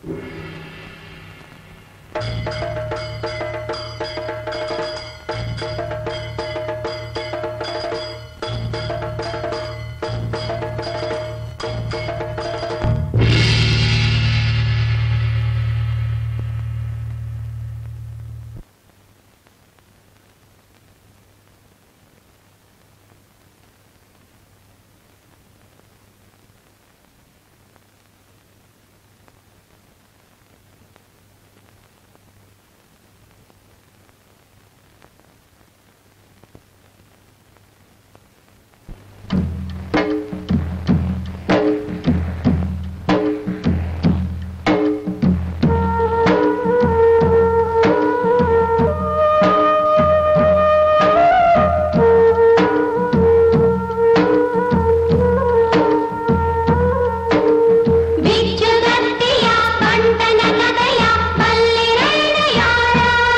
ಬಿಚ್ಚುಗತ್ತಿಯ ಕಂಠನ ಕಥೆಯ ಬಲ್ಲಿರಣ್ಣ ಯಾರ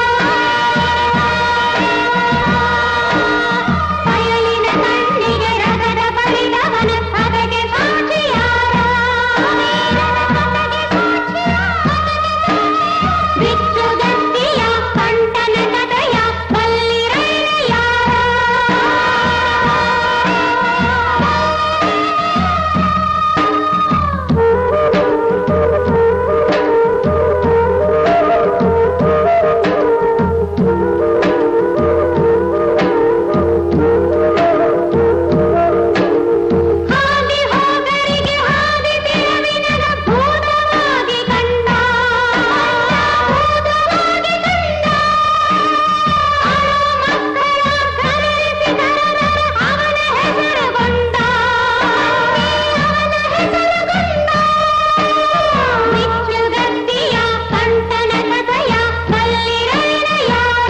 ಬಯಲಿನ ಕಣ್ಣಿಗೆ ರಗದ ಬಳಿದವನ ಅದಕ್ಕೆ ಸಾಕ್ಷಿ ಯಾರ ಬಿಚ್ಚುಗತ್ತಿಯ ಕಂಠನ ಕಥೆಯ ಬಲ್ಲಿರಣ್ಣ ಯಾರ ಹಾದಿ ಹೋಗರಿಗೆ ಹಾದಿ ತಿರುವಿನಗ ಭೂತವಾಗಿ ಕಂಡ ಭೂತವಾಗಿ ಕಂಡ ಅಳು ಮಕ್ಕಳ ಕರೆಸಿ ಕರೆದರ ಅವನ ಹೆಸರುಗೊಂಡ ಮಿಚ್ಚುಗತ್ತಿಯ ಕಂಠನ ಕಥೆಯ ಬಲ್ಲಿರಣ್ಣ ಯಾರ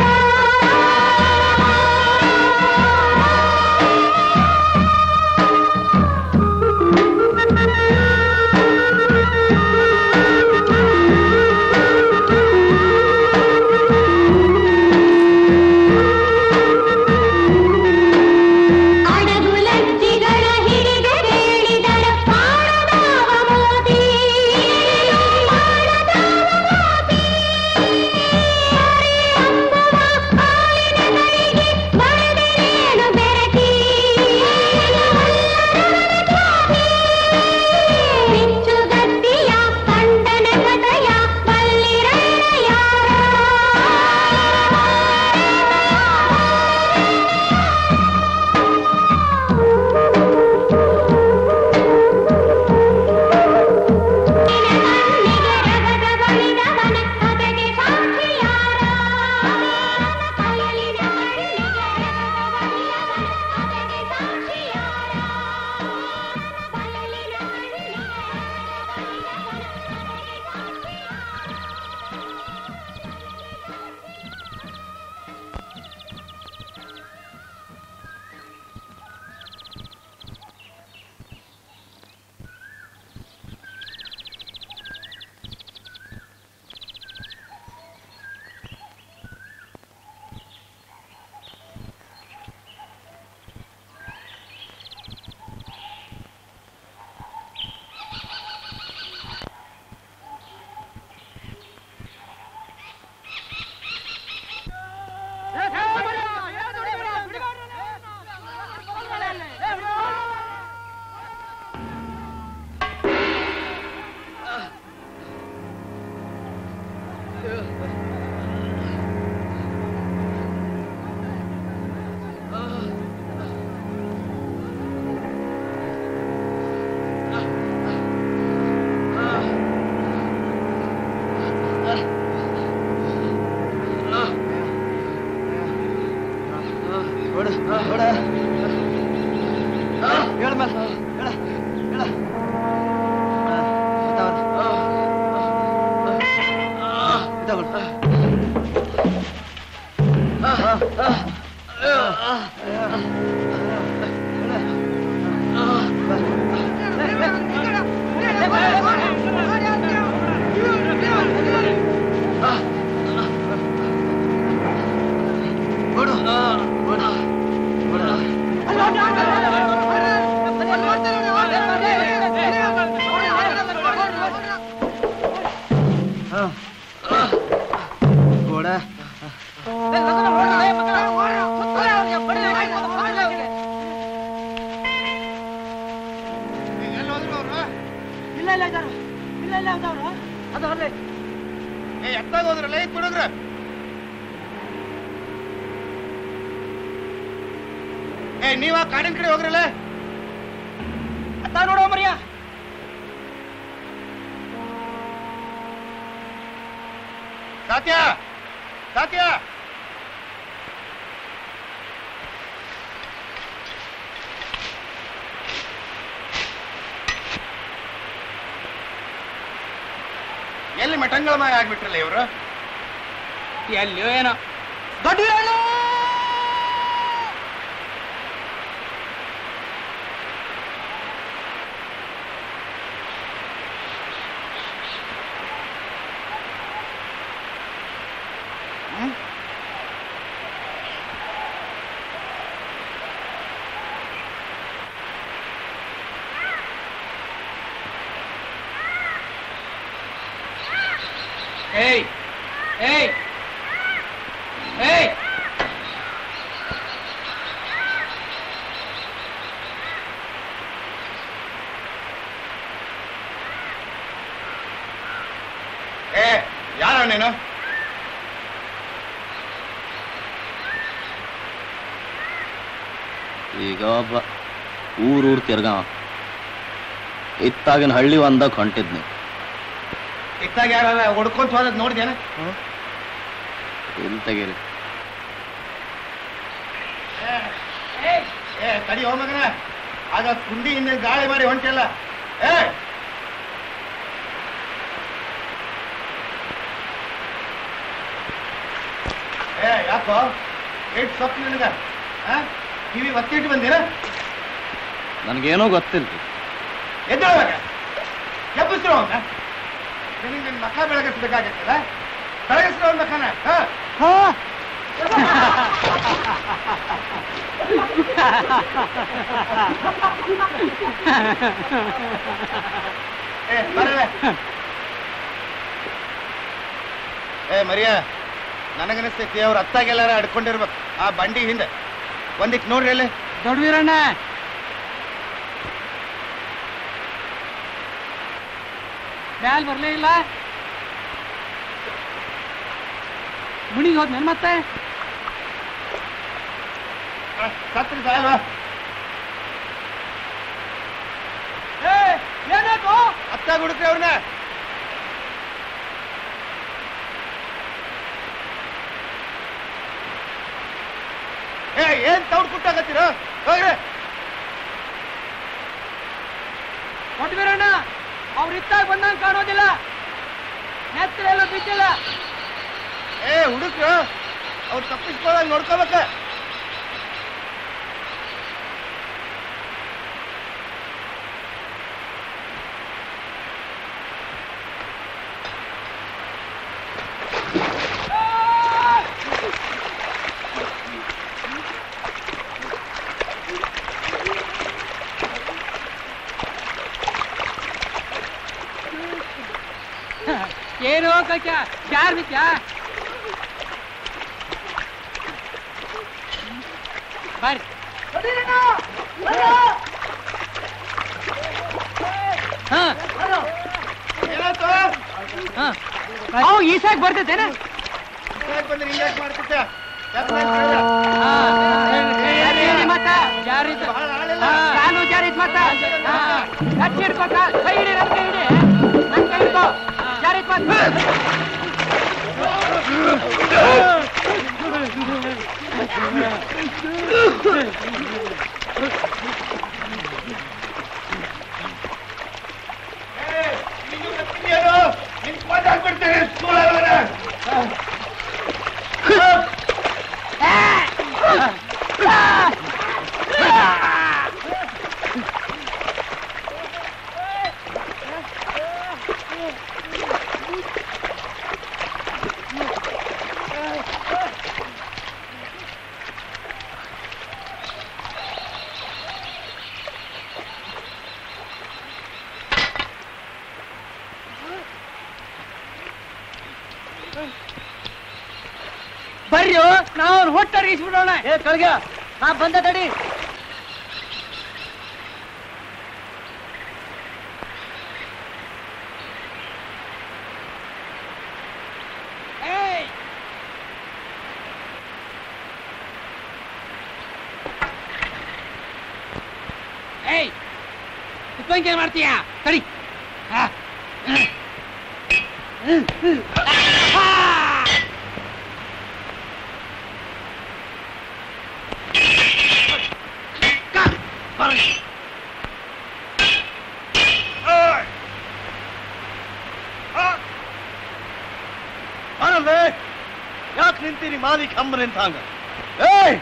ಅಡಗುಲಜ್ಜಿಗಳ ಹಿಡಿದು ಹೇಳಿದರ ಪಾಡದಾವ ಮೋದಿ ಪಾಡದಾವ ಮೋದಿ ಅಂಬುವ ಹಾಲಿನ ಕಡೆಗೆ ಬರೆದರೇನು ಬೆರಟಿ ಮಿಚ್ಚುಗತ್ತಿಯ ಕಂಠನ ಕಥೆಯ ಬಲ್ಲಿರಣ್ಣ ಯಾರ ಓಡು ಓಡು ಓಡು ಇಲ್ಲ ಇದಾರು ಇಲ್ಲ ಇಲ್ಲ ಇದಾವ್ರು ಅದು ಅಲ್ಲೇ ಏ ಎತ್ತಾಗ ಹೋದ್ರಲ್ಲ ಏತ್ ಬಿಡೋಗ್ರ ಏ ನೀವ ಕಾಡಿನ ಕಡೆ ಹೋಗ್ರಲ್ಲ ಅತ್ತ ನೋಡೋ ಮರಿಯ ಸಾತ್ಯ ಸಾತ್ಯ ಎಲ್ಲಿ ಮಟಂಗಳ ಮಾಯ ಆಗ್ಬಿಟ್ರಲ್ಲ ಇವರು ಎಲ್ಲಿಯೋ ಏನೋ ದೊಡ್ಡ ವೀರಣ್ಣ! ಏಯ್ ಏಯ್ ಏಯ್ ಏ ಯಾರ ನೀನು ಈಗ ಒಬ್ಬ ಊರೂರ್ ತಿರ್ಗಾವ ಇತ್ತಾಗಿನ ಹಳ್ಳಿ ಒಂದಾಗ ಹೊಂಟಿದ್ನಿ ಇತ್ತಾಗ ಯಾರ ಹೊಡ್ಕೊಂತ ಹೋದದ್ ನೋಡಿದೇನ ಎಲ್ಲಿ ತೆಗೀರಿ ಏ ತಡಿ ಹೋ ಮಗನ ಆಗ ಕುಂಡಿ ಹಿಂದೆ ಗಾಳಿ ಮಾಡಿ ಹೊಂಟಿಲ್ಲ ಏ ಏ ಯಾಕೋ ಏಟ್ ಸೊಪ್ಪು ನಿನಗ ಆ? ಕಿವಿ ಒತ್ತಿಟ್ಟು ಬಂದಿರ ನನಗೇನೋ ಗೊತ್ತಿಲ್ರಿ ಎದ್ದೇಳುವಾಗ ಎಬ್ಬಿಸ್ರು ಅವನ್ನ ನಿನಗೆ ನಿನ್ನ ಮಖ ಬೆಳಗಿಸ್ಬೇಕಾಗತ್ತಲ್ಲ ಬೆಳಗಿಸ್ರು ಅವನ ಮಖನ ಹಾ ಏ ಬರವೆ ಏ ಮರಿಯ ನನಗನಿಸ್ತೈತಿ ಅವ್ರ ಅತ್ತಾಗೆಲ್ಲಾರ ಅಡ್ಕೊಂಡಿರ್ಬೇಕು ಆ ಬಂಡಿ ಹಿಂದೆ ಒಂದಿಟ್ ನೋಡ್ರಿ ಅಲ್ಲಿ ದೊಡ್ಡ ವೀರಣ್ಣ ಮ್ಯಾಲ್ ಬರ್ಲೇ ಇಲ್ಲ ಮುಣಿಗೆ ಹೋದ್ ನನ್ ಮತ್ತೆ ಆ, ಸತ್ರಿ ಸಾಯಲ್ವಾ ಏನಾಯ್ತು ಅತ್ತಾಗ ಹುಡುಕ್ರಿ ಅವ್ರನ್ನ ಏ ಏನ್ ತೌಡ್ ಕುಟ್ಟಾಗತ್ತೀರ ಹೋಗ್ರಿ ದೊಡ್ಡ ವೀರಣ್ಣ ಅವ್ರ ಇತ್ತಾಗ ಬಂದಂಗ ಕಾಣೋದಿಲ್ಲ ನೆತ್ತರೆಲ್ಲ ಬಿದ್ದಿಲ್ಲ ಏ ಹುಡುಕ್ರು ಅವ್ರು ತಪ್ಪಿಸ್ಕೊಳ್ಳೋಂಗ್ ನೋಡ್ಕೋಬೇಕ ಏನು ಕಕ್ಕ ಯಾರ್ ಬಿತ್ಯಾ ಬರ್ರಿ ಹಾ ಏನಾಯ್ತು ಹಾ ಅವು ಈಸಾಕ್ ಬರ್ತೈತೇನ ಯಾಕ್ ಬಂದ್ರಿ ಹಿಂಗ್ಯಾಕ್ ಮಾಡ್ತಿದ್ದ ಯಾಕ್ ಹಾ ಮಾಡ್ತಿದ್ದ? ಜಾರಿ ಮತ್ತ ಜಾರಿ ಬಹಳ ಆಳಿಲ್ಲ. ಕಾಲು ಜಾರಿ ಮತ್ತ ಹಾ ಗಟ್ಟಿ ಹಿಡ್ಕೋ ಕಾ- ಕೈ ಹಿಡಿ ನನ್ ಕೈ ಹಿಡಿ ನನ್ ಕೈ ಹಿಡ್ಕೋ ಜಾರಿ ಮತ್ತ ಏ, ನೀನು ಬರ್ತಿದ್ಯೇನೋ? ನಿನ್ ಕೊಂದ್ ಹಾಕ್ಬಿಡ್ತೀನಿ, ಸ್ಕೂಲ್ ಆಗೋದ್ರೆ. ಬರ್ರಿ ನಾವು ಹೊಟ್ಟರ್ಗಿಸ್ಬಿಡೋಣ ಏ ಕಳ್ಗ ನಾ ಬಂದ ತಡಿ ಏಯ್ ಕುತ್ಕೊಂಡ್ ಏನ್ ಮಾಡ್ತೀಯ ಸರಿ ಆ. ಬರಲ್ಲೇ ಯಾಕೆ ನಿಂತೀರಿ ಮಾಲಿಕ್ ಹಂಬ ನಿಂತಾಂಗ ಏಯ್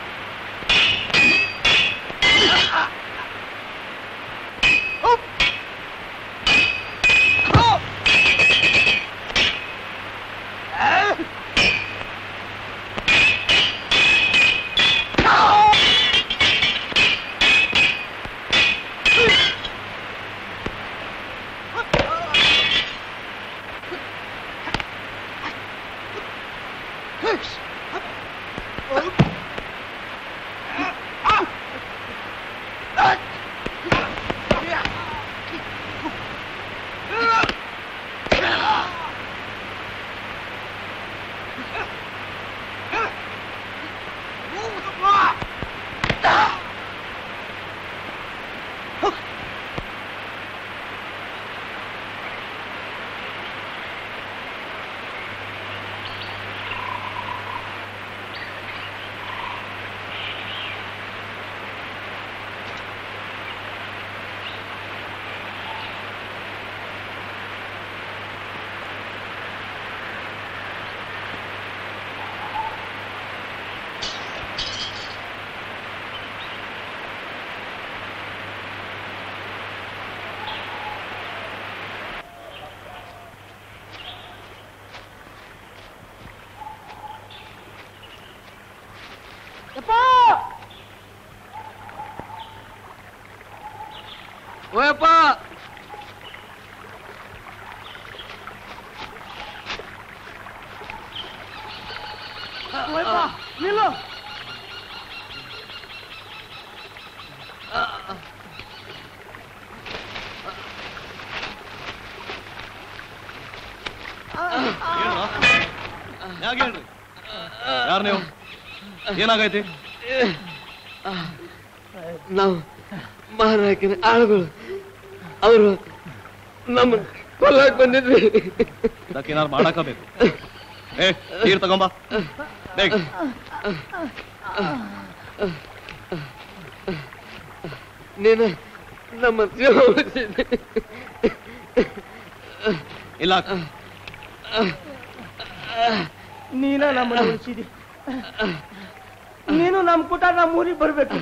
ಓಯಪ್ಪ ನಿಲ್ಲು ಯಾಕೆ ಹೇಳ್ರಿ ಯಾರು ನೀವು ಏನಾಗೈತಿ ನಾವು ಮಹಾನಾಯಕನ ಆಳುಗಳು ಅವರು ನಮ್ಮ ಕೊಲ್ಲಕ್ ಬಂದಿದ್ವಿ ಅದಕ್ಕೆ ಏನಾರು ಮಾಡಾಕಬೇಕು ಏ ನೀರು ತಗೊಂಬ ಬೇಗ ನೀನು ನಮ್ಮ ಜೀವ ಉಳಿಸಿದ್ದೆ. ಇಲ್ಲ ನೀನ ನಮ್ಮನ್ನ ಉಳಿಸಿದಿ ನೀನು ನಮ್ಮ ಕೂಟ ನಮ್ಮ ಊರಿಗೆ ಬರ್ಬೇಕು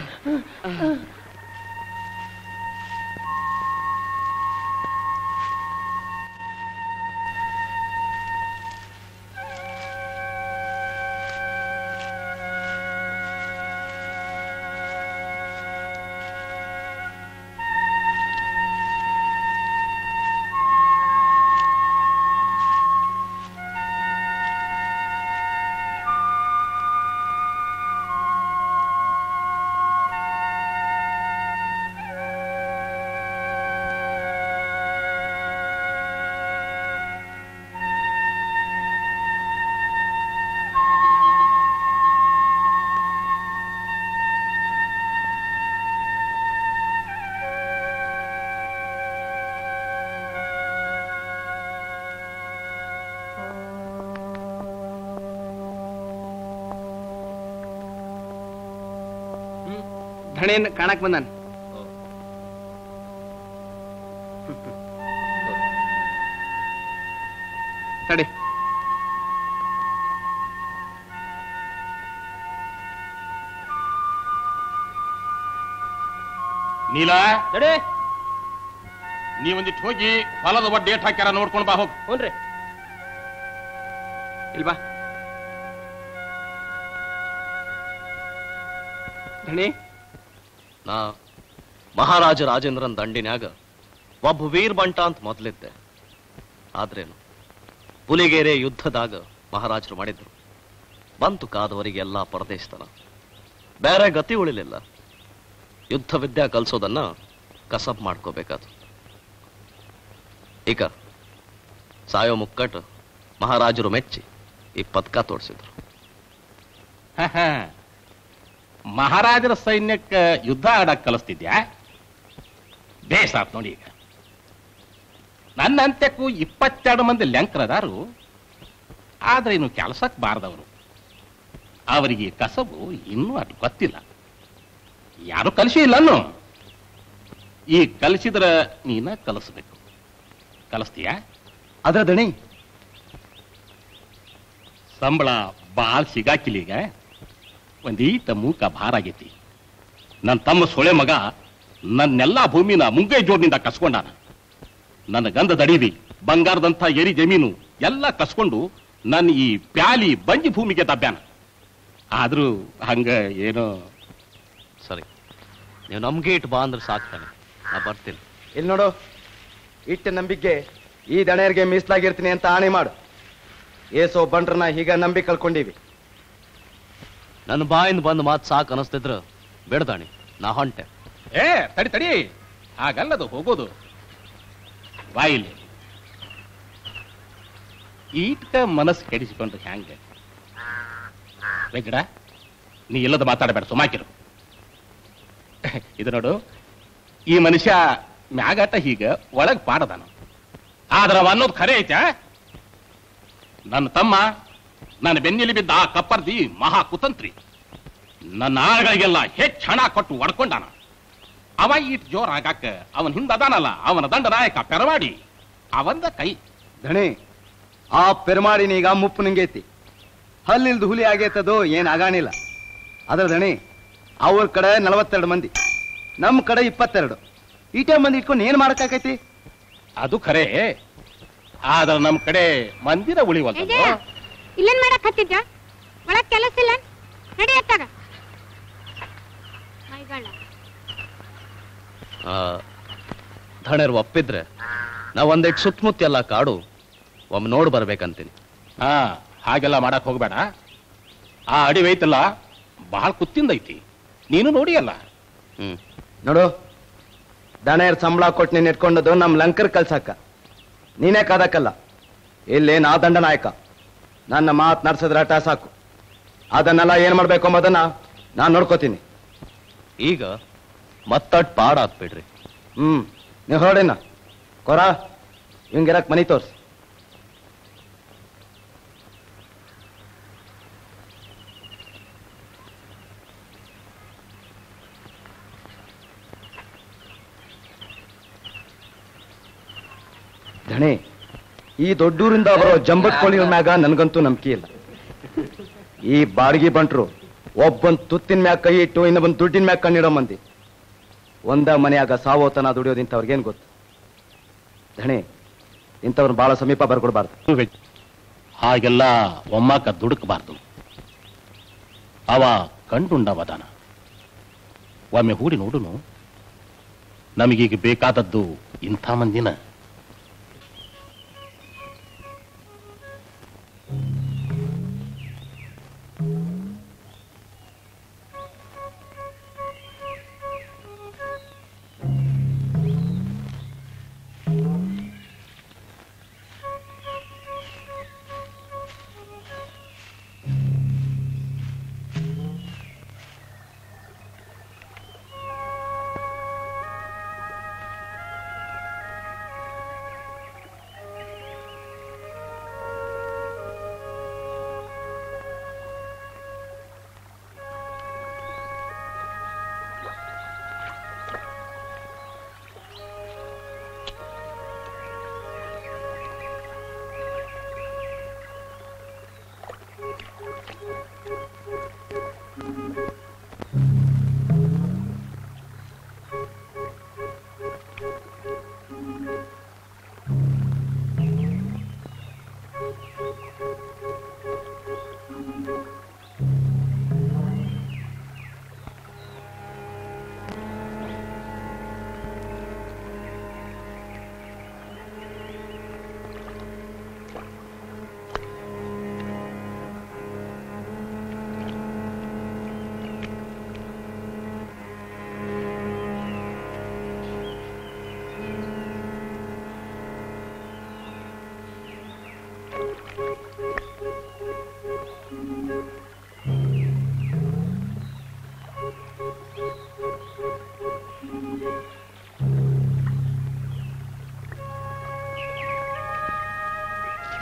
ಧಣೇನ್ ಕಾಣಕ್ ಬಂದಾನ ತಡಿ ನೀಲ ತಡಿ ನೀವೊಂದಿಟ್ಟು ಹೋಗಿ ಹೊಲದ ಒಡ್ಡ ಡೇಟ್ ಹಾಕ್ಯಾರ ನೋಡ್ಕೊಂಡು ಬಾ ಹೋಗ್ ಹ್ಞೂನ್ರಿ ಇಲ್ವಾ ಧಣಿ ನಾ ಮಹಾರಾಜ ರಾಜೇಂದ್ರನ್ ದಂಡಿನ್ಯಾಗ ಒಬ್ಬ ವೀರ್ ಬಂಟ ಅಂತ ಮೊದಲಿದ್ದೆ ಆದ್ರೇನು ಪುಲಿಗೆರೆ ಯುದ್ಧದಾಗ ಮಹಾರಾಜರು ಮಾಡಿದ್ರು ಬಂತು ಕಾದವರಿಗೆಲ್ಲ ಪರದೇಶತನ ಬೇರೆ ಗತಿ ಉಳಿಲಿಲ್ಲ ಯುದ್ಧ ವಿದ್ಯಾ ಕಲ್ಸೋದನ್ನ ಕಸಬ್ ಮಾಡ್ಕೋಬೇಕಾತು ಈಗ ಸಾಯೋ ಮುಕ್ಕಟ್ಟು ಮಹಾರಾಜರು ಮೆಚ್ಚಿ ಈ ಪದಕ ತೋರಿಸಿದ್ರು ಮಹಾರಾಜರ ಸೈನ್ಯಕ್ಕೆ ಯುದ್ಧ ಆಡಕ್ ಕಲಿಸ್ತಿದ್ಯಾ ಬೇಸಾತ್ ನೋಡಿ ಈಗ ನನ್ನ ಅಂತ್ಯಕ್ಕೂ ಇಪ್ಪತ್ತೆರಡು ಮಂದಿ ಲೆಂಕರದಾರು ಆದ್ರೆ ಇನ್ನು ಕೆಲಸಕ್ಕೆ ಬಾರದವರು ಅವರಿಗೆ ಈ ಕಸಬು ಇನ್ನೂ ಅದು ಗೊತ್ತಿಲ್ಲ ಯಾರು ಕಲಿಸಿ ಇಲ್ಲನ್ನು ಈ ಕಲಿಸಿದ್ರ ನೀನ ಕಲಿಸ್ಬೇಕು ಕಲಿಸ್ತೀಯಾ ಅದ್ರ ದಣಿ ಸಂಬಳ ಬಾಳ್ ಸಿಗಾಕಿಲೀಗ ಒಂದೀಟ ಮೂಕ ಭಾರ ಆಗೈತಿ ನನ್ನ ತಮ್ಮ ಸೊಳೆ ಮಗ ನನ್ನೆಲ್ಲಾ ಭೂಮಿನ ಮುಂಗೈ ಜೋಡ್ನಿಂದ ಕಸ್ಕೊಂಡಾನ ನನ್ನ ಗಂಧದ ಅಡಿವಿ ಬಂಗಾರದಂಥ ಎರಿ ಜಮೀನು ಎಲ್ಲ ಕಸ್ಕೊಂಡು ನನ್ನ ಈ ಪ್ಯಾಲಿ ಬಂಜಿ ಭೂಮಿಗೆ ದಬ್ಬ್ಯಾನ ಆದ್ರೂ ಹಂಗ ಏನೋ ಸರಿ ನೀವು ನಮ್ಗೆ ಇಟ್ಟು ಬಾ ಅಂದ್ರೆ ಸಾಕ್ತಾನೆ ನಾ ಬರ್ತೀನಿ ಇಲ್ಲಿ ನೋಡು ಇಟ್ಟ ನಂಬಿಕೆ ಈ ದಣೆಯರಿಗೆ ಮೀಸಲಾಗಿರ್ತೀನಿ ಅಂತ ಆಣೆ ಮಾಡು ಏಸೋ ಬಂಡ್ರನ್ನ ಹೀಗ ನಂಬಿ ಕಳ್ಕೊಂಡೀವಿ ನನ್ನ ಬಾಯಿಂದ ಬಂದು ಮಾತು ಸಾಕು ಅನಿಸ್ತಿದ್ರು ಬೇಡ್ದಾಣಿ ನಾ ಹೊಂಟೆ ಏ ತಡಿ ತಡಿ ಹಾಗಲ್ಲದು ಹೋಗೋದು ಬಾಯಿಲಿ ಈಟ್ಕ ಮನಸ್ಸು ಕೆಡಿಸಿಕೊಂಡು ಹ್ಯಾಂಗ ವೆಂಕಟ ನೀ ಇಲ್ಲದ ಮಾತಾಡಬೇಡ ಸುಮಾಕಿರು ಇದು ನೋಡು ಈ ಮನುಷ್ಯ ಮ್ಯಾಗಾಟ ಹೀಗ ಒಳಗ್ ಪಾಡದಾನ ಆದ್ರ ಅವ ಅನ್ನೋದು ಖರೆ ಐತೆ ನನ್ನ ತಮ್ಮ ನನ್ನ ಬೆನ್ನಿಲಿ ಬಿದ್ದ ಆ ಕಪ್ಪರ್ದಿ ಮಹಾ ಕುತಂತ್ರಿ ನನ್ನ ಆಳುಗಳಿಗೆಲ್ಲ ಹೆಚ್ಚು ಹಣ ಕೊಟ್ಟು ಒಡ್ಕೊಂಡಾನ ಅವ ಈಟ್ ಜೋರ್ ಆಗಾಕ ಅವನ್ ಹಿಂದ ಅದಾನಲ್ಲ ಅವನ ದಂಡ ನಾಯಕ ಪೆರವಾಡಿ ಅವಂದ ಕೈ ಧಣಿ ಆ ಪೆರ್ಮಾಡಿನೀಗ ಮುಪ್ಪು ನಿಂಗೈತಿ ಹಲ್ಲಿಲ್ದು ಹುಲಿ ಆಗೈತದು ಏನ್ ಆಗಾಣಿಲ್ಲ ಅದ್ರ ದಣಿ ಅವ್ರ ಕಡೆ ನಲವತ್ತೆರಡು ಮಂದಿ ನಮ್ಮ ಕಡೆ ಇಪ್ಪತ್ತೆರಡು ಈಟೆ ಮಂದಿ ಇಟ್ಕೊಂಡು ಏನ್ ಮಾಡಕ್ಕಾಕೈತಿ ಅದು ಖರೆ ಆದ್ರ ನಮ್ ಕಡೆ ಮಂದಿರ ಉಳಿವಲ್ಲ ಏಜಯ ಇಲ್ಲೇನ್ ಮಾಡಕ್ ಹತ್ತಿದ್ದ ಒಳಗ್ ಕೆಲಸ ಇಲ್ಲ ನಡಿ ಅತ್ತಾಗ ಮೈಗಳ ಧಣರು ಒಪ್ಪಿದ್ರೆ ನಾ ಒಂದಿಟ್ಟು ಸುತ್ತಮುತ್ತ ಎಲ್ಲ ಕಾಡು ಒಮ್ಮೆ ನೋಡಿ ಬರ್ಬೇಕಂತೀನಿ ಹಾ ಹಾಗೆಲ್ಲ ಮಾಡಕ್ ಹೋಗ್ಬೇಡ ಆ ಅಡಿ ಐತಲ್ಲ ಬಹಳ ಕುತ್ತಿಂದ ಐತಿ ನೀನು ನೋಡಿಯಲ್ಲ ಹ್ಮ್ ನೋಡು ದಣೆಯರ್ ಸಂಬಳ ಕೊಟ್ಟು ನೀನ್ ಇಟ್ಕೊಂಡದು ನಮ್ ಲಂಕರ್ ಕಲ್ಸಕ್ಕ ನೀನೇ ಕಾದಕ್ಕಲ್ಲ ಇಲ್ಲಿ ನಾ ದಂಡ ನಾಯಕ ನನ್ನ ಮಾತ್ ನಡ್ಸದ್ರಾಟ ಸಾಕು ಅದನ್ನೆಲ್ಲ ಏನ್ ಮಾಡ್ಬೇಕು ಅಂಬೋದನ್ನ ನಾನ್ ನೋಡ್ಕೋತೀನಿ ಈಗ ಮತ್ತಟ್ ಪಾಡ್ ಹಾಕ್ಬಿಡ್ರಿ ಹ್ಮ್ ನೀವು ಹೊರಡಿನ ಕೊರ ಹಿಂಗಿರಕ್ ಮನಿ ತೋರ್ಸ್ ಧಣಿ ಈ ದೊಡ್ಡೂರಿಂದ ಬರೋ ಜಂಬಟ್ ಕೋಳಿಗಳ ಮ್ಯಾಗ ನನ್ಗಂತೂ ನಂಬಿಕೆ ಇಲ್ಲ ಈ ಬಾಡಿಗೆ ಬಂಟ್ರು ಒಬ್ಬನ್ ತುತ್ತಿನ ಮ್ಯಾಗ ಕೈ ಇಟ್ಟು ಇನ್ನೊಬ್ಬನ್ ದುಡ್ಡಿನ ಮ್ಯಾಗ ಕಣ್ಣಿಡೋ ಮಂದಿ ಒಂದ ಮನೆಯಾಗ ಸಾವೋತನ ದುಡಿಯೋದು ಇಂಥವ್ರಿಗೇನ್ ಗೊತ್ತು ಧಣಿ ಇಂಥವ್ರನ್ನ ಬಹಳ ಸಮೀಪ ಬರ್ಕೊಡ್ಬಾರ್ದು ಹಾಗೆಲ್ಲ ಒಮ್ಮಕ್ಕ ದುಡುಕಬಾರ್ದು ಅವ ಕಂಡುಂಡವದಾನ ಒಮ್ಮೆ ಹೂಡಿ ನೋಡುನು ನಮಗೀಗ ಬೇಕಾದದ್ದು ಇಂಥ ಮಂದಿನ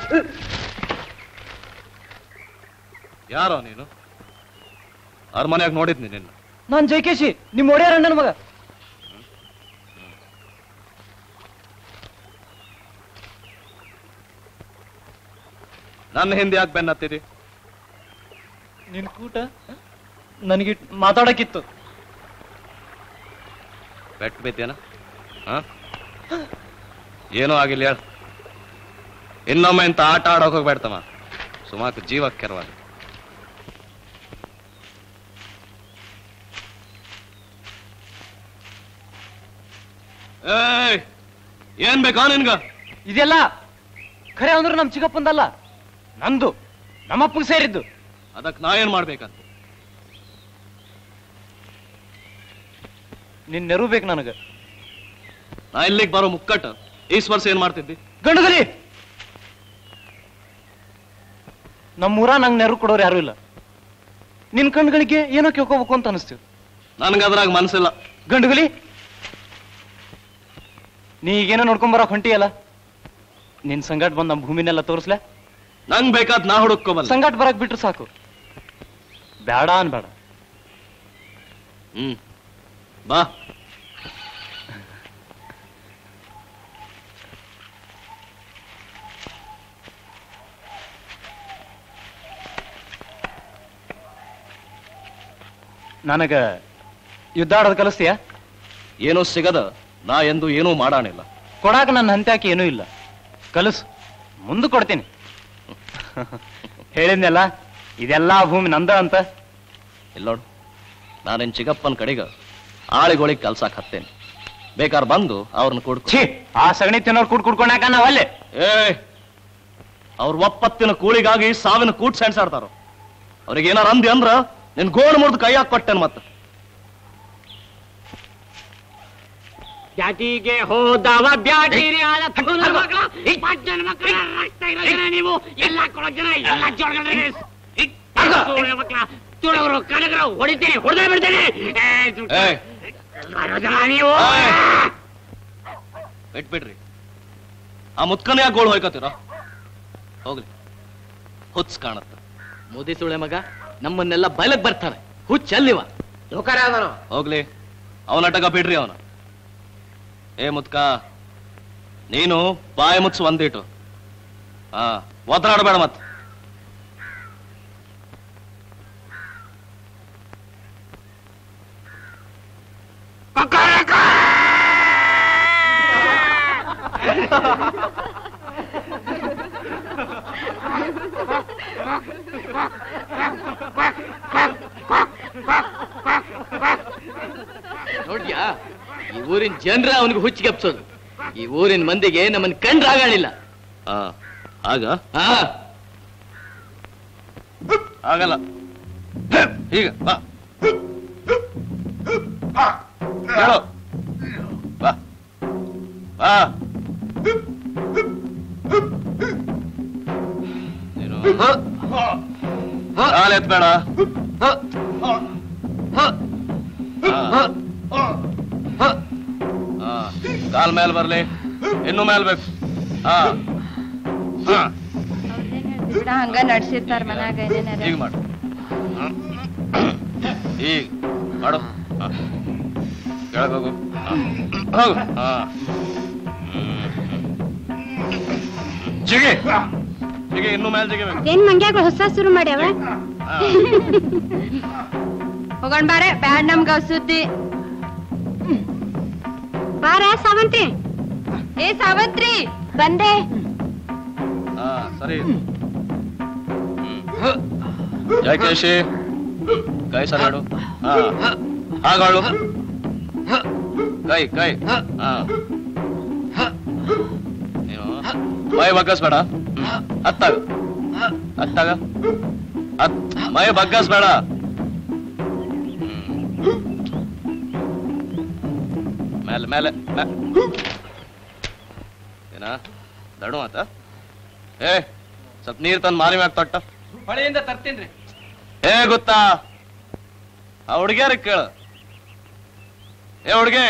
ಯಾರೋ ನೀನು ಅವ್ರ ಮನ್ಯಾಗ ನೋಡಿದ್ನಿ ನಿನ್ನ ನಾನ್ ಜೈಕೇಶಿ ನಿಮ್ ಒಡೆಯರ ನನ್ನ ಮಗ ನನ್ನ ಹಿಂದೆ ಯಾಕೆ ಬೆನ್ನತ್ತಿದಿ ನಿನ್ ಕೂಟ ನನಗೆ ಮಾತಾಡಕ್ಕಿತ್ತು ಬೆಟ್ ಬಿದ್ದೇನ ಹ ಏನೂ ಆಗಿಲ್ಲ ಹೇಳ ಇನ್ನೊಮ್ಮೆ ಇಂತ ಆಟ ಆಡೋಕ್ ಹೋಗ್ಬೇಡ್ತಮ್ಮ ಸುಮಾಕು ಜೀವ ಕೆರವಾಗಿ ಏಯ್ ಏನ್ ಬೇಕಾ ನಿನ್ಗ ಇದೆಲ್ಲ ಖರೆ ಅಂದ್ರೆ ನಮ್ ಚಿಕ್ಕಪ್ಪಂದಲ್ಲ ನಂದು ನಮ್ಮಪ್ಪಗೆ ಸೇರಿದ್ದು ಅದಕ್ ನಾ ಏನ್ ಮಾಡ್ಬೇಕಂತ ನಿನ್ ನೆರವು ಬೇಕು ನನಗೆ ನಾ ಇಲ್ಲಿಗೆ ಬರೋ ಮುಕ್ಕಟ್ಟ ಈ ವರ್ಷ ಏನ್ ಮಾಡ್ತಿದ್ದಿ ಗಂಡುಗಲಿ ನಮ್ಮೂರ ನಂಗೆ ನೆರವು ಕೊಡೋರು ಯಾರು ಇಲ್ಲ ನಿನ್ ಕಣ್ಗಳಿಗೆ ಏನೋ ಕೇಳ್ಕೋಬೇಕು ಅಂತ ಅನಿಸ್ತೀವಿ ನನ್ಗ ಅದ್ರಾಗ ಮನ್ಸಿಲ್ಲ ಗಂಡುಗಲಿ ನೀ ಈಗೇನೋ ನೋಡ್ಕೊಂಡ್ ಬರೋ ಹೊಂಟಿಯಲ್ಲ ನಿನ್ ಸಂಗಾಟ ಬಂದ್ ನಮ್ಮ ಭೂಮಿನೆಲ್ಲ ತೋರಿಸ್ಲೆ ನಂಗ್ ಬೇಕಾದ್ ನಾ ಹುಡುಕೋಬಲ್ಲ ಸಂಗಾಟ ಬರಕ್ ಬಿಟ್ರು ಸಾಕು ಬೇಡ ಅನ್ಬೇಡ ಹ್ಮ್ ಬಾ ನನಗ ಯುದ್ಧ ಆಡೋದು ಕಲಿಸ್ತೀಯ ಏನೂ ಸಿಗದ ನಾ ಎಂದು ಏನೂ ಮಾಡಾಣಿಲ್ಲ ಕೊಡಾಕ ನನ್ನ ಹಂತ್ಯಾಕೆ ಏನೂ ಇಲ್ಲ ಕಲಿಸು ಮುಂದೆ ಕೊಡ್ತೀನಿ ಹೇಳಿದ್ನಲ್ಲ ಇದೆಲ್ಲ ಭೂಮಿ ನಂದ ಅಂತ ಇಲ್ಲೋಡು ನಾನೇನ್ ಚಿಗಪ್ಪನ ಕಡೆಗ ಆಳಿಗಳಿಗೆ ಕಲ್ಸಾಕ್ ಹತ್ತೇನೆ ಬೇಕಾರ್ ಬಂದು ಅವ್ರನ್ನ ಕೊಡ್ಕೊ ಛೀ ಆ ಸಗಣಿ ತಿನ್ನೋರು ಕೂಡ್ ಕುಡ್ಕೊಂಡಾಕ ನಾವಲ್ಲೇ ಏ ಅವ್ರ ಒಪ್ಪತ್ತಿನ ಕೂಳಿಗಾಗಿ ಸಾವಿನ ಕೂಟ್ ಸೆಣ್ಸಾಡ್ತಾರ ಅವ್ರಿಗೆ ಏನಾರ ಅಂದಿ ಅಂದ್ರ ನಿನ್ ಗೋಣ್ ಮುರಿದು ಕೈ ಕೊಟ್ಟೆನ್ ಮತ್ತ ಜಾತಿಗೆ ಹೋದವ ಬ್ಯಾಟಿರಿ ಆದ ತಗೊಂಡ ಮಕ್ಕಳ ಪಟ್ಟಣ ಮಕ್ಕಳ ರಕ್ತ ಇರೋ ಜನ ನೀವು ಎಲ್ಲ ಕೊಡೋ ಜನ ಎಲ್ಲ ಜೋಡ್ಗಳ್ರಿ ಮಕ್ಕಳ ತುಳಗರು ಕನಗರು ಹೊಡಿತೇನೆ ಹೊಡೆದೇ ಬಿಡ್ತೇನೆ ಏ, ದುಡ್ಡು. ಏ ಬರೋ ಜನ ನೀವು ಏಯ್! ಬಿಟ್ಬಿಡ್ರಿ ಆ ಮುತ್ಕನ ಯಾಕೆ ಗೋಳು ಹೋಯ್ಕತ್ತೀರ ಹೋಗ್ಲಿ ಹುಚ್ಚ ಕಾಣತ್ತ ಮೋದಿ ಸುಳೆ ಮಗ ನಮ್ಮನ್ನೆಲ್ಲ ಬಯಲಕ್ ಬರ್ತಾನೆ ಹುಚ್ಚಲ್ಲಿವ ಹೋಗ್ಲಿ ಅವನಟಗ ಬಿಡ್ರಿ ಅವನ ಏ ಮುತ್ಕ ನೀನು ಬಾಯಿ ಮುಚ್ಚು ಒಂದಿಟ್ಟು ಹಾ ಒತ್ತನಾಡಬೇಡ ಮತ್ ನೋಡ್ಯಾ ಈ ಊರಿನ ಜನರ ಅವನಿಗೆ ಹುಚ್ಚಿಗೆಪ್ಸೋದು ಈ ಊರಿನ ಮಂದಿಗೆ ನಮ್ಮನ್ ಕಂಡ್ರಾಗಾಣಿಲ್ಲ ಹಾ ಆಗ ಹಾ ಆಗಲ್ಲ ಈಗ ಬಾ ಹೇಳು. ಬಾ ಬಾ ನೀನು ಕಾಲ್ ಎತ್ಬೇಡ ಹಾ. ಹಾ, ಕಾಲ್ ಮೇಲ್ ಬರ್ಲಿ ಇನ್ನು ಮೇಲ್ ಬೇಕು ಹಾ ಹಾ ಬಿಡ ಹಂಗ ನಡ್ಸಿರ್ತಾರ ಮನ್ಯಾಗ ಏನೇನಾರ ಈಗ ಮಾಡು ಈಗ ಮಾಡು ಹಾ. ಕೆಳಗ್ ಹೋಗು ಹಾ. ಹೋಗು ಹಾ ಹ್ಮ್. ಜಿಗಿ ಜಿಗಿ ಇನ್ನು ಮೇಲೆ ಜಿಗಿಬೇಕು ಏನ್ ಮಂಗ್ಯಾಗ ಹೊಸ ಶುರು ಮಾಡ್ಯಾವ ಹಾ. ಹೋಗೋಣ ಬಾರೆ ಬ್ಯಾಡ್ ನಮ್ಗ ಸುದ್ದಿ ಬಾರ ಸಾವಂತಿ ಏ ಸಾವಂತ್ರಿ ಬಂದೆ ಹಾ ಸರಿ ಹ್ಮ್. ಜಯ ಕೇಶಿ ಕೈ ಸರಿ ಇಡು ಹಾ ಹಾಗಾಳು ಕೈ ಕೈ ಹಾ ನೀನು ಮೈ ಬಗ್ಗಸ್ಬೇಡ ಹ್ಮ್. ಹತ್ತಾಗ ಹತ್ತಾಗ ಹತ್ ಮೈ ಬಗ್ಗಸ್ಬೇಡ ಹ್ಮ್. ಮೇಲೆ ಮೇಲೆ ಮೇ- ಏನ ದಡು ಮಾತ ಏ ಸ್ವಲ್ಪ ನೀರ್ ತಂದು ಮಾರಿ ಮ್ಯಾಗ ತೊಟ್ಟ ಹೊಳೆಯಿಂದ ತರ್ತೀನ್ರಿ ಏ ಗೊತ್ತಾ ಆ ಹುಡುಗಿಯರ ಕೇಳು ಏ ಹುಡುಗಿ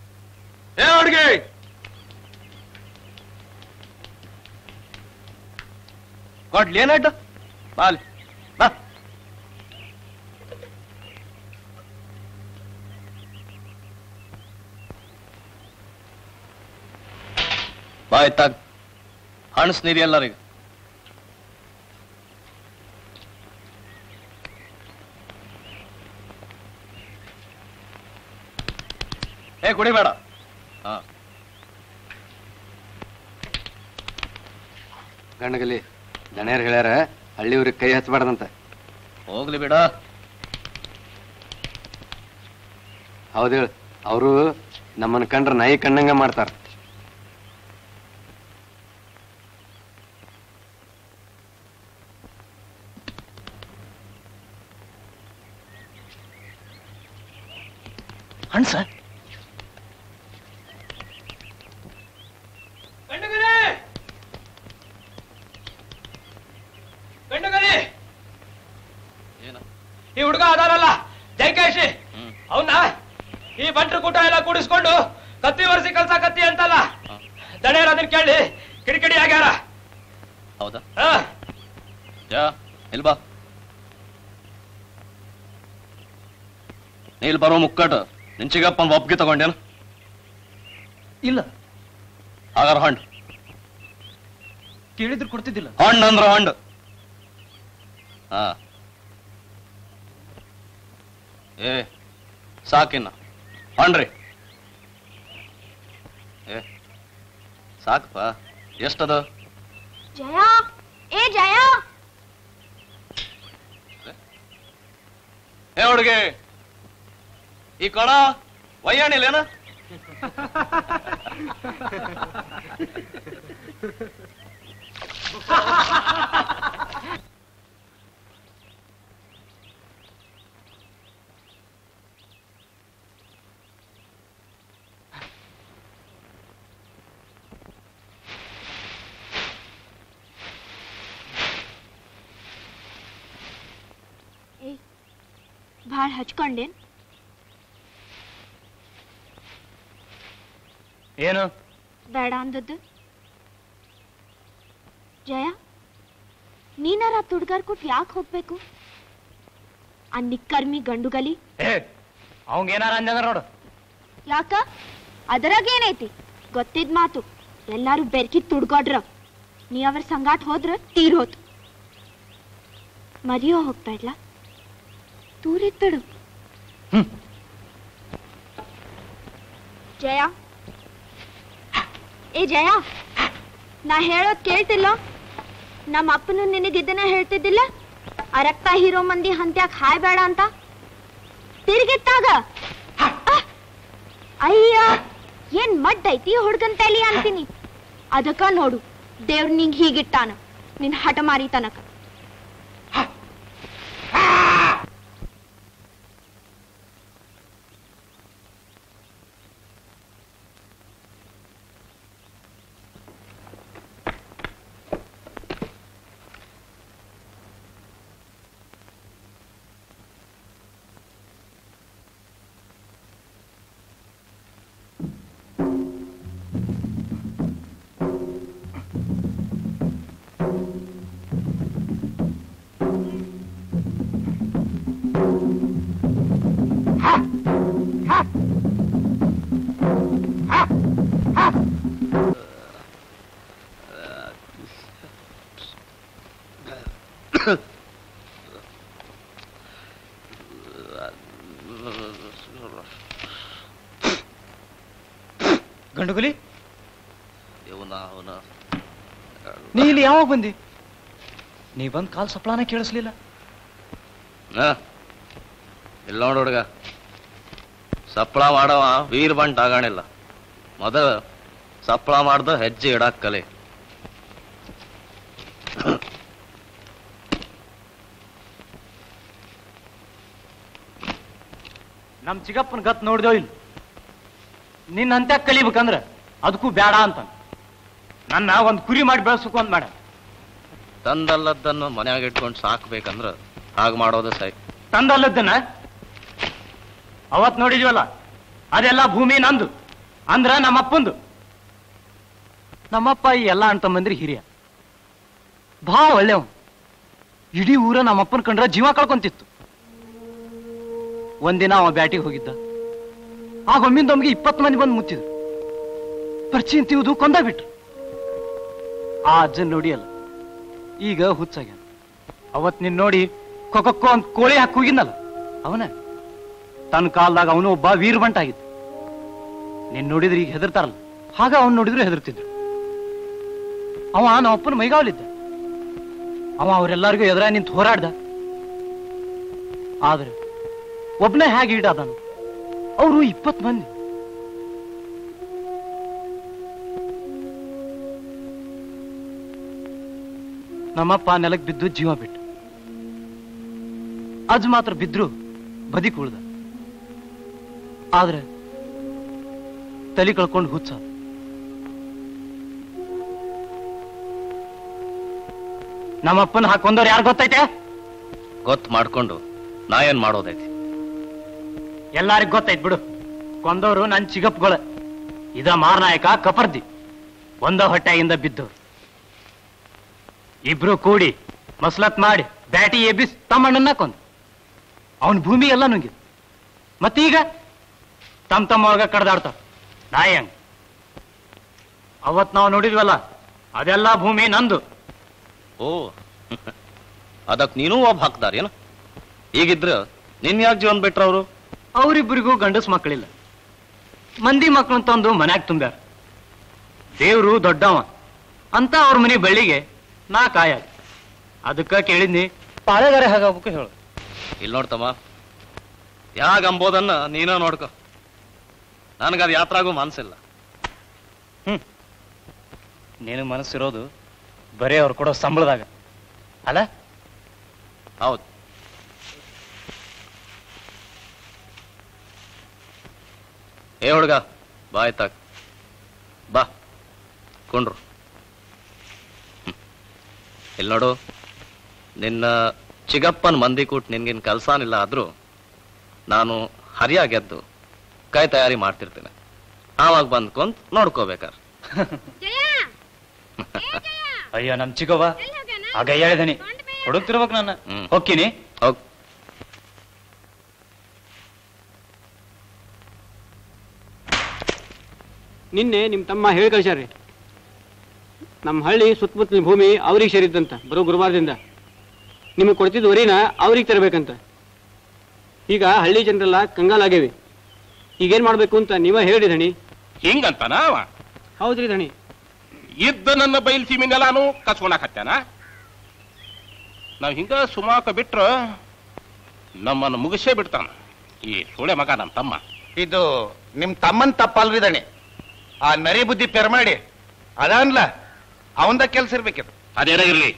ಏ ಹುಡುಗಿ ಕೊಡ್ಲಿ ಏನಡ್ಡು ಬಾಲಿ ಬಾ ಬಾಯ್ ತಾಗ್ ಹಣಸ್ನಿರಿ ಎಲ್ಲರಿಗೂ ಏ ಕುಡಿಬೇಡ ಹಾ ಗಂಡಗಲಿ ದಣ್ಯರ್ ಹೇಳ್ಯಾರ ಹಳ್ಳಿಯವ್ರಿಗೆ ಕೈ ಹಚ್ಚಬಾರ್ದಂತ ಹೋಗ್ಲಿ ಬಿಡ ಹೌದು ಹೇಳು ಅವರು ನಮ್ಮನ್ನ ಕಂಡ್ರ ನಾಯಿ ಕಣ್ಣಂಗ ಮಾಡ್ತಾರ ಹಣ್ಸ ಗಂಡುಗಲಿ ಗಂಡುಗಲಿ ಏನು ಈ ಹುಡುಗ ಅದಾನಲ್ಲ ಜೈಕೇಶಿ ಹ್ಮ್. ಅವನ್ನ ಈ ಬಂಟ್ರು ಕೂಟ ಎಲ್ಲ ಕೂಡಿಸ್ಕೊಂಡು ಕತ್ತಿ ಒರೆಸಿ ಕಲ್ಸ ಕತ್ತಿ ಅಂತಲ್ಲ ಹಾ. ದಣೇರ್ ಅದನ್ನ ಕೇಳಿ ಕಿಡಿಕಿಡಿ ಆಗ್ಯಾರ ಹೌದಾ ಹಾ ಯಾ ಇಲ್ ಬಾ ನೀಲ್ ಬರೋ ಮುಕ್ಕಟ್ಟು ನಿನ್ ಚಿಗಪ್ಪನ ಒಪ್ಪಿಗೆ ತಗೊಂಡೇನು ಇಲ್ಲ ಹಾಗಾರ ಹೊಂಡ್ ಕೇಳಿದ್ರು ಕೊಡ್ತಿದ್ದಿಲ್ಲ ಹೊಂಡ್ ಅಂದ್ರ ಹೊಂಡ್ ಹಾ ಏ ಸಾಕಿನ್ನ ಹೊಂಡ್ರಿ ಏ ಸಾಕಪ್ಪ ಎಷ್ಟದ ಜಯ ಏ ಜಯ ಏ ಹುಡುಗಿ ಈ ಕೊಳ ಒಯ್ಯಾಣಿಲ್ಲೇನ ಭಾಳ ಹಚ್ಕೊಂಡೇನ್ ಏನು ಬೇಡ ಅಂದದ್ದು ಜಯ ನೀನಾರ ತುಡ್ಗಾರ್ ಕೊಟ್ಟು ಯಾಕೆ ಹೋಗ್ಬೇಕು ಆ ನಿಕ್ಕರ್ಮಿ ಗಂಡುಗಲಿ ಏ ಅವಂಗ ಏನಾರ ಅಂದ್ರ ನೋಡು ಯಾಕ ಅದರಾಗ ಏನೈತಿ ಗೊತ್ತಿದ್ ಮಾತು ಎಲ್ಲಾರು ಬೆರ್ಕಿ ತುಡ್ಕೊಡ್ರ ನೀ ಅವ್ರ ಸಂಗಾಟ ಹೋದ್ರ ತೀರೋತು ಮರಿಯೋ ಹೋಗ್ಬೇಡ್ಲ ದೂರಿದ್ ಬಿಡು ಜಯ ಏ ಜಯ ನಾ ಹೇಳೋದ್ ಕೇಳ್ತಿಲ್ಲ ನಮ್ಮ ಅಪ್ಪನು ನಿನಗಿದ್ದನ್ನ ಹೇಳ್ತಿದ್ದಿಲ್ಲ ಆ ರಕ್ತ ಹೀರೋ ಮಂದಿ ಹಂತ್ಯಾಕ್ ಹಾಯ್ ಬೇಡ ಅಂತ ತಿರ್ಗಿತ್ತಾಗ ಅಹ್! ಅಯ್ಯ ಏನ್ ಮಡ್ ಐತಿ ಹುಡ್ಗನ್ ತಲಿ ಅಂತೀನಿ ಅದಕ್ಕ ನೋಡು ದೇವ್ರ ನಿಂಗ್ ಹೀಗಿಟ್ಟಾನ ನಿನ್ ಹಠ ಮಾರಿ ತನಕ ಗಂಡುಗುಲಿ ಇವನ ಅವನ ನೀ ಇಲ್ಲಿ ಯಾವಾಗ ಬಂದಿ ನೀ ಬಂದ್ ಕಾಲ್ ಸಪ್ಲಾನ ಕೇಳಿಸ್ಲಿಲ್ಲ ಇಲ್ಲ ನೋಡು ಹುಡುಗ ಸಪ್ಳ ಮಾಡವ ವೀರ್ ಬಂಟ್ ಆಗಾಣಿಲ್ಲ ಮೊದಲು ಸಪ್ಳ ಮಾಡ್ದ ಹೆಜ್ಜೆ ಇಡಾಕ್ ಕಲಿ ನಮ್ ಚಿಗಪ್ಪನ ಗತ್ ನೋಡ್ದೇವ್ ಇಲ್ಲಿ ನಿನ್ನ ಅಂತ್ಯ ಕಲಿಬೇಕಂದ್ರ ಅದಕ್ಕೂ ಬೇಡ ಅಂತ ನನ್ನ ಒಂದ್ ಕುರಿ ಮಾಡಿ ಬೆಳೆಸಬೇಕು ಅಂತ ಮಾಡ ತಂದಲ್ಲದನ್ನು ಮನ್ಯಾಗ ಇಟ್ಕೊಂಡು ಸಾಕ್ಬೇಕಂದ್ರ ಹಾಗೆ ಮಾಡೋದು ಸೈ ತಂದಲ್ಲದನ್ನ ಅವತ್ ನೋಡಿದ್ವಲ್ಲ ಅದೆಲ್ಲ ಭೂಮಿ ನಂದು ಅಂದ್ರ ನಮ್ಮ ಅಪ್ಪಂದು ನಮ್ಮಪ್ಪ ಈ ಎಲ್ಲ ಅಣ್ಣ ತಮ್ಮಂದ್ರಿ ಹಿರಿಯ ಭಾಳ ಒಳ್ಳೆವ ಇಡೀ ಊರ ನಮ್ಮಪ್ಪನ ಕಂಡ್ರ ಜೀವ ಕಳ್ಕೊಂತಿತ್ತು ಒಂದಿನ ಅವ ಬ್ಯಾಟಿಗೆ ಹೋಗಿದ್ದ ಆಗ ಒಮ್ಮಿಂದೊಮ್ಮಿಗೆ ಇಪ್ಪತ್ತು ಮಂದಿ ಬಂದು ಮುತ್ತಿದ್ರು ಪರಿಚಯ ತಿವುದು ಕೊಂದ ಬಿಟ್ರು ಆ ಅಜ್ಜನ್ ನೋಡಿಯಲ್ಲ ಈಗ ಹುಚ್ಚಾಗ್ಯಾನ ಅವತ್ ನಿನ್ ನೋಡಿ ಕೊಕೊಕ್ಕೋ ಅಂತ ಕೋಳಿ ಹಾಕಿ ಹೋಗಿದ್ನಲ್ಲ ಅವನ ತನ್ನ ಕಾಲದಾಗ ಅವನು ಒಬ್ಬ ವೀರಬಂಟ ಆಗಿದ್ದ ನಿನ್ ನೋಡಿದ್ರೆ ಈಗ ಹೆದರ್ತಾರಲ್ಲ ಹಾಗ ಅವನ್ ನೋಡಿದ್ರು ಹೆದರ್ತಿದ್ರು ಅವ ನಮ್ಮ ಅಪ್ಪನ ಮೈಗಾವಲಿದ್ದ ಅವ ಅವರೆಲ್ಲರಿಗೂ ಎದುರ ನಿಂತು ಹೋರಾಡ್ದ ಆದ್ರೆ ಒಬ್ನೇ ಹೇಗೆ ಈಡಾದನು ಅವರು ಇಪ್ಪತ್ ಮಂದಿ ನಮ್ಮಪ್ಪ ನೆಲಕ್ಕೆ ಬಿದ್ದು ಜೀವ ಬಿಟ್ಟು ಅಜ್ ಮಾತ್ರ ಬಿದ್ರು ಬದಿ ಕುಳ್ದ ಆದ್ರೆ ತಲೆ ಕಳ್ಕೊಂಡು ಹುಚ್ಚ ನಮ್ಮಪ್ಪನ ಹಾಕೊಂಡವ್ರು ಯಾರು ಗೊತ್ತೈತೆ ಗೊತ್ತು ಮಾಡ್ಕೊಂಡು ನಾ ಏನ್ ಮಾಡೋದೈತಿ ಎಲ್ಲಾರಿಗ್ ಗೊತ್ತೈತ್ ಬಿಡು ಕೊಂದವರು ನನ್ ಚಿಗಪ್ಗಳ ಇದ ಮಾರ್ನಾಯಕ ಕಪರ್ದಿ ಒಂದ ಹೊಟ್ಟೆಯಿಂದ ಬಿದ್ದವ್ರು ಇಬ್ರು ಕೂಡಿ ಮಸ್ಲತ್ ಮಾಡಿ ಬ್ಯಾಟಿ ಎಬ್ಬಿಸ್ ತಮ್ಮಣ್ಣನ್ನ ಕೊಂದ ಅವನ್ ಭೂಮಿ ಎಲ್ಲ ನುಂಗಿದ್ ಮತ್ತೀಗ ತಮ್ ತಮ್ಮ ಒಳಗ ಕಡ್ದಾಡ್ತಾವ ನಾಯಿ ಹಂಗ ಅವತ್ ನಾವು ನೋಡಿದ್ವಲ್ಲ ಅದೆಲ್ಲ ಭೂಮಿ ನಂದು ಓ ಅದಕ್ ನೀನೂ ಒಬ್ಬ ಹಾಕ್ದಾರ ಏನು ಈಗಿದ್ರ ನಿನ್ ಯಾಕೆ ಜೀವನ್ ಬಿಟ್ರ ಅವರು ಅವರಿಬ್ಬರಿಗೂ ಗಂಡಸ್ ಮಕ್ಕಳಿಲ್ಲ ಮಂದಿ ಮಕ್ಕಳನ್ನ ತಂದು ಮನ್ಯಾಗ ತುಂಬ್ಯಾರ ದೇವ್ರು ದೊಡ್ಡವ ಅಂತ ಅವ್ರ ಮನೆ ಬಳ್ಳಿಗೆ ನಾ ಕಾಯ ಅದಕ್ಕ ಕೇಳಿದ್ನಿ ಪಾಳೆಗಾರೆ ಹಾಗಾಗ್ಬೇಕು ಹೇಳು ಇಲ್ಲಿ ನೋಡ್ತಮ್ಮ ಯಾಗ ಅಂಬೋದನ್ನ ನೀನ ನೋಡ್ಕೊ ನನಗದು ಯಾತ್ರಾಗೂ ಮನ್ಸಿಲ್ಲ ನೀನು ಮನಸ್ಸಿರೋದು ಬರೀ ಅವ್ರು ಕೊಡೋ ಸಂಬಳದಾಗ ಅಲ್ಲ ಹೌದು ಏ ಹುಡ್ಗ ಬಾ ಆಯ್ತಾಗ ಬಾ ಕೊಂಡ್ರು ಇಲ್ಲಿ ನೋಡು ನಿನ್ನ ಚಿಗಪ್ಪನ ಮಂದಿ ಕೂಟ್ ನಿನ್ಗಿನ್ ಕಲ್ಸಾನಿಲ್ಲ ಆದ್ರೂ ನಾನು ಹರಿಯ ಗೆದ್ದು ಕೈ ತಯಾರಿ ಮಾಡ್ತಿರ್ತೇನೆ ಆವಾಗ ಬಂದ್ಕೊಂತ ನೋಡ್ಕೋಬೇಕಾರ ಅಯ್ಯೋ ನಮ್ ಚಿಕ್ಕವ್ವ ಆಗ ಹೇಳಿದನಿ ಹುಡುಕ್ತಿರ್ಬೇಕು ನನ್ನ ಹ್ಮ್. ಹೋಗ್ತೀನಿ ಹೋಗ್ ನಿನ್ನೆ ನಿಮ್ಮ ತಮ್ಮ ಹೇಳಿ ಕಳ್ಸ್ಯಾರ್ರಿ ನಮ್ಮ ಹಳ್ಳಿ ಸುತ್ತಮುತ್ತಲಿನ ಭೂಮಿ ಅವ್ರಿಗೆ ಸೇರಿದ್ದಂತ ಬರೋ ಗುರುವಾರದಿಂದ ನಿಮಗೆ ಕೊಡ್ತಿದ್ದ ವರಿನ ಅವ್ರಿಗೆ ತರಬೇಕಂತ ಈಗ ಹಳ್ಳಿ ಜನರೆಲ್ಲ ಕಂಗಾಲಾಗೇವಿ ಈಗೇನ್ ಮಾಡ್ಬೇಕು ಅಂತ ನೀವೇ ಹೇಳಿ ಧಣಿ ಹಿಂಗಂತನ ಅವ ಹೌದ್ರಿ ಧಣಿ ಇದ್ದ ನನ್ನ ಬಯಲ್ ಸೀಮಿನೆಲ್ಲಾನು ಕಸ್ಕೊಳಕತ್ತಾನ ನಾವ್ ಹಿಂಗ ಸುಮಾಕ ಬಿಟ್ರ ನಮ್ಮನ್ನು ಮುಗಿಸೇ ಬಿಡ್ತಾನ ಈ ಸೋಳೆ ಮಗ ನಮ್ಮ ತಮ್ಮ ಇದು ನಿಮ್ ತಮ್ಮನ್ ತಪ್ಪಲ್ರಿ ದಣಿ ಆ ನರಿ ಬುದ್ಧಿ ಪೆರ್ಮಾಡಿ ಅದನ್ಲ ಅವಂದ ಕೆಲ್ಸ ಇರ್ಬೇಕಿದು ಅದೇನ ಇರ್ಲಿ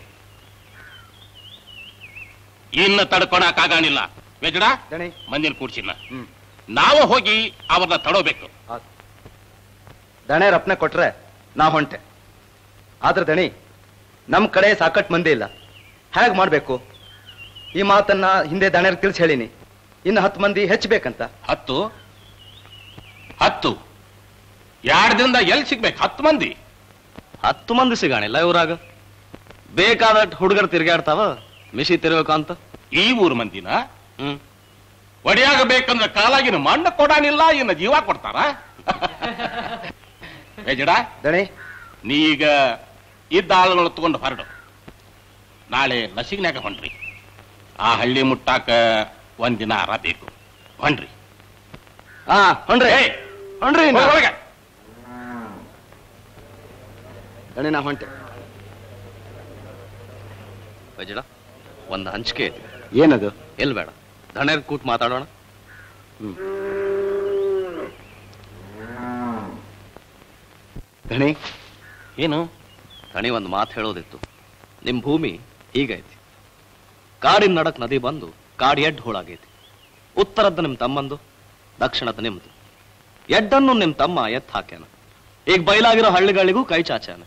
ಇನ್ನ ತಡ್ಕೊಳಕಾಗಾಣಿಲ್ಲ ವೆಜಡ ದಣಿ ಮಂದಿನ ಕೂಡ್ಸಿನ ಹ್ಮ್. ನಾವು ಹೋಗಿ ಅವ್ರನ್ನ ತಡೋಬೇಕು ದಣೆ ರಪ್ನೆ ಕೊಟ್ರೆ ನಾ ಹೊಂಟೆ ಆದ್ರೆ ದಣಿ ನಮ್ ಕಡೆ ಸಾಕಷ್ಟು ಮಂದಿ ಇಲ್ಲ ಹೇಗ್ ಮಾಡ್ಬೇಕು ಈ ಮಾತನ್ನ ಹಿಂದೆ ದಣೆರ್ ತಿಳಿಸಿ ಹೇಳಿನಿ ಇನ್ನು ಹತ್ತು ಮಂದಿ ಹೆಚ್ಚಬೇಕಂತ ಹತ್ತು ಹತ್ತು ಎರಡು ದಿನದ ಎಲ್ಲಿ ಸಿಗ್ಬೇಕು ಹತ್ತು ಮಂದಿ ಹತ್ತು ಮಂದಿ ಸಿಗಾಣಿಲ್ಲ ಇವ್ರಾಗ ಬೇಕಾದಟ್ ಹುಡುಗರು ತಿರ್ಗಾಡ್ತಾವ ಮಿಶಿ ತಿರ್ಬೇಕು ಅಂತ ಈ ಊರ್ ಮಂದಿನ ಹ್ಮ್ ಒಡೆಯಾಗ ಬೇಕಂದ್ರೆ ಕಾಲಾಗಿನ ಮಣ್ಣು ಕೊಡಾನಿಲ್ಲ ಇನ್ನು ಜೀವ ಕೊಡ್ತಾರ ವೆಜಡ ದಣಿ ನೀ ಈಗ ಇದ್ದ ಆಳುಗಳು ತಗೊಂಡು ಹೊರಡು ನಾಳೆ ಲಸಿಗ್ನ್ಯಾಗ ಹೊಂಡ್ರಿ ಆ ಹಳ್ಳಿ ಮುಟ್ಟಾಕ ಒಂದಿನ ಆರ ಬೇಕು ಹೊಂಡ್ರಿ ಹಾ ಹೊಂಡ್ರಿ ಏಯ್, ಹೊಂಡ್ರಿ ಇನ್ನ. ಹೋಗ್ ಒಳಗೆ. ದಣಿ ನಾ ಹೊಂಟೆ ವಜ್ರ ಒಂದು ಹಂಚಿಕೆ ಐತಿ ಏನದು ಎಲ್ಲಿ ಬೇಡ ದಣೇರ್ ಕೂತ್ ಮಾತಾಡೋಣ ದಣಿ ಏನು ದಣಿ ಒಂದು ಮಾತು ಹೇಳೋದಿತ್ತು ನಿಮ್ ಭೂಮಿ ಹೀಗೈತಿ ಕಾಡಿನ ನಡಕ್ ನದಿ ಬಂದು ಕಾಡು ಎಡ್ ಹೋಳಾಗೈತಿ ಉತ್ತರದ್ದು ನಿಮ್ ತಮ್ಮಂದು ದಕ್ಷಿಣದ ನಿಮ್ದು ಎಡ್ಡನ್ನು ನಿಮ್ ತಮ್ಮ ಎತ್ ಹಾಕ್ಯಾನ ಈಗ ಬಯಲಾಗಿರೋ ಹಳ್ಳಿಗಳಿಗೂ ಕೈ ಚಾಚಾನ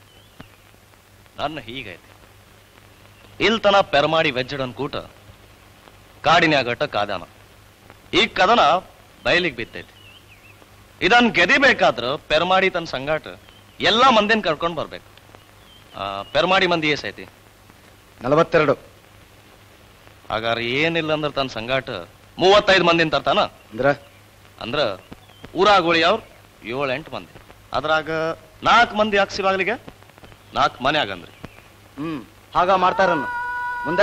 ನನ್ನ ಹೀಗೈತಿ ಇಲ್ತನ ಪೆರ್ಮಾಡಿ ವೆಜ್ಜಡನ್ ಕೂಟ ಕಾಡಿನ್ಯಾಗಟ ಕಾದಾನ ಈ ಕದನ ಬಯಲಿಗೆ ಬಿತ್ತೈತಿ ಇದನ್ ಗೆದಿಬೇಕಾದ್ರ ಪೆರ್ಮಾಡಿ ತನ್ನ ಸಂಗಾಟ ಎಲ್ಲಾ ಮಂದಿನ ಕರ್ಕೊಂಡ್ ಬರ್ಬೇಕು ಆ, ಪೆರ್ಮಾಡಿ ಮಂದಿ ಎಸ್ ಐತಿ ನಲವತ್ತೆರಡು ಹಾಗಾದ್ರೆ ಏನಿಲ್ಲ ಅಂದ್ರೆ ತನ್ನ ಸಂಗಾಟ ಮೂವತ್ತೈದು ಮಂದಿನ ತರ್ತಾನ ಅಂದ್ರ ಅಂದ್ರ ಊರಾಗೋಳಿ ಅವ್ರು ಏಳು ಎಂಟು ಮಂದಿ ಅದ್ರಾಗ ನಾಲ್ಕು ಮಂದಿ ಹಾಕ್ಸಿವಾಗ್ಲಿಗೆ ನಾಲ್ಕು ಮನೆ ಆಗಂದ್ರಿ ಹ್ಮ್ ಹಾಗ ಮಾಡ್ತಾರನ್ನ ಮುಂದೆ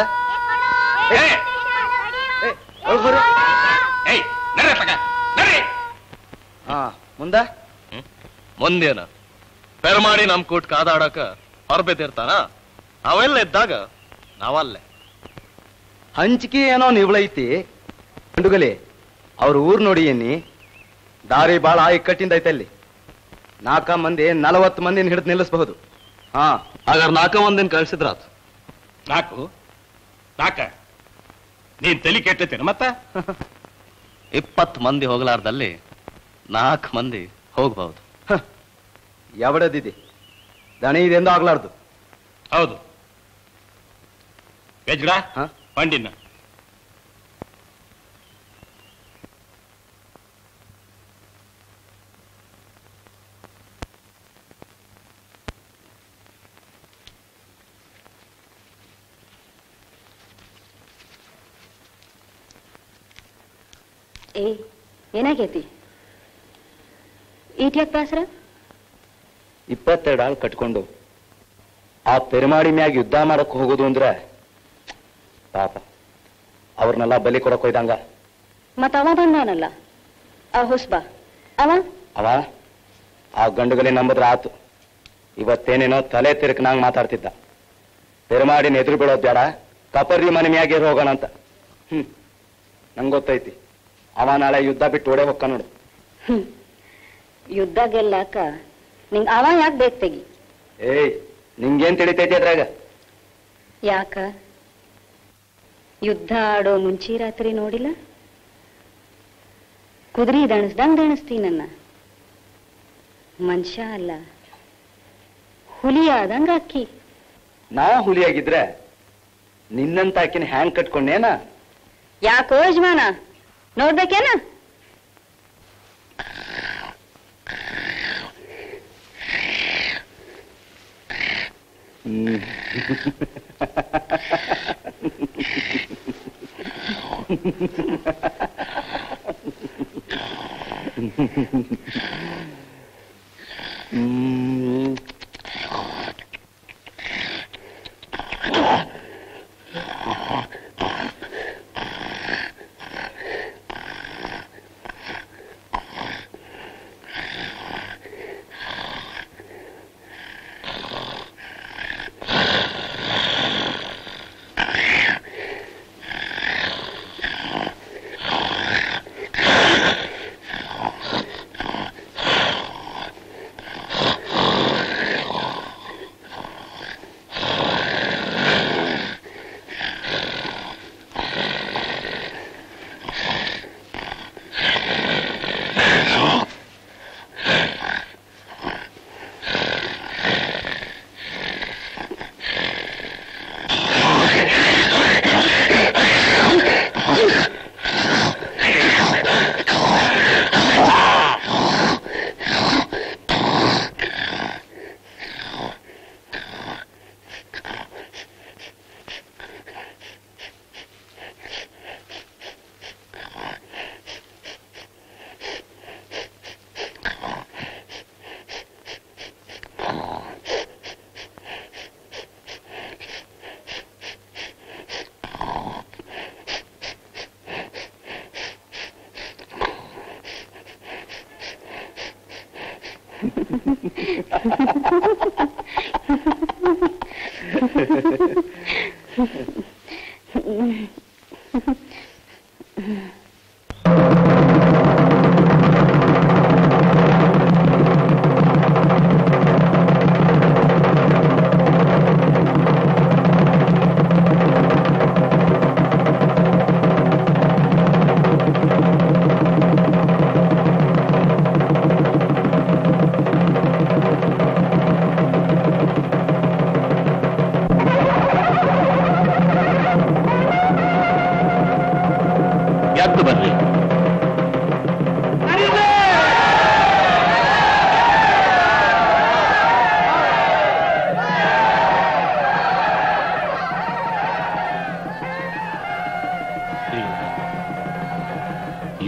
ಹಾ ಮುಂದೆ ಮುಂದೇನ ಪೆರ್ಮಾಡಿ ನಮ್ ಕೂಟ್ ಕಾದಾಡಕ ಹೊರಬಿದ್ದಿರ್ತಾನ ಅವೆಲ್ಲ ಇದ್ದಾಗ ನಾವಲ್ಲೇ ಹಂಚಿಕೆ ಏನೋ ನಿವಳೈತಿ ಗಂಡುಗಲಿ ಅವ್ರ ಊರ್ ನೋಡಿ ಏನಿ ದಾರಿ ಬಾಳ ಇಕ್ಕಟ್ಟಿಂದ ಐತೆ ಅಲ್ಲಿ ನಾಲ್ಕ ಮಂದಿ ನಲವತ್ತು ಮಂದಿನ ಹಿಡಿದು ನಿಲ್ಲಿಸಬಹುದು ಹಾ ಹಾಗಾದ್ರೆ ನಾಲ್ಕು ಮಂದಿನ ಕಳ್ಸಿದ್ರಾತು ನಾಲ್ಕು ನಾಲ್ಕ ನೀನ್ ತಲೆ ಕೆಟ್ಟತೇನ ಮತ್ತ ಇಪ್ಪತ್ತು ಮಂದಿ ಹೋಗ್ಲಾರ್ದಲ್ಲಿ ನಾಲ್ಕು ಮಂದಿ ಹೋಗ್ಬಹುದು ಯಾವಡದಿದೆ ದಣಿ ಇದೆಂದು ಆಗ್ಲಾರ್ದು ಹೌದು ವೆಜ್ಡ ಹಾ? ಪಂಡಿನ ಏ ಏನಾಗೈತಿ ಈಟ್ಯಾಕ್ ಬ್ಯಾಸ್ರ ಇಪ್ಪತ್ತೆರಡು ಆಳ್ ಕಟ್ಕೊಂಡು ಆ ಪೆರುಮಾಡಿ ಮ್ಯಾಗ ಯುದ್ಧ ಮಾಡಕ್ ಹೋಗೋದು ಅಂದ್ರೆ ಪಾಪ ಅವ್ರನ್ನೆಲ್ಲ ಬಲಿ ಕೊಡಕ್ ಹೋಯ್ದಂಗ ಮತ್ತ ಅವ ಬಂದಾನಲ್ಲ ಆ ಹುಸ್ಬಾ ಅವ ಅವ ಆ ಗಂಡುಗಲಿ ನಂಬದ್ರ ಆತು ಇವತ್ತೇನೇನೋ ತಲೆ ತಿರುಕನಾಂಗ್ ಮಾತಾಡ್ತಿದ್ದ ಪೆರುಮಾಡಿನ ಎದುರು ಬೀಳೋದ್ ಬೇಡ ಕಪರ್ರಿ ಮನೆ ಮ್ಯಾಗೆ ಹೋಗೋಣ ಅಂತ ಹ್ಮ್ ನಂಗ್ ಗೊತ್ತೈತಿ ಅವ ನಾಳೆ ಯುದ್ಧ ಬಿಟ್ಟು ಓಡೇ ಹೊಕ್ಕ ನೋಡು ಹ್ಮ್. ಯುದ್ಧ ಗೆಲ್ಲಾಕ ನಿಂಗ್ ಅವ ಯಾಕೆ ಬೇಕು ತೆಗಿ ಏಯ್ ನಿಂಗೇನ್ ತಿಳಿತೈತಿ ಅದ್ರಾಗ ಯಾಕ ಯುದ್ಧ ಆಡೋ ಮುಂಚಿ ರಾತ್ರಿ ನೋಡಿಲ್ಲ ಕುದುರೆ ದಣಸ್ದಂಗ್ ದಣಿಸ್ತೀನನ್ನ ಮನುಷ್ಯ ಅಲ್ಲ ಹುಲಿ ಆದಂಗ ಅಕ್ಕಿ ನಾ ಹುಲಿಯಾಗಿದ್ರೆ ನಿನ್ನಂತ ಆಕಿನ ಹ್ಯಾಂಗ್ ಕಟ್ಕೊಂಡೇನ ಯಾಕೋ ಯಜಮಾನ ನೋಡ್ಬೇಕೇನ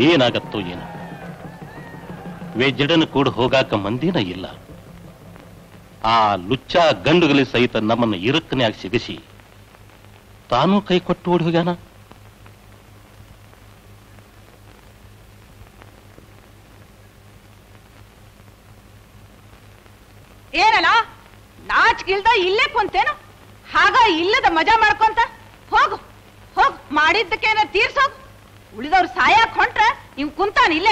ಏನಾಗತ್ತೋ ಏನೋ ವೆಜ್ಜಡನ ಕೂಡ ಹೋಗಾಕ ಮಂದಿನ ಇಲ್ಲ ಆ ಲುಚ್ಚ ಗಂಡುಗಲಿ ಸಹಿತ ನಮ್ಮನ್ನ ಇರಕ್ಕನ್ಯಾಗ ಸಿಗಿಸಿ ತಾನೂ ಕೈ ಕೊಟ್ಟು ಓಡಿ ಹೋಗ್ಯಾನ ಏನಲ್ಲ ನಾಚ್ಗಿಲ್ದ ಇಲ್ಲೇ ಕುಂತೇನು ಹಾಗ ಇಲ್ಲದ ಮಜಾ ಮಾಡ್ಕೊಂತ ಹೋಗು ಹೋಗ್ ಮಾಡಿದ್ದಕ್ಕೇನ ತೀರ್ಸೋಗ್ ಉಳಿದವ್ರು ಸಾಯಕ್ ಹೊಂಟ್ರ ಇವ್ ಕುಂತಾನ ಇಲ್ಲೇ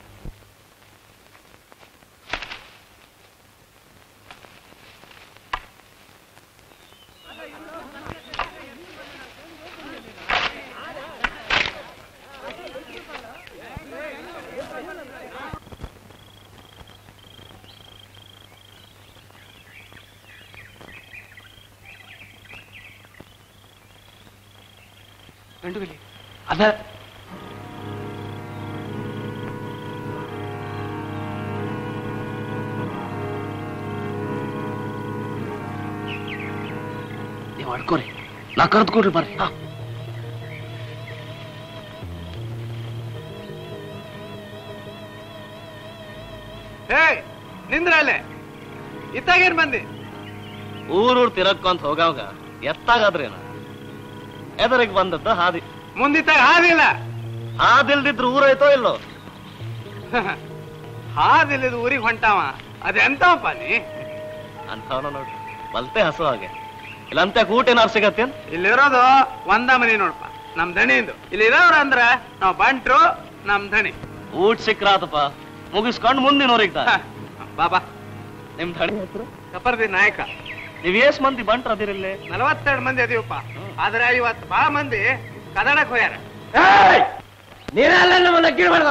ಗಂಡುಗಲಿ ಅದ ನೀವು ಅಡ್ಕೋರಿ ನಾ ಕರೆದ್ಕೊಡ್ರಿ ಬರ್ರಿ ಹಾ ಹೇ ನಿಂದ್ರಲ್ಲೇ ಇತ್ತಾಗೇನ್ ಮಂದಿ ಊರೂರ್ ತಿರಕ್ಕೊಂತ ಹೋಗಾವಾಗ ಎತ್ತಾಗಾದ್ರೇನ ಎದರಿಗೆ ಬಂದದ್ದ ಹಾದಿ ಮುಂದಿತ್ತಾಗ ಹಾದಿಲ್ಲ ಹಾದಿಲ್ದಿದ್ರು ಊರೈತೋ ಇಲ್ಲೋ ಹಾದಿಲ್ಲದ ಊರಿಗೆ ಹೊಂಟಾವ ಅದೆಂತವಪ್ಪ ನೀ ಅಂಥವನ ನೋಡ್ರಿ ಬಲ್ತೆ ಹಸು ಹಾಗೆ ಇಲ್ಲಂತೆ ಊಟ ಏನಾರು ಸಿಗತ್ತೇನ್ ಇಲ್ಲಿರೋದು ಒಂದ ಮನಿ ನೋಡಪ್ಪ ನಮ್ ದಣಿಂದು ಇಲ್ಲಿ ಇರೋರು ಅಂದ್ರ ನಾವ್ ಬಂಟ್ರು ನಮ್ ದಣಿ ಊಟ ಸಿಕ್ರಾತಪ್ಪ ಮುಗಿಸ್ಕೊಂಡು ಮುಂದಿನವ್ರಿಗೆ ಹ, ಬಾಬಾ ನಿಮ್ ಧಣಿ ಹೆಸರು ಕಪರ್ದಿ ನಾಯಕ ನೀವ್ ಎಷ್ಟ್ ಮಂದಿ ಬಂಟ್ರ ಅದಿರಿಲ್ಲೇ ನಲವತ್ತೆರಡು ಮಂದಿ ಅದೀವಪ್ಪ ಆದ್ರೆ ಇವತ್ತು ಬಾಳ ಮಂದಿ ಕದಡಕ್ ಹೋಗ್ಯಾರ ನೀನೆಲ್ಲ ನಮ್ಮನ್ನ ಕೀಳ್ಬಾರ್ದು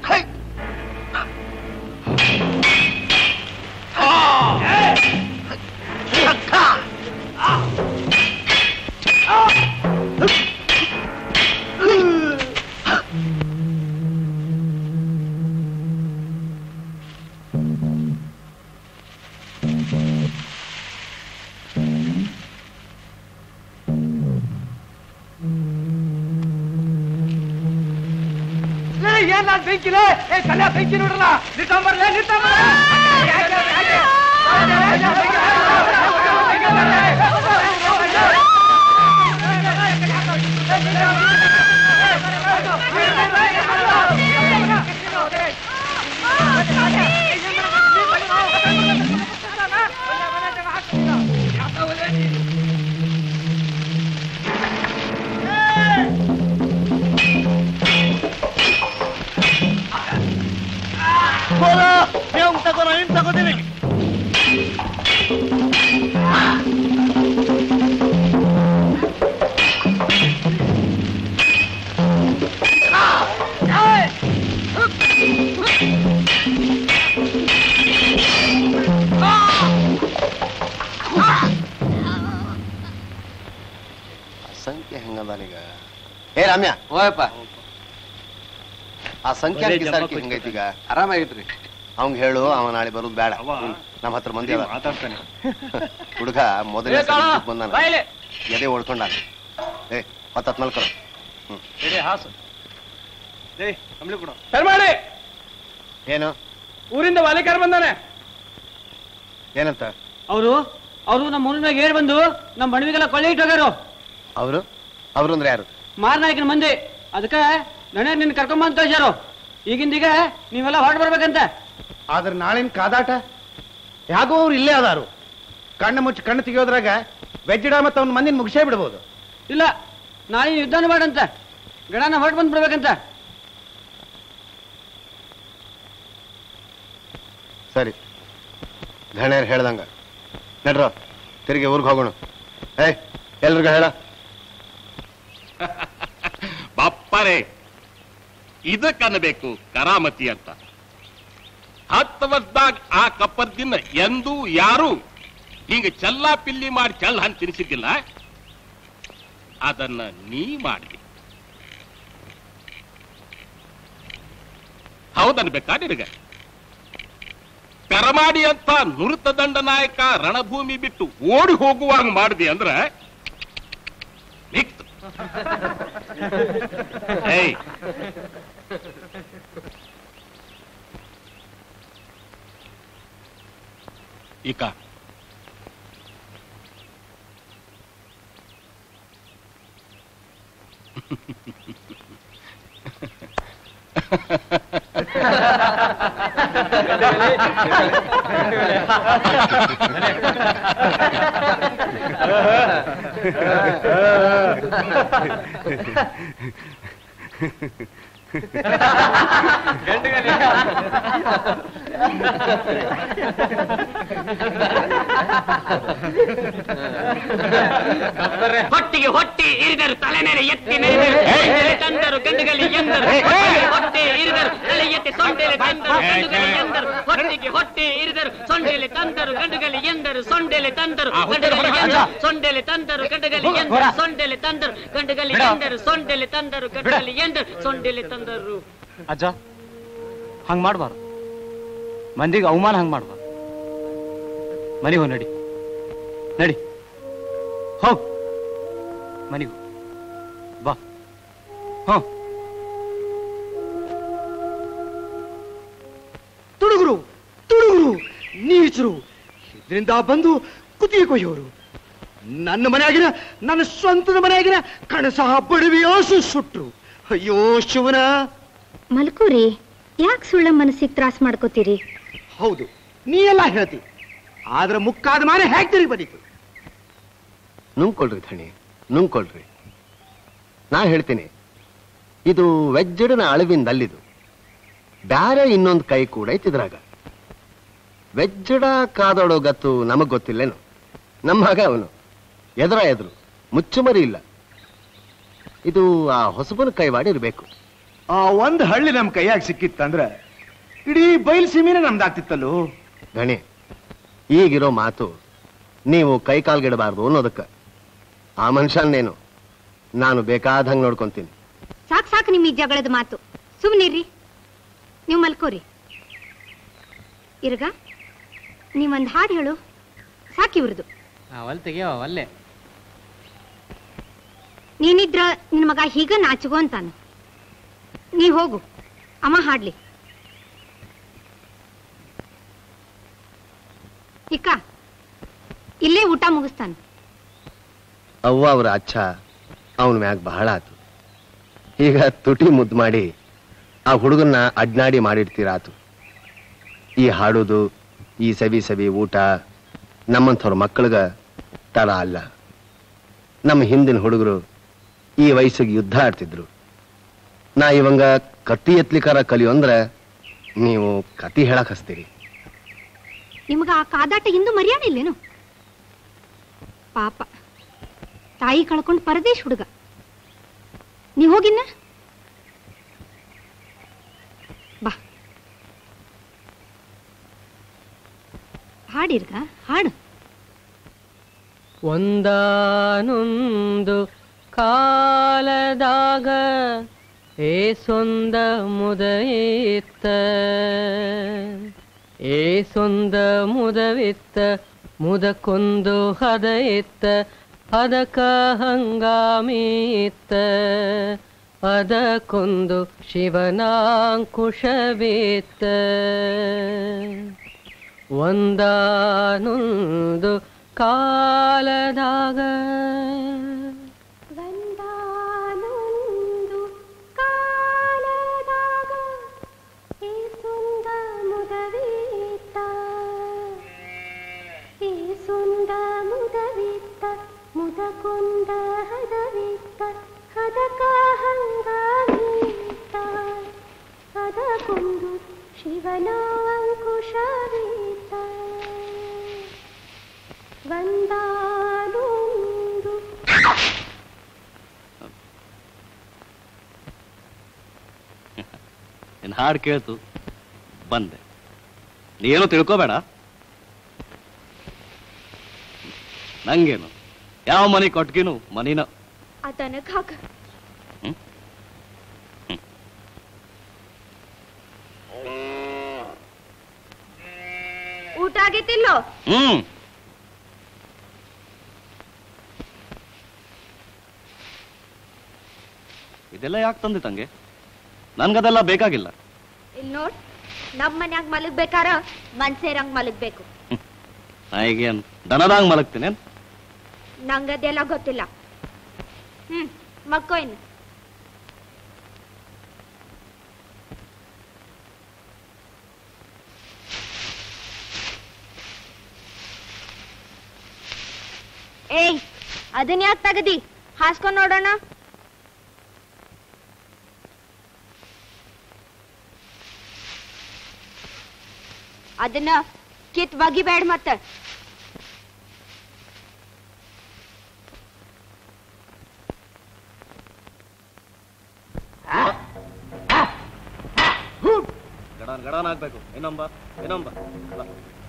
ಏನ ಬೆಂಕಿಲೆ ಏ ಕಲ್ಯ ಬೆಂಕಿ ನೋಡ್ರಲ್ಲ ನಿಂತಂಬರ್ಲೆ ತಗೋಣ ಏನ್ ತಗೋತೀನಿ ಸಂಖ್ಯೆ ಹೆಂಗದಾನೀಗ ಏ ರಾಮ್ಯ ಓಯಪ್ಪ ಆ ಸಂಖ್ಯೆ ಕಿಸಾರಿಕೆ ಹೆಂಗೈತಿ ಈಗ ಆರಾಮಾಗಿತ್ರಿ ಅವಂಗ ಹೇಳು ಅವ ನಾಳೆ ಬರೋದು ಬೇಡ ಹ್ಮ್. ನಮ್ಮ ಹತ್ರ ಮಂದಿ ಅದ ಮಾತಾಡ್ತಾನೆ ಹುಡುಗ ಮೊದಲನೇ ಸಲ ಇದಕ್ ಬಂದಾನ ಎದೆ ಓಡ್ಕೊಂಡಾನ ಏ ಹತ್ತತ್ ಮಲ್ಕೊಳ ಹಾಸು ಏಯ್ ಕಂಬಳಿ ಕೊಡು ಪೆರ್ಮಾಳಿ ಏನು ಊರಿಂದ ವಾಲಿಕಾರ ಬಂದಾನೆ ಏನಂತ ಅವರು ಅವರು ನಮ್ಮ ಊರಿನ ಮ್ಯಾಗ ಏರ್ ಬಂದು ನಮ್ಮ ಬಣವಿಗೆಲ್ಲ ಕೊಳ್ಳೆ ಇಟ್ಟು ಹೋಗ್ಯಾರು ಅವರು ಅವರು ಅಂದ್ರೆ ಯಾರು ಮಾರನಾಯಕನ ಮಂದಿ ಅದಕ್ಕೆ ನಣೆ ನಿನ್ನ ಕರ್ಕೊಂಬಂದ್ ಕಳ್ಸ್ಯಾರು ಈಗಿಂದೀಗ ನೀವೆಲ್ಲ ಹೊರಟು ಬರ್ಬೇಕಂತ ಆದ್ರೆ ನಾಳಿನ ಕಾದಾಟ ಯಾಗೋ ಅವ್ರು ಇಲ್ಲೇ ಅದಾರು ಕಣ್ಣು ಮುಚ್ಚಿ ಕಣ್ಣು ತೆಗಿಯೋದ್ರಾಗ ವೆಜ್ಜಿಡ ಮತ್ತು ಅವ್ನ ಮಂದಿನ ಮುಗಿಸೇ ಬಿಡ್ಬೋದು ಇಲ್ಲ ನಾಳೆ ಯುದ್ಧನ ಮಾಡಂತ ಗಡನ ಹೊರಟು ಬಂದ್ ಬಿಡ್ಬೇಕಂತ ಸರಿ ಗಣ್ಯರು ಹೇಳ್ದಂಗ ನಡ್ರ ತಿರುಗಿ ಊರಿಗೆ ಹೋಗೋಣ ಏಯ್ ಎಲ್ರಿಗೂ ಹೇಳ ಬಾಪ್ಪರೇ ಇದಕ್ಕನ್ನಬೇಕು ಕರಾಮತಿ ಅಂತ ಹತ್ತು ವರ್ಷದಾಗ ಆ ಕಪ್ಪರ್ದಿನ ಎಂದೂ ಯಾರು ಹಿಂಗ ಚಲ್ಲಾ ಪಿಲ್ಲಿ ಮಾಡಿ ಚಲ್ ಹಂತ ತಿನ್ಸಿದ್ದಿಲ್ಲ ಅದನ್ನ ನೀ ಮಾಡಿ ಹೌದನ್ಬೇಕಾ ನಿನಗ ಪೆರಮಾಡಿ ಅಂತ ನುರಿತ ದಂಡ ನಾಯಕ ರಣಭೂಮಿ ಬಿಟ್ಟು ಓಡಿ ಹೋಗುವಾಗ ಮಾಡಿದೆ ಅಂದ್ರ ನಿಕ್ತು ಏಯ್ ಈಕ ಹೊಟ್ಟಿಗೆ ಹೊಟ್ಟಿ ಇರಿದರು ತಲೆ ಮೇಲೆ ಎತ್ತಿ ನೆರೆದರು ಸೊಂಡೆಲೆ ತಂದರು ಗಂಡುಗಲಿ ಎಂದರು ಹೊಟ್ಟಿಗೆ ಹೊಟ್ಟಿ ಇರಿದರು ತಲೆ ಎತ್ತಿ ಸೊಂಡೆಲೆ ತಂದರು ಗಂಡುಗಲಿ ಎಂದರು ಹೊಟ್ಟಿಗೆ ಹೊಟ್ಟಿ ಇರಿದರು ಸೊಂಡೆಲೆ ತಂದರು ಗಂಡುಗಲಿ ಎಂದರು ಸೊಂಡೆಲೆ ತಂದರು ಗಂಡುಗಲಿ ಎಂದರು ಸೊಂಡೆಲೆ ತಂದರು ಗಂಡುಗಲಿ ಎಂದರು ಸೊಂಡೆಲೆ ತಂದರು ಗಂಡುಗಲಿ ಎಂದರು ಸೊಂಡೆಲೆ ತಂದರು ಗಂಡುಗಲಿ ಎಂದರು ಸೊಂಡೆಲೆ ತಂದರು ಅಜ್ಜ ಹಂಗ್ ಮಾಡ್ಬಾರ್ದು ಮಂದಿಗೆ ಅವಮಾನ ಹಂಗ್ ಮಾಡ್ಬಾರ್ದು ಮನೆಗೆ ಹೋಗ್ ನಡಿ ನಡಿ ಹೋಗ್ ಮನೆಗೆ ಬಾ ಹೋ ತುಡುಗರು ತುಡುಗರು ನೀಚರು ಇದರಿಂದ ಬಂದು ಕುತ್ತಿಗೆ ಕೊಯ್ಯೋರು ನನ್ನ ಮನೆಯಾಗಿನ ನನ್ನ ಸ್ವಂತದ ಮನೆಯಾಗಿನ ಕಣಸ ಬಡವಿಯೋ ಸುಟ್ರು ಅಯ್ಯೋ ಶಿವನ ಮಲ್ಕೋರಿ ಯಾಕೆ ಸುಳ್ಳ ಮನಸ್ಸಿಗೆ ತ್ರಾಸ ಮಾಡ್ಕೋತೀರಿ ಹೌದು ನೀ ಎಲ್ಲ ಹೇಳ್ತಿ ಆದ್ರೆ ಮುಕ್ಕಾದ ಮಾನೆ ಹೇಗೆ ತಿರುಗಿ ಬದೀತು ನುಂಗ್ಕೊಳ್ರಿ ಧಣಿ ನುಂಗ್ಕೊಳ್ರಿ ನಾ ಹೇಳ್ತೀನಿ ಇದು ವೆಜ್ಜಡನ ಅಳವಿಂದ ಅಲ್ಲಿದು ಬ್ಯಾರೆ ಇನ್ನೊಂದು ಕೈ ಕೂಡ ಐತಿದ್ರಾಗ ವೆಜ್ಜಡ ಕಾದೋಡೋ ಗತ್ತು ನಮಗ್ ಗೊತ್ತಿಲ್ಲೇನು ನಮ್ಮ ಮಗ ಅವನು ಎದುರ ಎದುರು ಮುಚ್ಚುಮರಿ ಇಲ್ಲ ಇದು ಆ ಹೊಸಬನ ಕೈವಾಡ ಇರಬೇಕು ಆ ಒಂದ್ ಹಳ್ಳಿ ನಮ್ ಕೈಯಾಗ ಸಿಕ್ಕಿತ್ತಂದ್ರ ಇಡೀ ಬಯಲು ಸೀಮೆನೆ ನಮ್ದಾಗ್ತಿತ್ತಲ್ಲೋ ಗಣಿ ಈಗಿರೋ ಮಾತು ನೀವು ಕೈ ಕಾಲ್ಗಿಡಬಾರ್ದು ಅನ್ನೋದಕ್ಕ ಆ ಮನುಷ್ಯನ್ನೇನು ನಾನು ಬೇಕಾದಂಗೆ ನೋಡ್ಕೊಂತೀನಿ ಸಾಕ್ ಸಾಕು ನಿಮ್ ಈ ಜಗಳದ ಮಾತು ಸುಮ್ನಿರ್ರಿ ನೀವು ಮಲ್ಕೋರಿ ಇರ್ಗ ನೀವೊಂದ್ ಹಾಡು ಹೇಳು ಸಾಕಿವ್ರದು ಒಲ್ ತೆಗಿಯೋ ಅಲ್ಲೇ ನೀನಿದ್ರ ನಿನ್ ಮಗ ಹೀಗ ನಾಚುಗೋ ಅಂತಾನು ನೀ ಹೋಗು ಅಮ್ಮ ಹಾಡ್ಲಿ ಇಕ್ಕ ಇಲ್ಲೇ ಊಟ ಮುಗಿಸ್ತಾನ ಅವ್ವ ಅವರ ಅಚ್ಚ ಅವನ ಮ್ಯಾಗ ಬಹಳ ಆತು ಈಗ ತುಟಿ ಮುದ್ದು ಮಾಡಿ ಆ ಹುಡುಗನ್ನ ಅಡ್ನಾಡಿ ಮಾಡಿಡ್ತೀರಾತು ಈ ಹಾಡೋದು ಈ ಸವಿ ಸವಿ ಊಟ ನಮ್ಮಂಥವ್ರ ಮಕ್ಕಳಿಗ ತಡ ಅಲ್ಲ ನಮ್ಮ ಹಿಂದಿನ ಹುಡುಗರು ಈ ವಯಸ್ಸಿಗೆ ಯುದ್ಧ ಆಡ್ತಿದ್ರು ನಾ ಇವಂಗ ಕತ್ತಿ ಎತ್ಲಿಕಾರ ಕಲಿಯೋ ಅಂದ್ರೆ ನೀವು ಕತಿ ಹೇಳಕ್ ಹಸ್ತೀರಿ ನಿಮಗ ಆ ಕಾದಾಟ ಹಿಂದೂ ಮರ್ಯಾದೆ ಇಲ್ಲೇನು ಪಾಪ ತಾಯಿ ಕಳ್ಕೊಂಡು ಪರದೇಶ್ ಹುಡುಗ ನೀ ಹೋಗಿನ್ನ ಬಾ ಹಾಡಿರ್ಗ ಹಾಡು ಒಂದಾನೊಂದು ಕಾಲದಾಗ ಏ ಸೊಂದ ಮುದಯಿತ್ತ ಏ ಸೊಂದ ಮುದವಿತ್ತ ಮುದಕ್ಕೊಂದು ಹದ ಇತ್ತ ಅದಕ ಹಂಗಾಮಿತ್ತ ಅದಕ್ಕೊಂದು ಶಿವನಾಂಕುಶವಿತ್ತ ಒಂದಾನೊಂದು ಕಾಲದಾಗ ಒಂದಾನೊಂದು ಕಾಲದಾಗ ಈ ಸುಂದ ಮುದವಿತ್ತ ಈ ಸುಂದ ಮುದವಿತ್ತ ಮುದಕೊಂದ ಹದವಿತ್ತ ಹದಕ ಹಂಗಾಮಿತ್ತ ಹದಕೊಂದು ಶಿವನ ಅಂಕುಶವಿತ್ತ ಒಂದಾನೊಂದು ನಿನ್ ಹಾಡು ಕೇಳ್ತು ಬಂದೆ ನೀನು ತಿಳ್ಕೋಬೇಡ ನಂಗೇನು ಯಾವ ಮನೆ ಕೊಟ್ಗಿನು ಮನಿನ ಅದನಕ್ ಹಾಕ ಹ್ಮ್? ಊಟ ಆಗೈತಿಲ್ಲೋ ಹ್ಮ್ ಇದೆಲ್ಲ ಯಾಕೆ ತಂದೆ ತಂಗೆ ನನ್ಗದೆಲ್ಲ ಬೇಕಾಗಿಲ್ಲ ಇಲ್ಲಿ ನೋಡ್ ನಮ್ ಮನ್ಯಾಗ ಮಲಗ್ಬೇಕಾರ ಮನ್ಸೇರಂಗ್ ಮಲಗ್ಬೇಕು ಈಗೇನ್ ದನದಂಗ್ ಮಲಗ್ತೀನಿ ನಂಗದೆಲ್ಲ ಗೊತ್ತಿಲ್ಲ ಹ್ಮ್ ಮಕ್ಕೋ ಇನ್ನು ಏಯ್ ಅದನ್ನ ಯಾಕೆ ತಗದಿ ಹಾಸ್ಕೊಂಡ್ ನೋಡೋಣ ಅದನ್ನ ಕಿತ್ ಒಗಿಬೇಡ ಮತ್ತ ಗಡಾನ್ ಗಡಾನ್ ಆಗ್ಬೇಕು ಇನ್ನೊಂಬ ಇನ್ನೊಂಬ ಬಾ.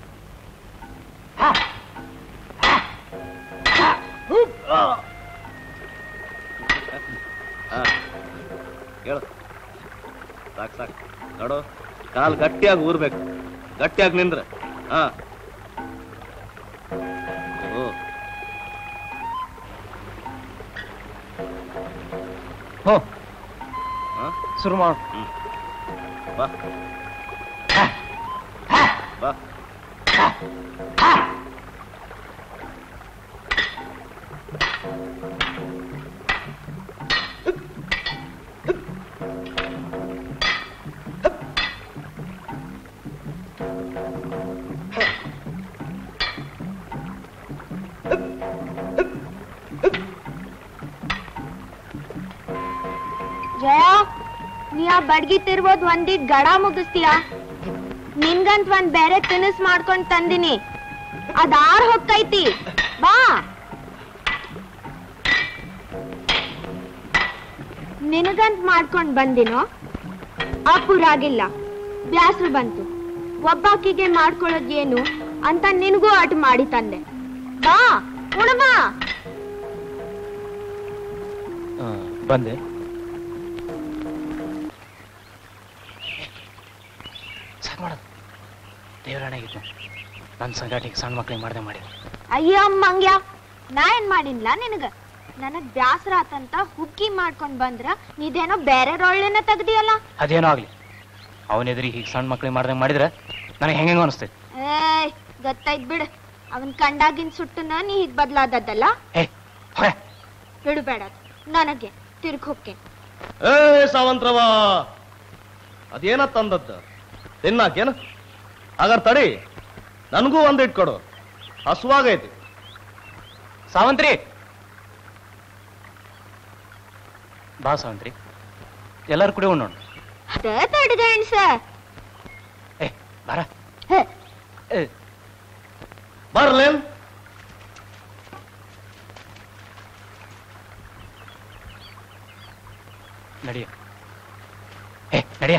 ಹಾ. ಹೇಳು ಸಾಕ್ ಸಾಕ್ ನೋಡು ಕಾಲ್ ಗಟ್ಟಿಯಾಗಿ ಊರ್ಬೇಕು ಗಟ್ಟಿಯಾಗಿ ನಿಂದ್ರೆ ಹಾ ಓ ಹೋ ಹಾ? ಶುರು ಮಾಡು ಹ್ಮ್. ಬಾ ಬಾ ಜಯ ನೀ ಆ ಬಡ್ಗಿ ತಿರ್ಬೋದ್ ಒಂದಿಟ್ ಗಡ ಮುಗಿಸ್ತೀಯ ನಿನ್ಗಂತ ಒಂದ್ ಬೇರೆ ತಿನಿಸ್ ಮಾಡ್ಕೊಂಡ್ ತಂದಿನಿ ಅದಾರ್ ಹೊಕ್ಕೈತಿ ಬಾ ನಿನಗಂತ ಮಾಡ್ಕೊಂಡ್ ಬಂದಿನೋ ಅಪುರಾಗಿಲ್ಲ ಬ್ಯಾಸ್ರು ಬಂತು ಒಬ್ಬಾಕಿಗೆ ಮಾಡ್ಕೊಳ್ಳೋದ್ ಏನು ಅಂತ ನಿನಗೂ ಅಟ್ ಮಾಡಿ ತಂದೆ ಬಾ ಉಣಬಾ ಆ, ಬಂದೆ ಸಾಕು ಮಾಡೋದು ದೇವರಾಣಾಗಿತ್ತು ನನ್ನ ಸಂಗಾಟಿಗೆ ಸಣ್ಣ ಮಕ್ಳಿಗೆ ಮಾಡ್ದೆ ಮಾಡಿ ಅಯ್ಯೋ ಮಂಗ್ಯ ನಾ ಏನ್ ಮಾಡಿನ್ಲ ನಿನಗ ನನಗ್ ಬ್ಯಾಸರ ಆತಂತ ಹುಗ್ಗಿ ಮಾಡ್ಕೊಂಡ್ ಬಂದ್ರ ನೀದೇನೋ ಬೇರೆ ರೊಳ್ಳೆನ ತೆಗ್ದಿಯಲ್ಲ ಅದೇನೋ ಆಗ್ಲಿ ಅವನ ಎದುರಿಗೆ ಹೀಗೆ ಸಣ್ಣ ಮಕ್ಳಿಗೆ ಮಾಡ್ದಂಗೆ ಮಾಡಿದ್ರೆ ನನಗೆ ಹೆಂಗೆ ಅನಿಸ್ತೈತೆ ಏಯ್ ಗೊತ್ತಾಯ್ತ್ ಬಿಡು ಅವನ್ ಕಂಡಾಗಿನ್ ಸುಟ್ಟನ ನೀ ಹೀಗ್ ಬದ್ಲಾದದ್ದಲ್ಲ ಏ ಹೊರೆ ಬಿಡುಬೇಡ ನನಗೆ ತಿರ್ಗ್ ಹೋಗ್ಕೆ ಏ ಸಾವಂತ್ರವ ಅದೇನ ತಂದದ್ದ ತಿನ್ನಾಕೇನ ಹಾಗಾರ್ ತಡಿ ನನಗೂ ಒಂದ್ ಇಟ್ಕೊಡು ಹಸುವಾಗೈತಿ ಸಾವಂತ್ರಿ ಬಾ ಸಾವಂತ್ರಿ ಎಲ್ಲರೂ ಕುಡಿ ಉಣ್ಣೋಣ ಅದ ತಡ್ಗಣ್ಸ ಏ ಬರ ಹೇ. ಏ ಬರ್ಲೇನ್ ನಡಿಯ ಏ ನಡಿಯ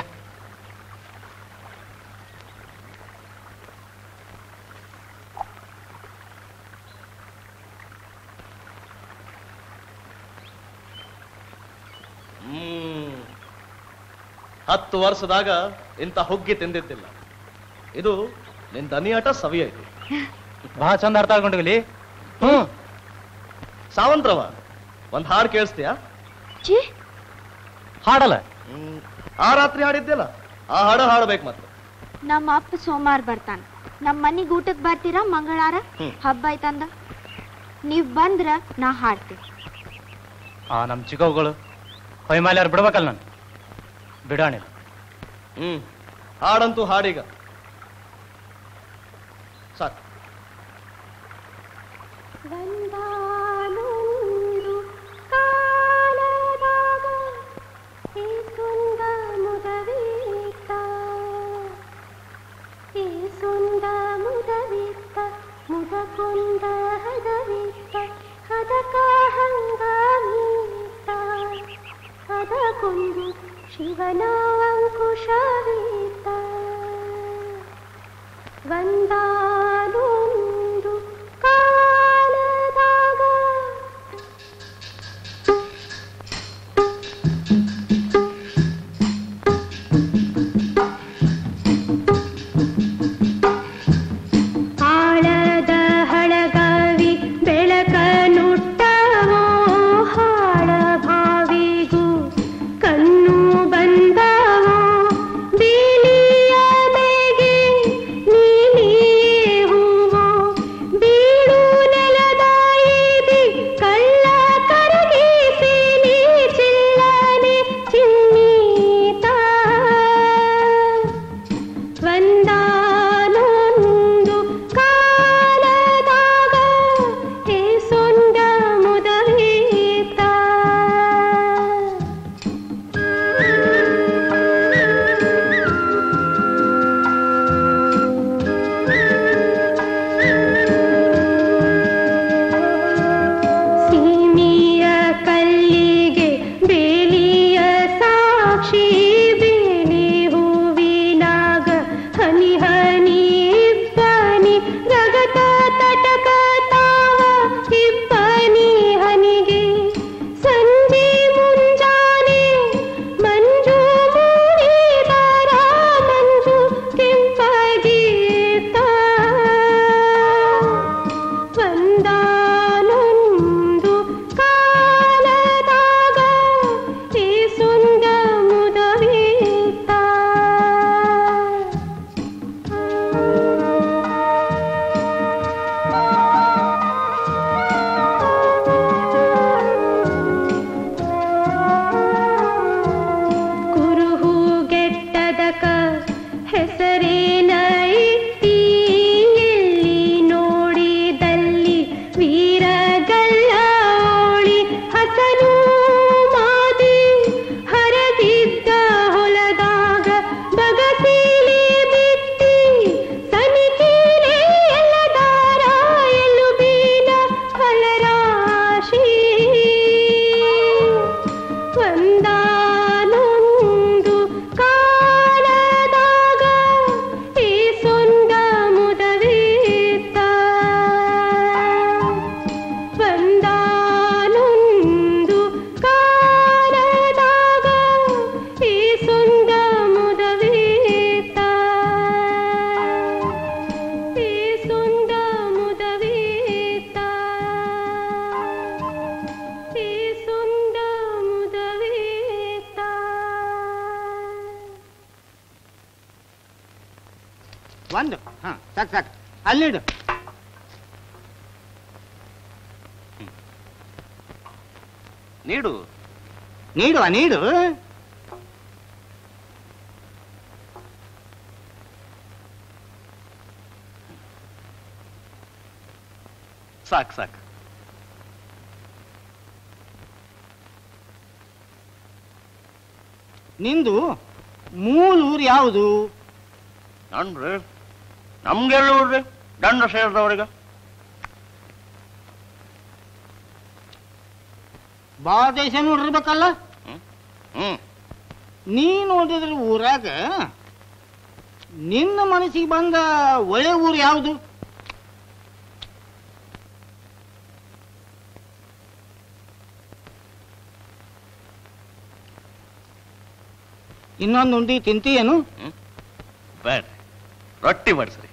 ಹ್ಮ್ ಹತ್ತು ವರ್ಷದಾಗ ಇಂಥ ಹುಗ್ಗಿ ತಿಂದಿದ್ದಿಲ್ಲ ಇದು ನಿನ್ ದನಿಯಾಟ ಸವಿ ಐತಿ ಬಹಳ ಚಂದ ಅರ್ಥ ಆಗ್ಕೊಂಡಿಗಲಿ ಹ್ಮ್ ಸಾವಂತ್ರವ ಒಂದ್ ಹಾಡ್ ಕೇಳಿಸ್ತೀಯಾ ಛೀ ಹಾಡಲ್ಲ ಹ್ಮ್ ಆ ರಾತ್ರಿ ಹಾಡಿದ್ದಿಲ್ಲ ಆ ಹಾಡು ಹಾಡ್ಬೇಕು ಮತ್ತೆ ನಮ್ಮ ಅಪ್ಪ ಸೋಮವಾರ ಬರ್ತಾನ ನಮ್ಮ ಮನಿಗ್ ಊಟಕ್ ಬರ್ತೀರಾ ಮಂಗಳಾರ ಹ್ಮ್. ಹಬ್ಬ ಐತಂದ ನೀವ್ ಬಂದ್ರ ನಾ ಹಾಡ್ತೀನಿ ಆ ನಮ್ಮ ಚಿಕ್ಕವುಗಳು ಹೊಯ್ಮಾಲ್ಯಾರು ಬಿಡ್ಬೇಕಲ್ಲ ನಾನು ಬಿಡಾಣಿಲ್ಲ ಹ್ಮ್ ಹಾಡಂತೂ ಹಾಡೀಗ ಸಾಕು ಒಂದಾನೊಂದು ಕಾಲದಾಗ ಈ ಸುಂದ ಮುದವಿತ್ತ ಈ ಸುಂದ ಮುದವಿತ್ತ ಮುದಕೊಂದ ಹದವಿತ್ತ ಹದಕ ಹಂಗಾಮಿತ್ತ ಹದಕೊಂದು ಶಿವನ ಅಂಕುಶವಿತ್ತ ಒಂದಾನೊಂದು ಕಾಲದಾಗ ಸಾಕು ಸಾಕು ಅಲ್ಲಿಡು ನೀಡು ನೀಡುವ ನೀಡು ಸಾಕು ಸಾಕು ನಿಂದು ಮೂಲ ಊರು ಯಾವುದು ನನ್ರಿ ನಮ್ಗೆಲ್ಲ ನೋಡ್ರಿ ದಂಡ ಸೇರಿದವ್ರಿಗೆ ಭಾಳ ದೇಶ ನೋಡಿರ್ಬೇಕಲ್ಲ ಹ್ಮ್ ನೀ ನೋಡಿದ್ರೆ ಊರಾಗ ನಿನ್ನ ಮನಸ್ಸಿಗೆ ಬಂದ ಒಳ್ಳೆ ಊರು ಯಾವುದು ಇನ್ನೊಂದು ಉಂಡಿ ತಿಂತೀಯೇನು ಬೇಡ ರೊಟ್ಟಿ ಬಡಿಸ್ರಿ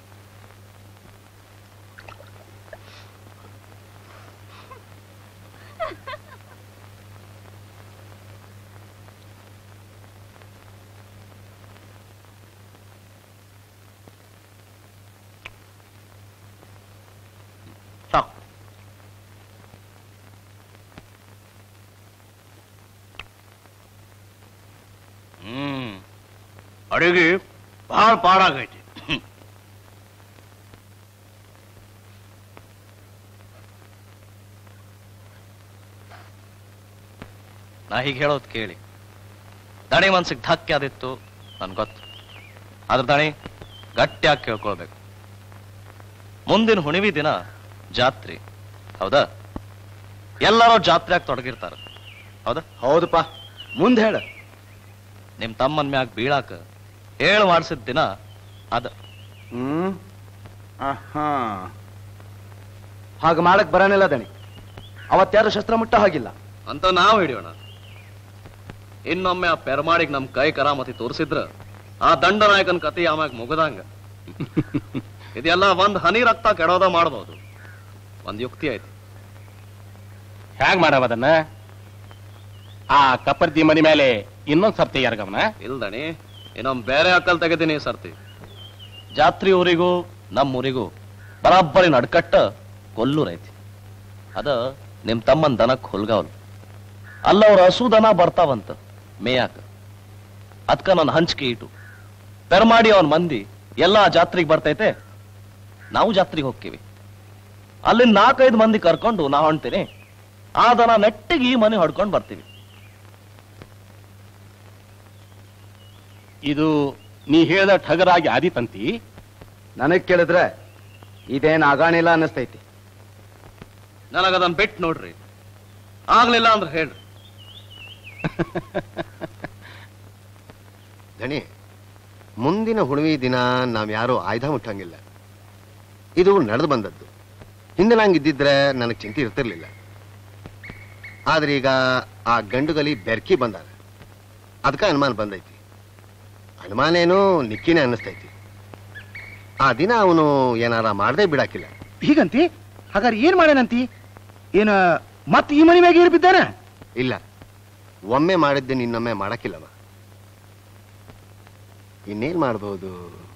ಸಾಕು ಹ್ಮ್ ಅಡಿಗೆ ಭಾಳ ಪಾಡಾಗೈತಿ ನಾ ಹೀಗೆ ಹೇಳೋದು ಕೇಳಿ ದಣಿ ಮನ್ಸಿಗೆ ಧಕ್ಕೆ ಆದಿತ್ತು ನನ್ ಗೊತ್ತು ಆದ್ರೆ ದಣಿ ಗಟ್ಟಿಯಾಗಿ ಕೇಳ್ಕೊಳ್ಬೇಕು ಮುಂದಿನ ಹುಣಿವಿ ದಿನ ಜಾತ್ರೆ ಹೌದಾ ಎಲ್ಲರೂ ಜಾತ್ರೆಯಾಗಿ ತೊಡಗಿರ್ತಾರ ಹೌದಾ ಹೌದಪ್ಪ ಮುಂದೆ ಹೇಳ ನಿಮ್ ತಮ್ಮನ್ ಮ್ಯಾಗ ಬೀಳಾಕ ಹೇಳು ಮಾಡಿಸಿದ ದಿನ ಅದ ಹ್ಮ್ ಹಾಗೆ ಮಾಡಕ್ ಬರನಿಲ್ಲ ದಣಿ ಅವತ್ಯಾರು ಶಸ್ತ್ರ ಮುಟ್ಟ ಹಾಗಿಲ್ಲ ಅಂತ ನಾವು ಹಿಡಿಯೋಣ ಇನ್ನೊಮ್ಮೆ ಆ ಪೆರ್ಮಾಡಿಗೆ ನಮ್ ಕೈ ಕರಾಮತಿ ತೋರಿಸಿದ್ರ ಆ ದಂಡನಾಯಕನ ಕತೆ ಆಮ್ಯಾಗ ಮುಗದಂಗ ಇದೆಲ್ಲ ಒಂದ್ ಹನಿ ರಕ್ತ ಕೆಡೋದ ಮಾಡ್ಬೋದು ಒಂದ್ ಯುಕ್ತಿ ಐತಿ ಹೇಗ್ ಮಾಡವ ಅದನ್ನ ಆ ಕಪ್ಪರ್ತಿ ಮನಿ ಮೇಲೆ ಇನ್ನೊಂದ್ ಸರ್ತಿ ಯಾರ್ಗವನ ಇಲ್ದಣಿ ಇನ್ನೊಮ್ಮೆ ಬೇರೆ ಅಕ್ಕಲ್ ತೆಗೆದೀನಿ ಈ ಸರ್ತಿ ಜಾತ್ರಿ ಊರಿಗೂ ನಮ್ಮ ಊರಿಗೂ ಬರಾಬ್ಬರಿ ನಡ್ಕಟ್ಟ ಕೊಲ್ಲೂರ್ ಐತಿ ಅದ ನಿಮ್ ತಮ್ಮನ್ ದನಕ್ ಹುಲ್ಗಾವಲ್ ಅಲ್ಲವ್ರ ಹಸು ದನ ಬರ್ತಾವಂತ ಮೇಯಾಕ ಅದ್ಕ ನನ್ನ ಹಂಚಿಕೆ ಇಟು ಪೆರ್ಮಾಡಿ ಅವನ್ ಮಂದಿ ಎಲ್ಲಾ ಜಾತ್ರೆಗೆ ಬರ್ತೈತೆ ನಾವು ಜಾತ್ರೆಗೆ ಹೋಗ್ತೀವಿ ಅಲ್ಲಿ ನಾಲ್ಕೈದು ಮಂದಿ ಕರ್ಕೊಂಡು ನಾ ಹೊಂಡ್ತೀನಿ ಆ ದನ ನೆಟ್ಟಿಗೆ ಈ ಮನೆ ಹೊಡ್ಕೊಂಡು ಬರ್ತೀವಿ ಇದು ನೀ ಹೇಳ್ದ ಠಗರಾಗಿ ಆದಿತಂತಿ ನನಗ್ ಕೇಳಿದ್ರೆ ಇದೇನ್ ಆಗಾಣಿಲ್ಲ ಅನ್ನಿಸ್ತೈತಿ ನನಗದನ್ ಬಿಟ್ಟು ನೋಡ್ರಿ ಆಗ್ಲಿಲ್ಲ ಅಂದ್ರೆ ಹೇಳ್ರಿ ದಣಿ ಮುಂದಿನ ಹುಣ್ಣಿಮೆ ದಿನ ನಾವ್ ಯಾರು ಆಯುಧ ಮುಟ್ಟಂಗಿಲ್ಲ ಇದು ನಡೆದು ಬಂದದ್ದು ಹಿಂದೆ ನಂಗಿದ್ದಿದ್ರೆ ನನಗೆ ಚಿಂತೆ ಇರ್ತಿರ್ಲಿಲ್ಲ ಆದ್ರೆ ಈಗ ಆ ಗಂಡುಗಲಿ ಬೆರ್ಕಿ ಬಂದಾರ ಅದಕ್ಕೆ ಅನುಮಾನ ಬಂದೈತಿ ಅನುಮಾನ ಏನೋ ನಿಕ್ಕಿನೇ ಅನ್ನಿಸ್ತೈತಿ ಆ ದಿನ ಅವನು ಏನಾರ ಮಾಡದೆ ಬಿಡಾಕಿಲ್ಲ ಹೀಗಂತಿ ಹಾಗಾದ್ರೆ ಏನ್ ಮಾಡ್ಯಾನಂತಿ ಏನ ಮತ್ ಈ ಮನಿ ಮ್ಯಾಗ ಏರ್ ಬಿದ್ದಾನ ಇಲ್ಲ ಒಮ್ಮೆ ಮಾಡಿದ್ದೆ ಇನ್ನೊಮ್ಮೆ ಮಾಡಕ್ಕಿಲ್ಲವ ಇನ್ನೇನ್ ಮಾಡ್ಬೋದು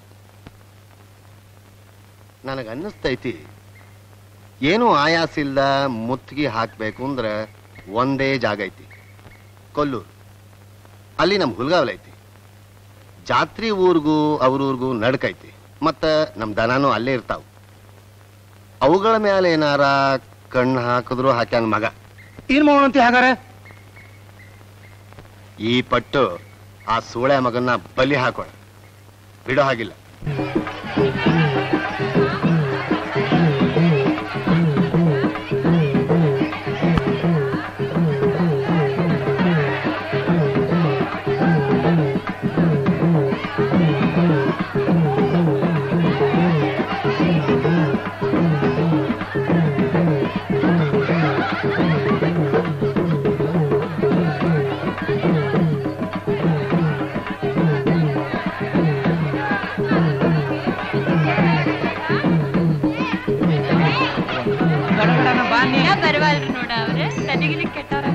ನನಗೆ ಅನ್ನಿಸ್ತೈತಿ ಏನು ಆಯಾಸ ಇಲ್ದ ಮುತ್ತಿಗೆ ಹಾಕ್ಬೇಕು ಅಂದ್ರೆ ಒಂದೇ ಜಾಗ ಐತಿ ಕೊಲ್ಲೂರು ಅಲ್ಲಿ ನಮ್ಮ ಹುಲ್ಗಾವಲ್ ಐತಿ ಜಾತ್ರೆ ಊರ್ಗೂ ಅವ್ರೂರ್ಗೂ ನಡ್ಕೈತಿ ಮತ್ತ ನಮ್ ದನಾನು ಅಲ್ಲೇ ಇರ್ತಾವ ಅವುಗಳ ಮೇಲೆ ಏನಾರ ಕಣ್ಣು ಹಾಕಿದ್ರು ಹಾಕ್ಯಾನ ಮಗ ಏನ್ ಮಾಡೋಣಂತಿ ಹಾಗಾರ ಈ ಪಟ್ಟು ಆ ಸೂಳೆ ಮಗನ್ನ ಬಲಿ ಹಾಕೋಣ ಬಿಡೋ ಹಾಗಿಲ್ಲ ಬರವಲ್ರಿ ನೋಡ ಅವ್ರೆ ತಲೆಗಿಲಿ ಕೆಟ್ಟವ್ರ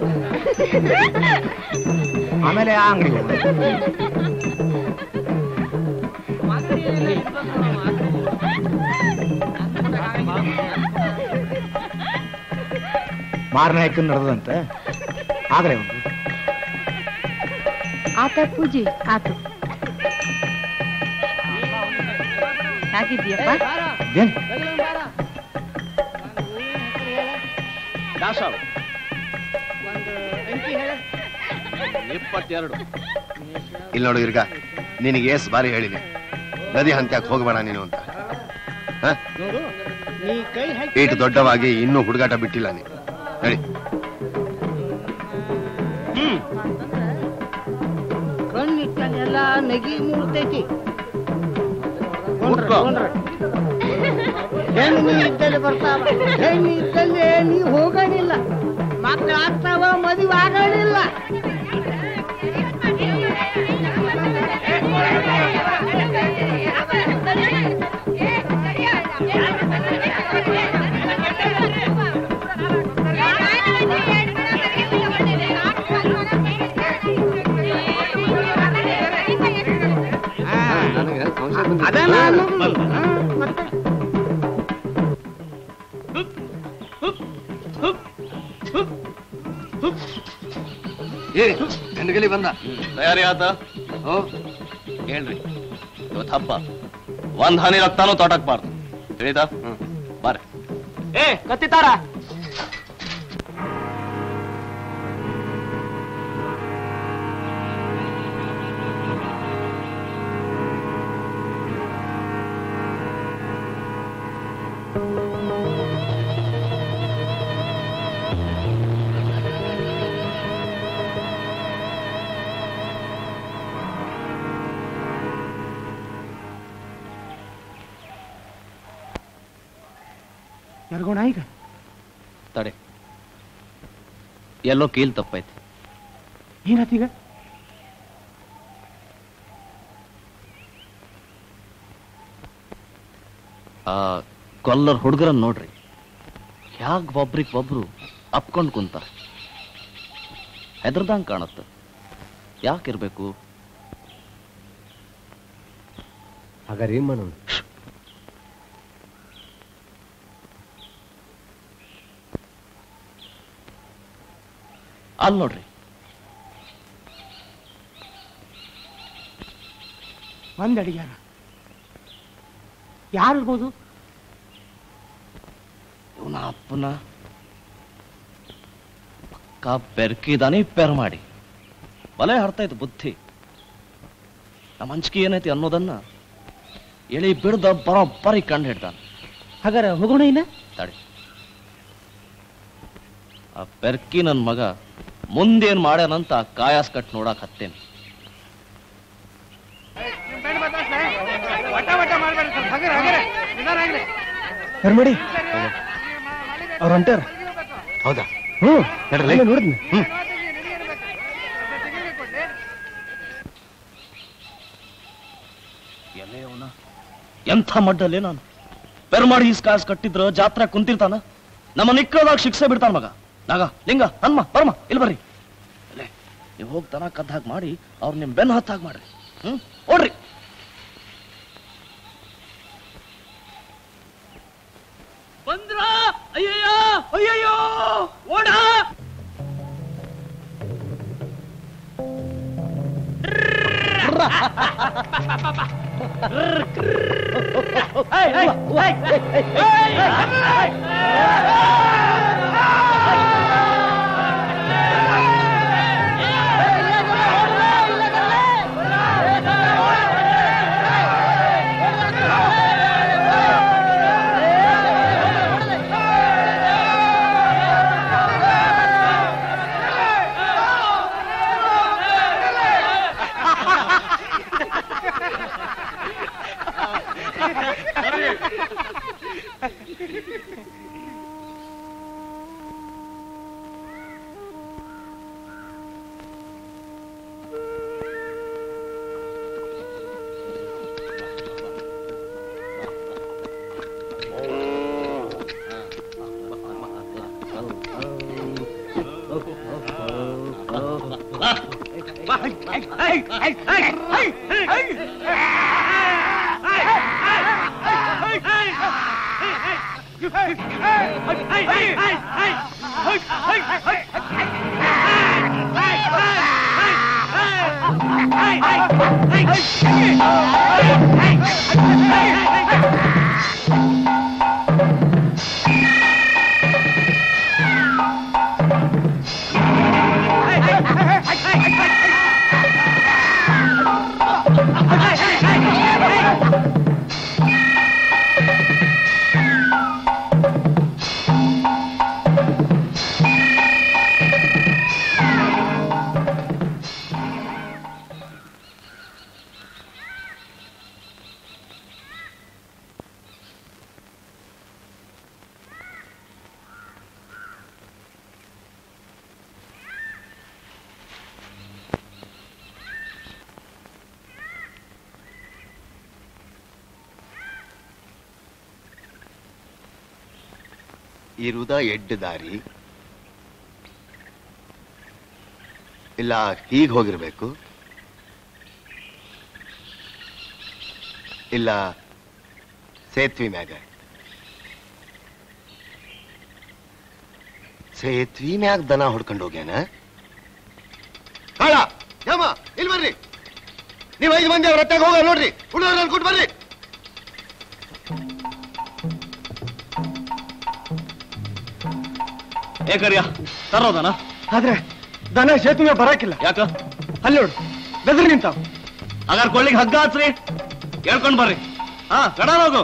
ಆಮೇಲೆ ಆ ಅಂಗಡಿ ಮಾರನಾಯಕನ್ ನಡೆದಂತ ಆಗ್ಲೇ ಒಂದು ಆತ ಪೂಜಿ ಆತು ಹೇಗಿದ್ಯಪ್ಪ ಏನ್ ದಾಸಾಳು ಇಪ್ಪತ್ತೆರಡು ಇಲ್ಲಿ ನೋಡು ಇರ್ಗ ನಿನಗೆ ಏಸ್ ಬಾರಿ ಹೇಳಿದೆ ನದಿ ಹಂತ್ಯಾಕ್ ಹೋಗಬೇಡ ನೀನು ಅಂತ ಹ? ಈಟು ದೊಡ್ಡವಾಗಿ ಇನ್ನೂ ಹುಡುಗಾಟ ಬಿಟ್ಟಿಲ್ಲ ನೀನು ಹೇಳಿ ಕಣ್ಣಿಟ್ಟಲ್ಲೆಲ್ಲ ನಗಿ ಮೂಡ್ತೈತಿ ಹೆಣ್ಣು ಇದ್ದಲ್ಲಿ ಬರ್ತಾವ ಹೆಣ್ಣು ಇದ್ದಲ್ಲಿ ನೀ ಹೋಗಣಿಲ್ಲ ಮಕ್ಳು ಆಗ್ತಾವ ಮದುವೆ ಆಗಣಿಲ್ಲ ಅದ ನಾನು ಮತ್ತೆ ಏ ಹೆಣ್ಗಲಿ ಬಂದ ತಯಾರಿ ಆತ ಹ್ಞೂ ಹೇಳ್ರಿ ಇವತ್ತು ಹಬ್ಬ ಒಂದ್ ಹನಿ ರಕ್ತಾನು ತೊಟಕ್ಬಾರ್ದು ತಿಳಿತಾ ಬಾರೆ ಏ ಕತ್ತಿತಾರ ಎರ್ಗೋಣ ಈಗ ತಡೆ ಎಲ್ಲೋ ಕೀಲ್ ತಪ್ಪೈತಿ ಏನಾತೀಗ ಆ ಕೊಲ್ಲರ್ ಹುಡುಗರನ್ನ ನೋಡ್ರಿ ಹ್ಯಾಗ್ ಒಬ್ರಿಗೆ ಒಬ್ರು ಅಪ್ಕೊಂಡ್ ಕುಂತಾರ ಹೆದರ್ದಂಗ್ ಕಾಣತ್ತ ಯಾಕಿರ್ಬೇಕು ಹಾಗಾದ್ರೆ ಏನ್ ಮಾಡೋಣ ಅಲ್ಲಿ ನೋಡ್ರಿ ಒಂದ್ ಅಡಿಗ್ಯಾರ ಯಾರಿರ್ಬೋದು ಇವನ ಅಪ್ಪನ ಪಕ್ಕ ಬೆರ್ಕಿದಾನೆ ಪೆರ್ ಮಾಡಿ ಬಲೆ ಹರ್ತೈತೆ ಬುದ್ಧಿ ನಮ್ಮ ಅಂಚಿಕೆ ಏನೈತಿ ಅನ್ನೋದನ್ನ ಎಳಿ ಬಿಡ್ದ ಬರೋಬ್ಬರಿ ಕಂಡು ಹಿಡ್ದಾನ ಹಾಗಾರ ಹೋಗೋಣ ಇಲ್ಲ ತಡಿ ಆ ಬೆರ್ಕಿ ನನ್ ಮಗ ಮುಂದೇನ್ ಮಾಡ್ಯಾನಂತ ಕಾಯಾಸ್ ಕಟ್ ನೋಡಕ್ ಹತ್ತೇನೆ ಮಾಡಿ ಅವ್ರ ಹೊಂಟಾರ ಹೌದಾ ಹ್ಮ್ ನಡ್ರಿ. ಅಲ್ಲೇ ನೋಡಿದ್ನಿ ಹ್ಮ್ ಎಲೆ ಅವನ ಎಂಥ ಮಡ್ಡಲ್ಲಿ ನಾನು ಪೆರ್ ಮಾಡಿ ಈಸ್ ಕಾಸ್ ಕಟ್ಟಿದ್ರ ಜಾತ್ರೆ ಕುಂತಿರ್ತಾನ ನಮ್ಮ ನಿಕ್ಕದಾಗ ಶಿಕ್ಷೆ ಬಿಡ್ತಾನ ಮಗ ನಾಗ ಲಿಂಗ ಹನ್ಮ ಬರ್ಮ ಇಲ್ಲಿ ಬರ್ರಿ ಅಲ್ಲೇ ನೀವು ಹೋಗ್ತಾನ ಕದ್ದ ಹಾಗೆ ಮಾಡಿ ಅವ್ರ ನಿಮ್ ಬೆನ್ನ ಹತ್ತ ಹಾಗೆ ಮಾಡ್ರಿ ಹ್ಮ್ ಓಡ್ರಿ ಬಂದ್ರ ಅಯ್ಯಯ್ಯೋ ಅಯ್ಯಯ್ಯೋ ಓಡ ಇರುದ ಎಡ್ಡು ದಾರಿ ಇಲ್ಲ ಹೀಗೆ ಹೋಗಿರ್ಬೇಕು ಇಲ್ಲ ಸೇತ್ವಿ ಮ್ಯಾಗ ಸೇತ್ವಿ ಮ್ಯಾಗ ದನ ಹೊಡ್ಕೊಂಡು ಹೋಗ್ಯಾನ ಹಾಳ ಯಮ್ಮ ಇಲ್ಲಿ ಬರ್ರಿ ನೀವು ಐದು ಮಂದಿ ಅವ್ರ ಹತ್ತಾಗ ಹೋಗ ನೋಡ್ರಿ ಹುಡುಗರು ಅನ್ಕೊಟ್ಟು ಬರ್ರಿ ಏಕರ್ಯ ತರೋದನ ಆದ್ರೆ ದನ ಸೇತುವೆ ಬರಾಕಿಲ್ಲ ಯಾಕ ಅಲ್ಲಿ ನೋಡು ಬೆದರಿ ನಿಂತಾವ ಹಾಗಾದ್ರೆ ಕೊಳ್ಳಿಗೆ ಹಗ್ಗ ಹಚ್ರಿ ಹೇಳ್ಕೊಂಡ್ ಬರ್ರಿ ಹಾ ಗಡ ಹೋಗು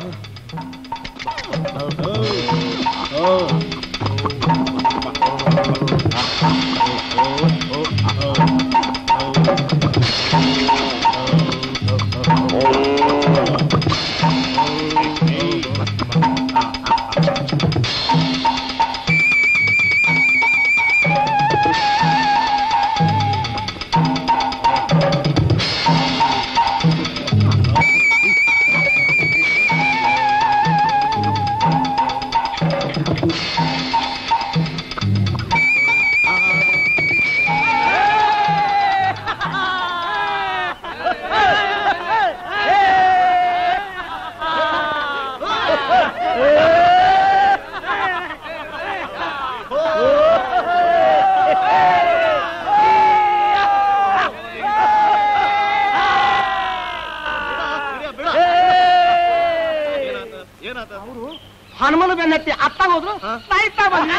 ಹನುಮನ ಬೆನ್ನತ್ತಿ ಅತ್ತ ಹೋದ್ರು ಸಾಯ್ತಾ ಬಂದ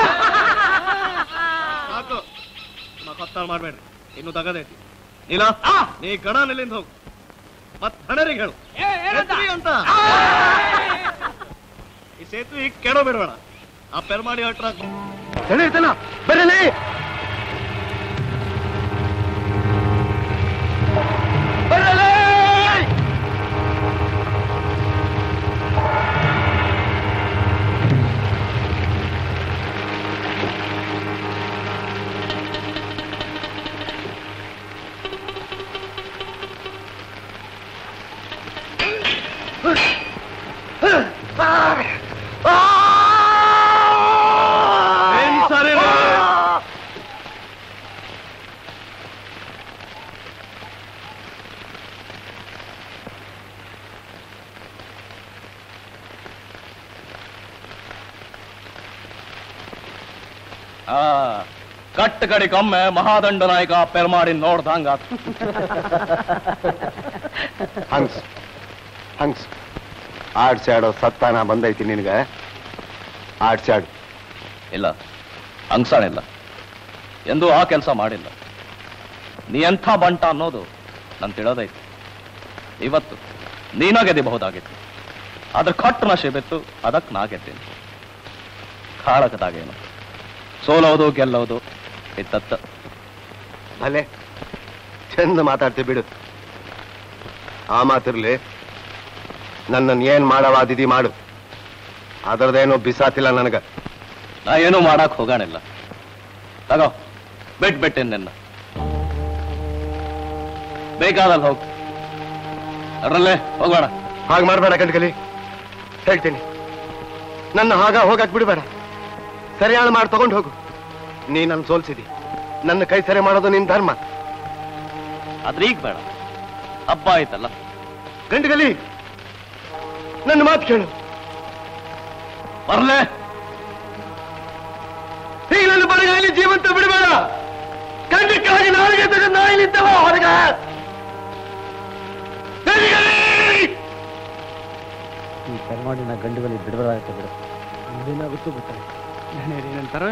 ಸಾಕು ಮತ್ತೊತ್ತಾಳ ಮಾಡ್ಬೇಡ್ರಿ ಇನ್ನು ತಗದೈತಿ ನೀಲ ನೀ ಗಣ ನಿಲ್ಲಿಂದ ಹೋಗು ಮತ್ ಹಣರಿಗೆ ಹೇಳು ಎತ್ರಿ ಅಂತ ಈ ಸೇತುವೆ ಈಗ ಕೆಡೋ ಬಿಡಬೇಡ ಆ ಪೆರ್ಮಾಡಿ ಹಟ್ರ ಹೇಳಿರ್ತೇನ ಬರಲಿ ಏನ್ ಸರಿ ಆ ಕಟ್ಟ ಕಡಿಕೊಮ್ಮೆ ಮಹಾದಂಡ ನಾಯಕ ಪೆರ್ಮಾಡಿ ನೋಡ್ದಂಗ ಹಂಗ್ಸ್ ಹಂಗ್ಸ್ ಆಡ್ಸ್ಯಾಡೋ ಸತ್ತಾನ ಬಂದೈತಿ ನಿನಗ ಆಡ್ಸ್ಯಾಡು ಇಲ್ಲ ಅಂಗ್ಸಾಣಿಲ್ಲ ಎಂದೂ ಆ ಕೆಲಸ ಮಾಡಿಲ್ಲ ನೀ ಎಂಥ ಬಂಟ ಅನ್ನೋದು ನನ್ ತಿಳಿದೈತಿ ಇವತ್ತು ನೀನ ಗೆದಿಬಹುದಾಗಿತ್ತು ಅದ್ರ ಕಟ್ಟು ನಶೆ ಬಿತ್ತು ಅದಕ್ಕೆ ನಾ ಗೆದ್ದೀನಿ ಕಾಳಕದಾಗೇನು ಸೋಲೋದು ಗೆಲ್ಲೋದು ಇತ್ತತ್ತ ಭಲೆ ಚಂದ ಮಾತಾಡ್ತೀವಿ ಬಿಡು ಆ ಮಾತಿರ್ಲಿ ನನ್ನನ್ನು ಏನ್ ಮಾಡವಾದಿದಿ ಮಾಡು ಅದರದೇನು ಬಿಸಾತಿಲ್ಲ ನನಗ ನಾ ಏನೂ ಮಾಡಕ್ ಹೋಗಾಣಿಲ್ಲ ತಗೋ ಬಿಟ್ ಬಿಟ್ಟೇನ್ ನಿನ್ನ ಬೇಕಾದಲ್ಲಿ ಹೋಗು ಅದರಲ್ಲೇ ಹೋಗೋಣ ಹಾಗೆ ಮಾಡಬೇಡ ಕಣ್ಕಲಿ ಹೇಳ್ತೀನಿ ನನ್ನ ಹಾಗ ಹೋಗಕ್ ಬಿಡಬೇಡ ಸರಿಯಾದ ಮಾಡಿ ತಗೊಂಡು ಹೋಗು ನೀ ನನ್ನ ಸೋಲ್ಸಿದಿ ನನ್ನ ಕೈ ಸರಿ ಮಾಡೋದು ನಿನ್ ಧರ್ಮ ಆದ್ರೆ ಈಗ ಬೇಡ ಹಬ್ಬ ಆಯ್ತಲ್ಲ ಗಂಟಗಲಿ ನನ್ನ ಮಾತು ಕೇಳು ಬರ್ಲೆ ಈಗ ನನ್ನ ಬಡಗಾಲಿ ಜೀವಂತ ಬಿಡಬೇಡ ಖಂಡಕ್ಕಾಗಿ ನಾಳೆಗೆ ತಗೊಂಡು ನಾಯಿ ನಿಂತವ ಹೊರಗ ಈ ಕರ್ಮಾಡಿನ ಗಂಡುಗಳಿಗೆ ಬಿಡಬಾರಾಗುತ್ತೆ ಬಿಡು ಮುಂದೇನಾಗುತ್ತೋ ಗೊತ್ತಿಲ್ಲ ಏನಂತಾರ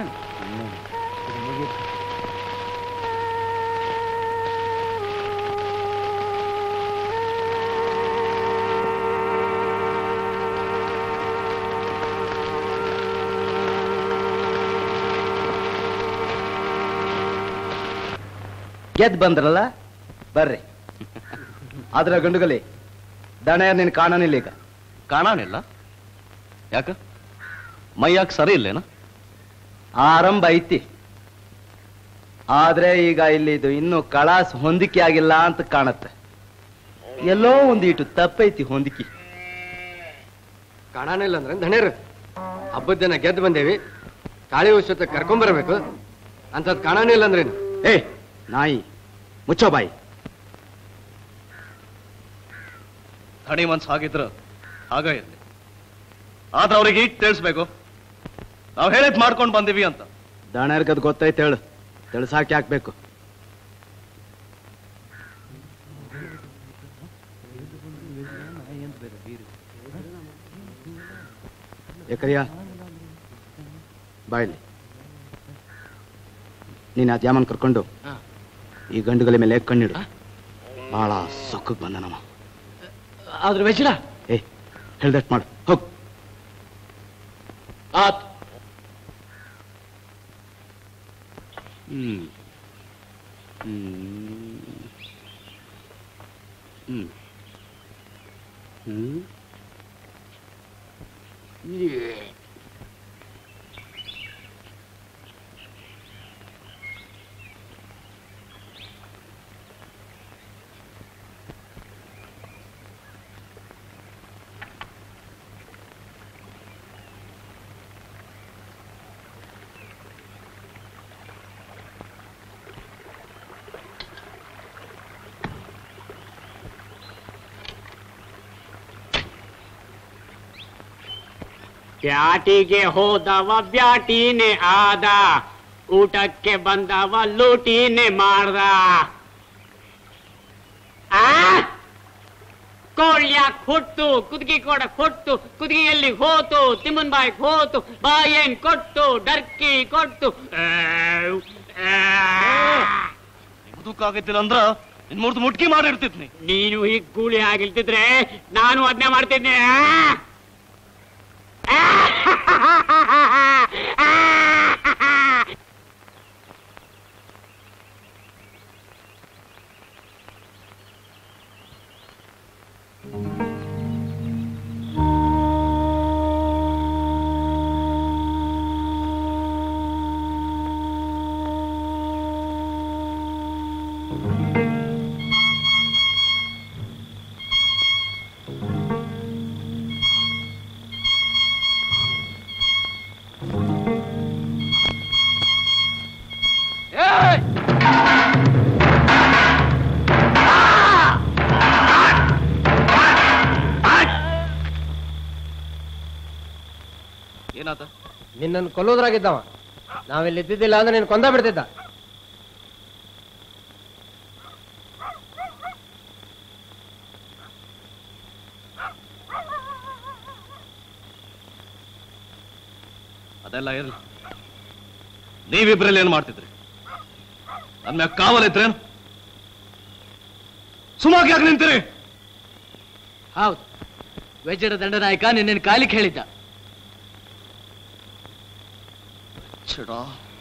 ಗೆದ್ ಬಂದ್ರಲ್ಲ ಬರ್ರಿ ಆದ್ರ ಗಂಡುಗಲಿ ದಣ ನಿನ್ ಕಾಣನಿಲ್ಲ ಈಗ ಕಾಣಾನಿಲ್ಲ ಯಾಕ ಮೈಯಾಕ್ ಸರಿ ಇಲ್ಲೇನ ಆರಂಭ ಐತಿ ಆದ್ರೆ ಈಗ ಇಲ್ಲಿ ಇದು ಇನ್ನು ಕಳಾಸ್ ಹೊಂದಿಕೆ ಆಗಿಲ್ಲ ಅಂತ ಕಾಣತ್ತೆ ಎಲ್ಲೋ ಒಂದೀಟು ತಪ್ಪೈತಿ ಹೊಂದಿಕೆ ಕಾಣಾನಿಲ್ಲ ಅಂದ್ರೆ ದಣ್ಯರು ಹಬ್ಬದ ದಿನ ಗೆದ್ದು ಬಂದೇವಿ ಕಾಳಿ ಉತ್ಸವ ಕರ್ಕೊಂಬರ್ಬೇಕು ಅಂತದ್ ಕಾಣಾನಿಲ್ಲ ಅಂದ್ರೇನು ಏ ನಾಯಿ ಮುಚ್ಚೋ ಬಾಯಿ ಹಣಿ ಮನ್ಸ್ ಹಾಗಿದ್ರ ಹಾಗ ಇರ್ಲಿ ಆದ್ರೆ ಅವ್ರಿಗೆ ಈಗ ತಿಳಿಸ್ಬೇಕು ನಾವ್ ಹೇಳಿದ್ ಮಾಡ್ಕೊಂಡ್ ಬಂದಿವಿ ಅಂತ ದಣರ್ಗದ್ ಗೊತ್ತೈತೆ ಹೇಳು ತಿಳಿಸಾಕಿ ಹಾಕ್ಬೇಕು ಏಕರಿಯ ಬಾಯ್ಲಿ ನೀನ್ ಆ ದ್ಯಾಮನ್ ಕರ್ಕೊಂಡು ಈ ಗಂಡುಗಲ ಮೇಲೆ ಕಣ್ಣಿಡು ಬಹಳ ಸೊಕ್ಕಗ್ ಬಂದ ನಮ್ಮ ಆದ್ರೆ ವೆಜ್ಡ ಏ ಹೇಳ್ದಟ್ ಮಾಡು ಹೋಗ್ ಆತ್ ಹ್ಮ್ ಹ್ಮ್ ಹ್ಮ್ ಹ್ಮ್ ಪ್ಯಾಟಿಗೆ ಹೋದವ ಬ್ಯಾಟಿನೇ ಆದ ಊಟಕ್ಕೆ ಬಂದವ ಲೂಟಿನೇ ಮಾಡ್ದ ಆ ಕೋಳ್ಯಾಕ್ ಹುಟ್ಟು ಕುದುಗಿ ಕೊಡಕ್ ಹುಟ್ಟು ಕುದುಗಿಯಲ್ಲಿ ಹೋತು ತಿಮ್ಮನ್ ಬಾಯಿಗೆ ಹೋತು ಬಾಯೇನ್ ಕೊಟ್ಟು ಡರ್ಕಿ ಕೊಟ್ಟು ಆ, ಆ. ಮುದುಕಾಗೈತಿಲ್ಲ ಅಂದ್ರ ನಿನ್ ಮುರ್ದು ಮುಟ್ಕಿ ಮಾಡಿರ್ತಿದ್ನಿ ನೀನು ಹೀಗ್ ಗೂಳಿ ಆಗಿಲ್ತಿದ್ರೆ ನಾನು ಅದನ್ನೇ ಮಾಡ್ತಿದ್ದೆ ಏನಾತ ನಿನ್ನನ್ನು ಕೊಲ್ಲೋದ್ರಾಗಿದ್ದವ ನಾವಿಲ್ಲಿ ಇದ್ದಿದ್ದಿಲ್ಲ ಅಂದ್ರೆ ನೀನು ಕೊಂದ ಬಿಡ್ತಿದ್ದ ಅದೆಲ್ಲ ಇರ್ಲಿ ನೀವಿಬ್ರಲ್ಲಿ ಏನ್ ಮಾಡ್ತಿದ್ರಿ ನನ್ ಮ್ಯಾಗ ಕಾವಲಿದ್ರೇನು ಸುಮಾಗಿ ಯಾಕೆ ನಿಂತೀರಿ ಹೌದು ವೆಜ್ಜಡ ದಂಡನಾಯಕ ನಿನ್ನೇನು ಕಾಲಿಗೆ ಹೇಳಿದ್ದ ಚಡಾ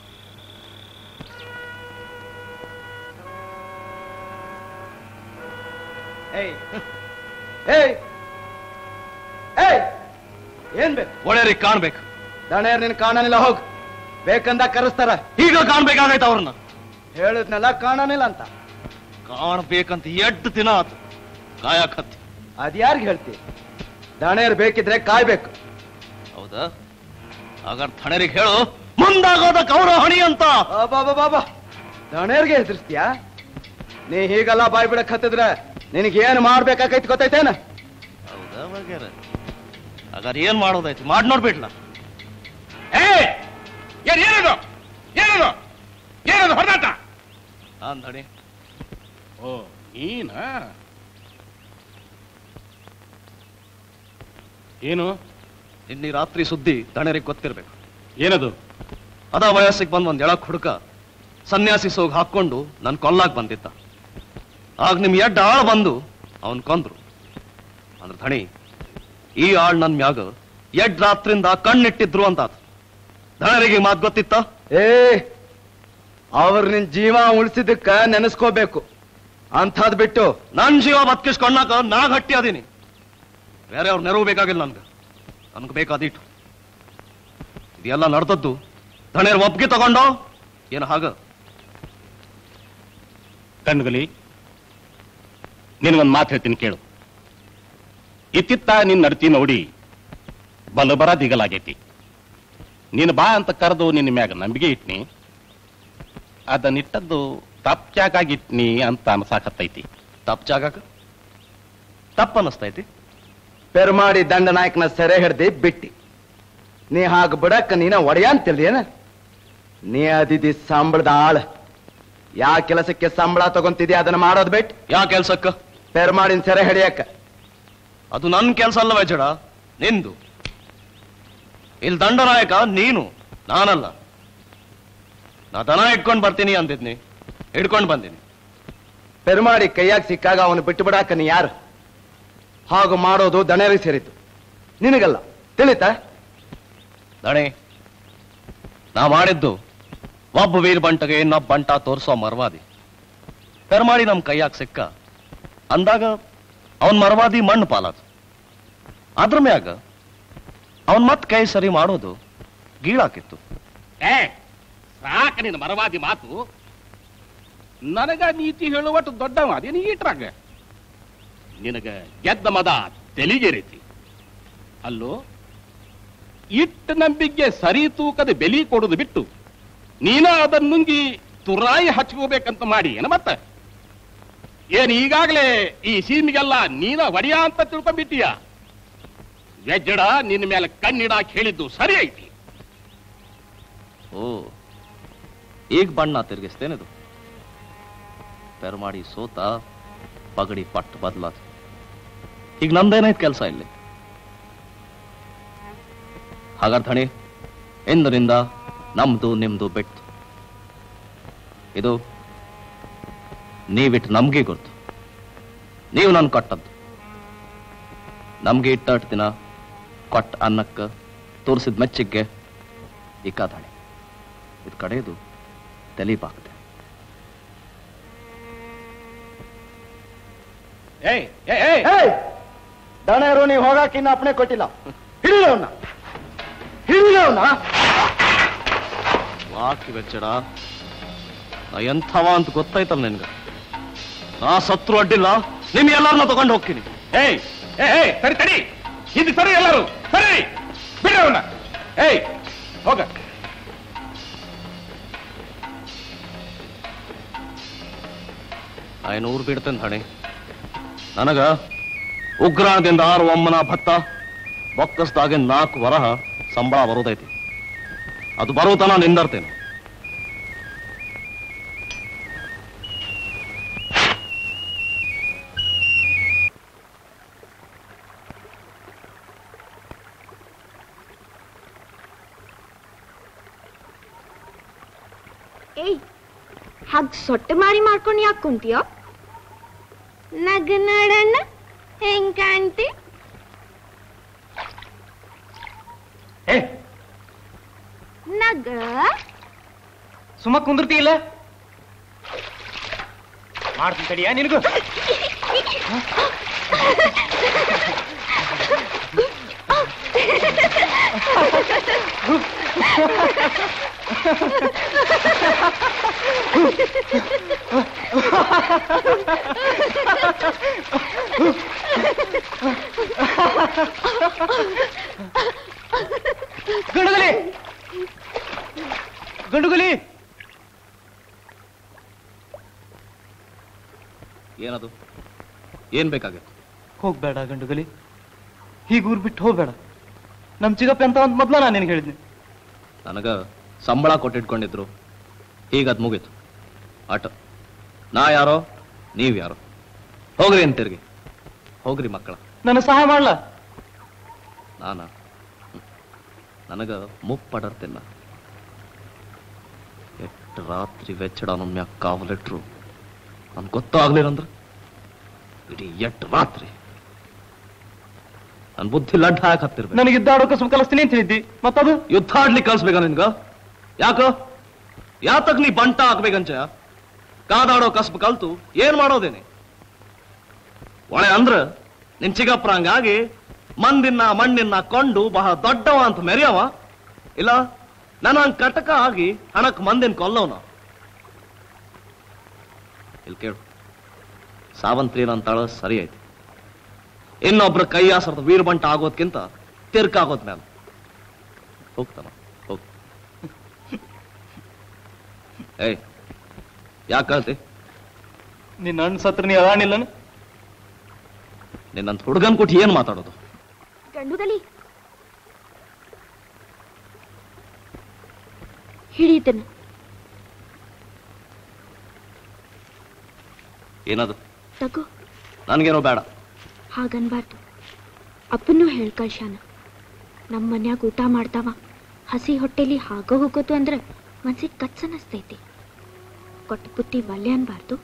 ಏಯ್ ಏಯ್ ಏಯ್ ಏನ್ ಬೇಕು ಒಳ್ಳೆಯರಿಗೆ ಕಾಣ್ಬೇಕು ದಣೇರ್ ನಿನ್ ಕಾಣನಿಲ್ಲ ಹೋಗ್ ಬೇಕಂದ ಕರೆಸ್ತಾರ ಈಗ ಕಾಣ್ಬೇಕಾಗೈತ ಅವ್ರನ್ನ ಹೇಳಿದ್ನೆಲ್ಲ ಕಾಣನಿಲ್ಲ ಅಂತ ಕಾಣ್ಬೇಕಂತ ಎಟ್ಟು ದಿನ ಆತು ಕಾಯಕತ್ತಿ ಅದ್ಯಾರ್ಗ್ ಹೇಳ್ತಿ ದಣೇರ್ ಬೇಕಿದ್ರೆ ಕಾಯ್ಬೇಕು ಹೌದಾ ಹಾಗಾದ್ರೆ ಥಣರಿಗೆ ಹೇಳು ಮುಂದಾಗೋದ ಕೌರ ಹಣಿ ಅಂತ ಬಾಬಾ ಬಾಬಾ ದಣೇರ್ಗೆ ಹೆದರ್ಸ್ತೀಯಾ ನೀ ಹೀಗೆಲ್ಲ ಬಾಯ್ ಬಿಡಕ್ ಹತ್ತಿದ್ರೆ ನಿನಗೆ ಏನ್ ಮಾಡ್ಬೇಕಾಗೈತಿ ಗೊತ್ತೈತೇನ ಹೌದಾ ವಗೇರ ಹಾಗಾದ್ರೆ ಏನ್ ಮಾಡೋದಾಯ್ತು ಮಾಡಿ ನೋಡ್ಬಿಡ್ಲ ಏ ಏನ್ ಏನದು ಏನದು ಏನದು ಹೊರದಾಟ ಅಂದಣಿ ಓ ನೀನ ಏನು ಇನ್ನಿ ರಾತ್ರಿ ಸುದ್ದಿ ದಣರಿಗೆ ಗೊತ್ತಿರ್ಬೇಕು ಏನದು ಅದ ವಯಸ್ಸಿಗೆ ಬಂದ್ ಒಂದ್ ಎಳಕ್ ಹುಡುಕ ಸನ್ಯಾಸಿ ಸೋಗ್ ಹಾಕೊಂಡು ನನ್ ಕೊಲ್ಲಾಕ್ ಬಂದಿದ್ದ ಆಗ ನಿಮ್ ಎಡ್ಡ ಆಳ್ ಬಂದು ಅವನ್ ಕೊಂದ್ರು ಅಂದ್ರ ಧಣಿ ಈ ಆಳ್ ನನ್ ಮ್ಯಾಗ ಎಡ್ ರಾತ್ರಿಂದ ಕಣ್ಣಿಟ್ಟಿದ್ರು ಅಂತ ಧಣರಿಗೆ ಮಾತ್ ಗೊತ್ತಿತ್ತ ಏ ಅವ್ರ ನಿನ್ ಜೀವ ಉಳಿಸಿದಕ್ಕ ನೆನೆಸ್ಕೋಬೇಕು ಅಂಥದ್ ಬಿಟ್ಟು ನನ್ ಜೀವ ಬದುಕಿಸ್ಕೊಂಡಾಕ ನಾ ಗಟ್ಟಿ ಅದೀನಿ ಬೇರೆ ಅವ್ರ ನೆರವು ಬೇಕಾಗಿಲ್ಲ ನನ್ಗ ನನ್ಗೆ ಬೇಕಾದೀಟು ಇದೆಲ್ಲ ನಡೆದದ್ದು ಧಣಿಯರ್ ಒಪ್ಪಿಗೆ ತಗೊಂಡೋ ಏನು ಹಾಗ ಕಣ್ಣುಗಲಿ ನಿನಗೊಂದು ಮಾತು ಹೇಳ್ತೀನಿ ಕೇಳು ಇತ್ತಿತ್ತ ನಿನ್ನ ನಡ್ತಿ ನೋಡಿ ಬಲಬರ ದಿಗಲಾಗೈತಿ ನೀನು ಬಾ ಅಂತ ಕರೆದು ನಿನ್ನ ಮ್ಯಾಗ ನಂಬಿಕೆ ಇಟ್ನಿ ಅದನ್ನಿಟ್ಟದ್ದು ತಪ್ಚಾಕಾಗಿಟ್ನಿ ಅಂತ ಅನ್ಸಾಕತ್ತೈತಿ ತಪ್ಪ ಜಾಗಕ್ಕ ತಪ್ಪ ಅನ್ನಿಸ್ತೈತಿ ಪೆರ್ಮಾಡಿ ದಂಡನಾಯಕನ ಸೆರೆ ಹಿಡ್ದಿ ಬಿಟ್ಟಿ ನೀ ಹಾಗ ಬಿಡಕ್ಕ ನೀನ ಒಡೆಯ ಅಂತಿಲ್ದೇನ ನೀ ಅದಿದಿ ಸಂಬಳದ ಆಳ ಯಾ ಕೆಲಸಕ್ಕೆ ಸಂಬಳ ತಗೊಂತಿದ್ಯಾ ಅದನ್ನ ಮಾಡೋದ್ ಬಿಟ್ಟು ಯಾ ಕೆಲ್ಸಕ್ಕ ಪೆರ್ಮಾಡಿನ ಸೆರೆ ಹಿಡಿಯಕ್ಕ ಅದು ನನ್ ಕೆಲ್ಸ ಅಲ್ಲವೇ ಜಡ ನಿಂದು ಇಲ್ಲಿ ದಂಡನಾಯಕ ನೀನು ನಾನಲ್ಲ ನಾ ದನ ಇಟ್ಕೊಂಡ್ ಬರ್ತೀನಿ ಅಂದಿದ್ನಿ ಹಿಡ್ಕೊಂಡ್ ಬಂದಿನಿ ಪೆರ್ಮಾಡಿ ಕೈಯಾಗ ಸಿಕ್ಕಾಗ ಅವನು ಬಿಟ್ಟು ಬಿಡಾಕ ನೀ ಯಾರು ಹಾಗು ಮಾಡೋದು ದಣರಿಗೆ ಸೇರಿತು ನಿನಗಲ್ಲ ತಿಳಿತಾ ದಣೆ ನಾ ಮಾಡಿದ್ದು ಒಬ್ಬ ವೀರ್ ಬಂಟಗೆ ಇನ್ನೊಬ್ಬ ಬಂಟ ತೋರಿಸೋ ಮರ್ವಾದಿ ಪೆರ್ಮಾಡಿ ನಮ್ ಕೈಯಾಗ ಸಿಕ್ಕ ಅಂದಾಗ ಅವನ್ ಮರ್ವಾದಿ ಮಣ್ಣು ಪಾಲಾದ ಅದ್ರ ಮ್ಯಾಗ ಅವನ್ ಮತ್ ಕೈ ಸರಿ ಮಾಡೋದು ಗೀಳಾಕಿತ್ತು ಏ ಸಾಕ ನಿನ್ನ ಮರವಾದಿ ಮಾತು ನನಗ ನೀತಿ ಹೇಳುವಟ್ಟು ದೊಡ್ಡವ ಅದೇನು ಈಟ್ರಾಗ ನಿನಗ ಗೆದ್ದ ಮದ ತೆಲಿಗೆರೀತಿ ಅಲ್ಲೋ ಇಟ್ಟ ನಂಬಿಕೆ ಸರಿ ತೂಕದ ಬೆಲಿ ಕೊಡೋದು ಬಿಟ್ಟು ನೀನ ಅದನ್ನ ನುಂಗಿ ತುರಾಯಿ ಹಚ್ಕೋಬೇಕಂತ ಮಾಡಿ ಏನ ಮತ್ತ ಏನ್ ಈಗಾಗಲೇ ಈ ಸೀಮಿಗೆಲ್ಲ ನೀನ ಒಡಿಯ ಅಂತ ತಿಳ್ಕೊಂಡ್ಬಿಟ್ಟಿಯ ವೆಜ್ಜಡ ನಿನ್ನ ಮೇಲೆ ಕಣ್ಣಿಡಾಕ್ ಹೇಳಿದ್ದು ಸರಿ ಐತಿ ಓ ಈಗ ಬಣ್ಣ ತಿರುಗಿಸ್ತೇನಿದು ಪೆರ್ಮಾಡಿ ಸೋತ ಪಗಡಿ ಪಟ್ಟು ಬದಲಾದ ಈಗ ನಮ್ದೇನೈತ್ ಕೆಲಸ ಇಲ್ಲಿ ಹಾಗಾದ್ರೆ ಧಣಿ ಎಂದರಿಂದ ನಮ್ದು ನಿಮ್ದು ಬಿಟ್ಟು ಇದು ನೀವಿಟ್ಟು ನಮ್ಗೆ ಗೊತ್ತು ನೀವು ನನ್ ಕೊಟ್ಟದ್ದು ನಮ್ಗೆ ಇಟ್ಟಟ್ ದಿನ ಕೊಟ್ಟ ಅನ್ನಕ್ಕ ತೋರಿಸಿದ ಮೆಚ್ಚಿಗೆ ಇಕ್ಕಾದಾಣೆ ಇದು ಕಡೆಯದು ತೆಲೀಪಾಗ್ತದೆ ಏಯ್ ಏಯ್ ಏಯ್ ದಣರು ನೀವು ಹೋಗಾಕ ಇನ್ನ ಅಪ್ಪಣೆ ಕೊಟ್ಟಿಲ್ಲ ಹಿಡಿದವನ್ನ ಹಿಡಿದವನ್ನ ವಾಕಿ ಬೆಚ್ಚಡ ನಾ ಎಂಥವ ಅಂತ ಗೊತ್ತಾಯ್ತಲ್ಲ ನಿನ್ಗ ನಾ ಸತ್ರು ಅಡ್ಡಿಲ್ಲ ನಿಮ್ ಎಲ್ಲಾರನ್ನ ತಗೊಂಡು ಹೋಗ್ತೀನಿ ಏಯ್ ಏಯ್ ಏಯ್ ಸರಿ ಸರಿ ಹಿಂದೆ ಸರಿ ಎಲ್ಲರೂ ಸರಿ ಬಿಡ್ರಿ ಅವನ್ನ ಏಯ್ ಹೋಗ ಐನೂರು ಬಿಡ್ತೇನೆ ಹಣೆ ನನಗ ಉಗ್ರಾಣದಿಂದ ಆರು ಒಮ್ಮನ ಭತ್ತ ಬೊಕ್ಕಸ್ದಾಗಿನ ನಾಲ್ಕು ವರಹ ಸಂಬಳ ಬರೋದೈತಿ ಅದು ಬರೋತನ ನಿಂದರ್ತೇನೆ ಏಯ್ ಹಾಗ್ ಸೊಟ್ಟೆ ಮಾರಿ ಮಾಡ್ಕೊಂಡು ಯಾಕೆ ಕುಂತೀಯೋ ನಗ ನಡಣ್ಣ ಹೆಂಗ್ ಕಾಣ್ತಿ ನಗ ಸುಮ್ಮ ಕುಂದಿರ್ತಿ ಇಲ್ಲ ಮಾಡ್ತೀನಿ ತಡಿಯಾ ನಿನಗೂ ಗಂಡುಗಲಿ ಗಂಡುಗಲಿ ಏನದು ಏನ್ ಬೇಕಾಗಿತ್ತು ಹೋಗ್ಬೇಡ ಗಂಡುಗಲಿ ಹೀಗೆ ಊರ್ ಬಿಟ್ಟು ಹೋಗ್ಬೇಡ ನಮ್ ಚಿಗಪ್ಪ ಅಂತ ಒಂದ್ ಮೊದ್ಲ ನಾನು ನಿನ್ಗೆ ಹೇಳಿದ್ನಿ ನನಗ ಸಂಬಳ ಕೊಟ್ಟಿಟ್ಕೊಂಡಿದ್ರು ಈಗ ಅದ್ ಮುಗೀತು ಆಟ ನಾ ಯಾರೋ ನೀವ್ ಯಾರೋ ಹೋಗ್ರಿ ಅಂತಿರ್ಗಿ ಹೋಗ್ರಿ ಮಕ್ಕಳ ನನ್ನ ಸಹಾಯ ಮಾಡ್ಲ ನಾನ ಹ್ಮ್. ನನಗ ಮುಪ್ಪಡರ್ತಿಲ್ಲ ಎಷ್ಟ್ ರಾತ್ರಿ ವೆಚ್ಚಡ ನನ್ನ ಮ್ಯಾಗ ಕಾವಲಿಟ್ರು ನನ್ ಗೊತ್ತಾಗ್ಲಿರಂದ್ರ ಇಡೀ ಎಷ್ಟ್ ರಾತ್ರಿ ನನ್ ಬುದ್ಧಿ ಲಡ್ಡ ಹಾಕ್ ಹತ್ತಿರ್ಬೇಕು ನನಗೆ ಇದ್ದಾಡೋ ಕಸಬ್ ಕಲಿಸ್ತೀನಿ ಅಂತ ಹೇಳಿದ್ದಿ ಮತ್ತದು ಯುದ್ಧ ಆಡ್ಲಿಕ್ಕೆ ಕಳ್ಸ್ಬೇಕಾ ನಿನ್ಗ ಯಾಕೋ ಯಾತಕ್ ನೀ ಬಂಟ ಹಾಕ್ಬೇಕಂಚ ಕಾದಾಡೋ ಕಸ್ಬ್ ಕಲ್ತು ಏನ್ ಮಾಡೋದೇನೆ ಒಳೆ ಅಂದ್ರ ನಿನ್ ಚಿಗಪ್ರಂಗಾಗಿ ಮಂದಿನ ಮಣ್ಣಿನ ಕೊಂಡು ಬಹಳ ದೊಡ್ಡವ ಅಂತ ಮೆರೆಯವ ಇಲ್ಲ ನನ್ನ ಹಂಗ್ ಕಟಕ ಆಗಿ ಹಣಕ್ ಮಂದಿನ ಕೊಲ್ಲವನ ಇಲ್ಲಿ ಕೇಳು ಸಾವಂತ್ರಿ ಅಂತಾಳ ಸರಿ ಐತಿ ಇನ್ನೊಬ್ರ ಕೈ ಆಸರದ ವೀರಬಂಟ ಆಗೋದ್ಕಿಂತ ತಿರ್ಕಾಗೋದ್ ಮೇಲೆ ಹೋಗ್ತಾನ ಹೋಗ್ ಏಯ್ ಯಾಕೆ ಕಳ್ತಿ ನಿನ್ನ ಅಣ್ಣ ಸತ್ರ ನೀ ಅದಾಣಿಲ್ಲ ನಿನ್ನಂತ ಹುಡುಗನ್ ಕೊಟ್ಟು ಏನ್ ಮಾತಾಡೋದು ಗಂಡುಗಲಿ ಹಿಡಿತನು ಏನದು ತಗೋ ನನ್ಗೇನೋ ಬೇಡ ಹಾಗನ್ಬಾರ್ದು ಅಪ್ಪನೂ ಹೇಳ್ ಕಳ್ಸ್ಯಾನ ನಮ್ಮ ಮನ್ಯಾಗ ಊಟ ಮಾಡ್ತಾವ ಹಸಿ ಹೊಟ್ಟೆಲಿ ಹಾಗೋ ಹೋಗೋದು ಅಂದ್ರೆ ಮನ್ಸಿಗೆ ಕಚ್ಚನಸ್ತೈತಿ ಕೊಟ್ಟು ಬುತ್ತಿ ಒಲ್ಲೆ ಅನ್ಬಾರ್ದು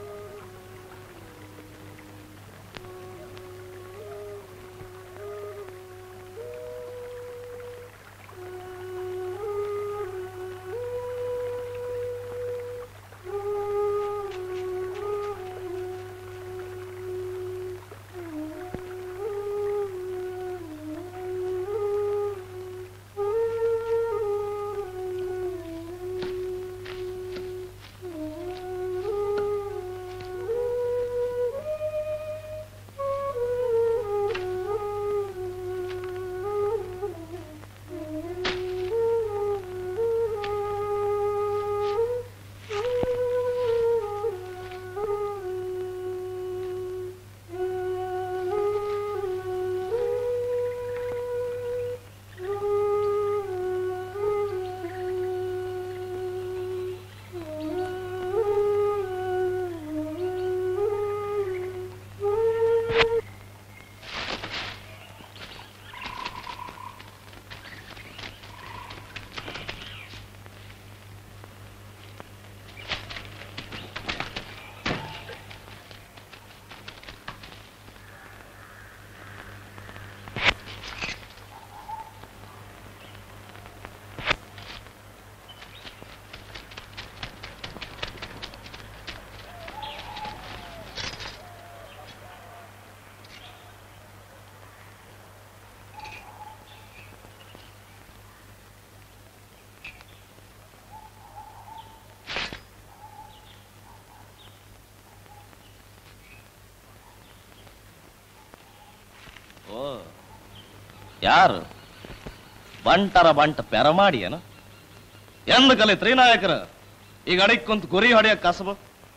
ಓ ಯಾರು ಬಂಟರ ಬಂಟ ಪೆರ ಮಾಡಿ ಏನ ಎಂದ ಕಲಿತ್ರಿ ನಾಯಕರ ಈಗ ಅಡಿಗ್ ಕುಂತ ಗುರಿ ಹೊಡೆಯಕ್ ಕಸಬ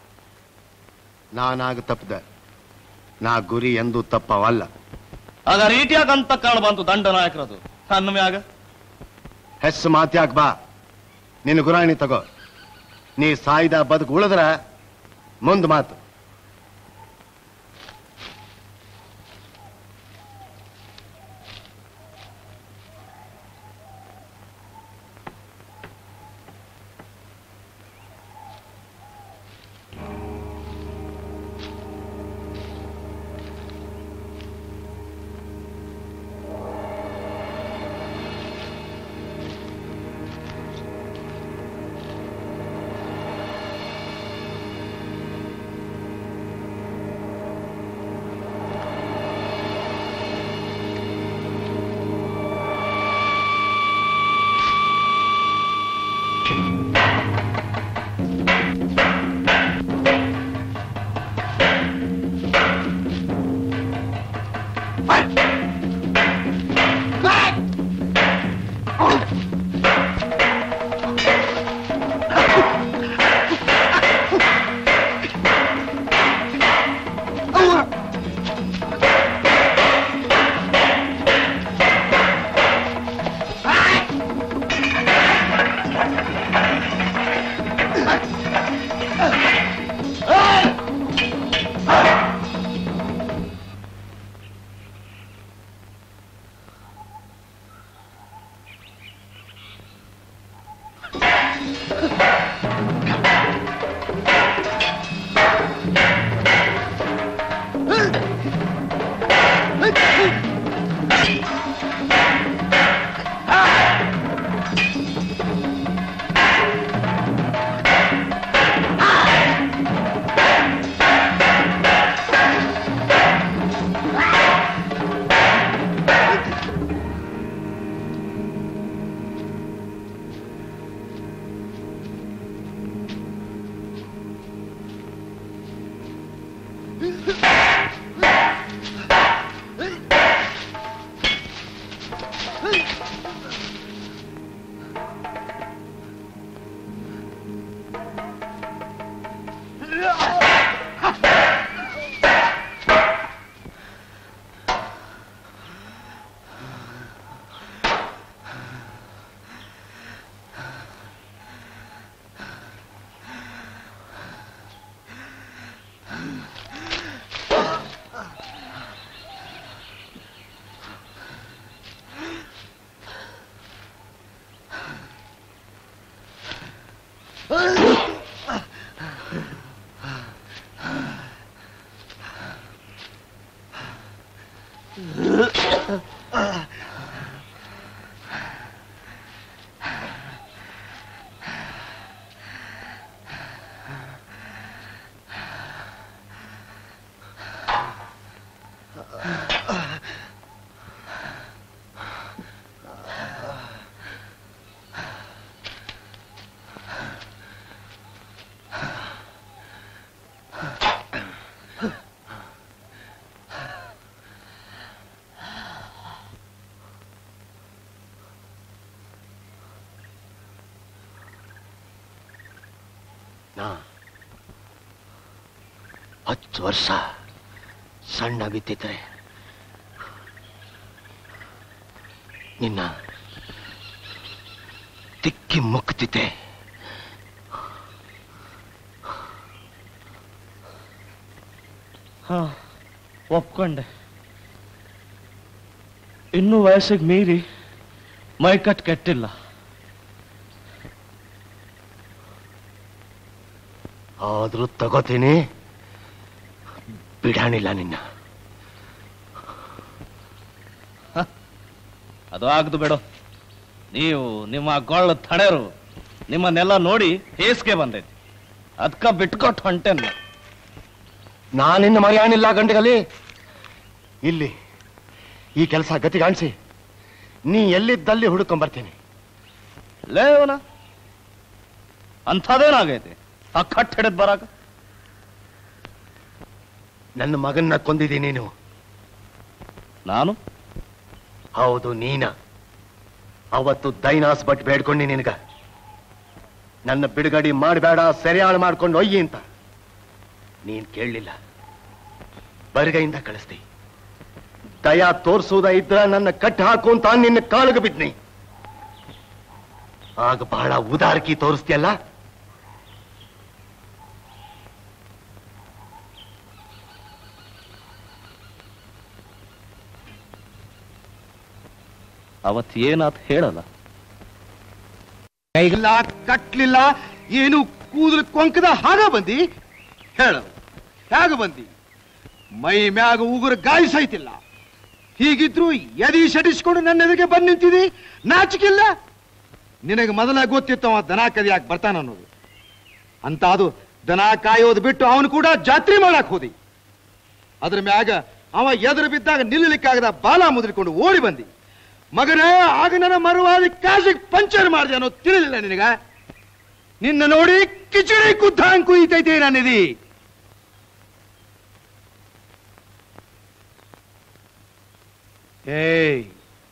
ನಾನಾಗ ತಪ್ಪದ ನಾ ಗುರಿ ಎಂದೂ ತಪ್ಪವಲ್ಲ ಆಗ ರೀತಿಯಾಗಂತ ಕಾಣ ಬಂತು ದಂಡ ನಾಯಕರದು ನನ್ನ ಮ್ಯಾಗ ಹೆಸ್ ಮಾತ್ಯಾಕ್ ಬಾ ನಿನ್ನ ಗುರಾಣಿ ತಗೋ ನೀ ಸಾಯ್ದ ಬದುಕು ಉಳಿದ್ರ ಮುಂದ್ ಮಾತು ನಾ ಹತ್ತು ವರ್ಷ ಸಣ್ಣ ಬಿದ್ದಿದ್ರೆ ನಿನ್ನ ತಿಕ್ಕಿ ಮುಕ್ತಿದ್ದೆ ಹಾ ಒಪ್ಕೊಂಡೆ ಇನ್ನೂ ವಯಸ್ಸಿಗೆ ಮೀರಿ ಮೈಕಟ್ ಕೆಟ್ಟಿಲ್ಲ ಆದ್ರೂ ತಗೋತೀನಿ ಬಿಡಾಣಿಲ್ಲ ನಿನ್ನ ಅದು ಆಗದು ಬೇಡ ನೀವು ನಿಮ್ಮ ಗೊಳ್ಳ ಥಣೆರು ನಿಮ್ಮನ್ನೆಲ್ಲ ನೋಡಿ ಹೇಸಿಗೆ ಬಂದೈತಿ ಅದ್ಕ ಬಿಟ್ಕೊಟ್ಟು ಹೊಂಟೆನ್ ನಾ. ನಾನಿನ್ನ ಮರ್ಯಾಣಿಲ್ಲ ಗಂಡಗಲಿ ಇಲ್ಲಿ ಈ ಕೆಲಸ ಗತಿಗಾಣಿಸಿ ನೀ ಎಲ್ಲಿದ್ದಲ್ಲಿ ಹುಡುಕೊಂಡ್ ಬರ್ತೀನಿ ಲೇವನ ಅಂಥದ್ದೇನಾಗೈತಿ ಆ ಕಟ್ ಹಿಡಿದ್ ಬರಾಕ ನನ್ನ ಮಗನ್ನ ಕೊಂದಿದ್ದೀನಿ ನೀನು ನಾನು ಹೌದು ನೀನ ಅವತ್ತು ದೈನಾಸ್ ಬಟ್ ಬೇಡ್ಕೊಂಡಿ ನಿನಗ ನನ್ನ ಬಿಡುಗಡೆ ಮಾಡಬೇಡ ಸರಿಯಾಳು ಮಾಡ್ಕೊಂಡು ಒಯ್ಯಿ ಅಂತ ನೀನ್ ಕೇಳಲಿಲ್ಲ ಬರಿಗೈಯಿಂದ ಕಳಿಸ್ತಿ ದಯ ತೋರ್ಸುವುದ ಇದ್ರ ನನ್ನ ಕಟ್ಟಿ ಹಾಕು ಅಂತ ನಿನ್ನ ಕಾಳಿಗೆ ಬಿದ್ನಿ ಆಗ ಬಹಳ ಉದಾರಕಿ ತೋರಿಸ್ತಿಯಲ್ಲ ಅವತ್ ಏನಾತ್ ಹೇಳಲ್ಲ ಕೈಗಿಲ್ಲ ಕಟ್ಲಿಲ್ಲ ಏನು ಕೂದಲು ಕೊಂಕದ ಹಾಗ ಬಂದಿ ಹೇಳ ಹೇಗ ಬಂದಿ ಮೈ ಮ್ಯಾಗ ಉಗುರು ಗಾಯ ಸಹಿತಿಲ್ಲ ಹೀಗಿದ್ರು ಎದಿ ಸಡಿಸ್ಕೊಂಡು ನನ್ನ ಎದುರಿಗೆ ಬಂದು ನಿಂತಿದಿ ನಾಚಿಕಿಲ್ಲ ನಿನಗೆ ಮೊದಲ ಗೊತ್ತಿತ್ತು ಅವ ದನ ಕದಿಯಾಕೆ ಬರ್ತಾನ ಅನ್ನೋದು ಅಂತ ಅದು ದನ ಕಾಯೋದು ಬಿಟ್ಟು ಅವನು ಕೂಡ ಜಾತ್ರೆ ಮಾಡಕ್ ಹೋದಿ ಅದ್ರ ಮ್ಯಾಗ ಅವ ಎದುರು ಬಿದ್ದಾಗ ನಿಲ್ಲಲಿಕ್ಕಾಗದ ಬಾಲ ಮುದ್ರಿಕೊಂಡು ಓಡಿ ಬಂದಿ ಮಗನೇ ಆಗ ನನ್ನ ಮರುವಾದಿ ಕಾಸಿಗೆ ಪಂಚರ್ ಮಾಡಿದೆ ಅನ್ನೋ ತಿಳಿಲಿಲ್ಲ ನಿನಗ ನಿನ್ನ ನೋಡಿ ಕಿಚಡಿ ಕುದ್ದಾಂಗ್ ಕುಯ್ತೈತೆ ನನ್ನಿದಿ ಏಯ್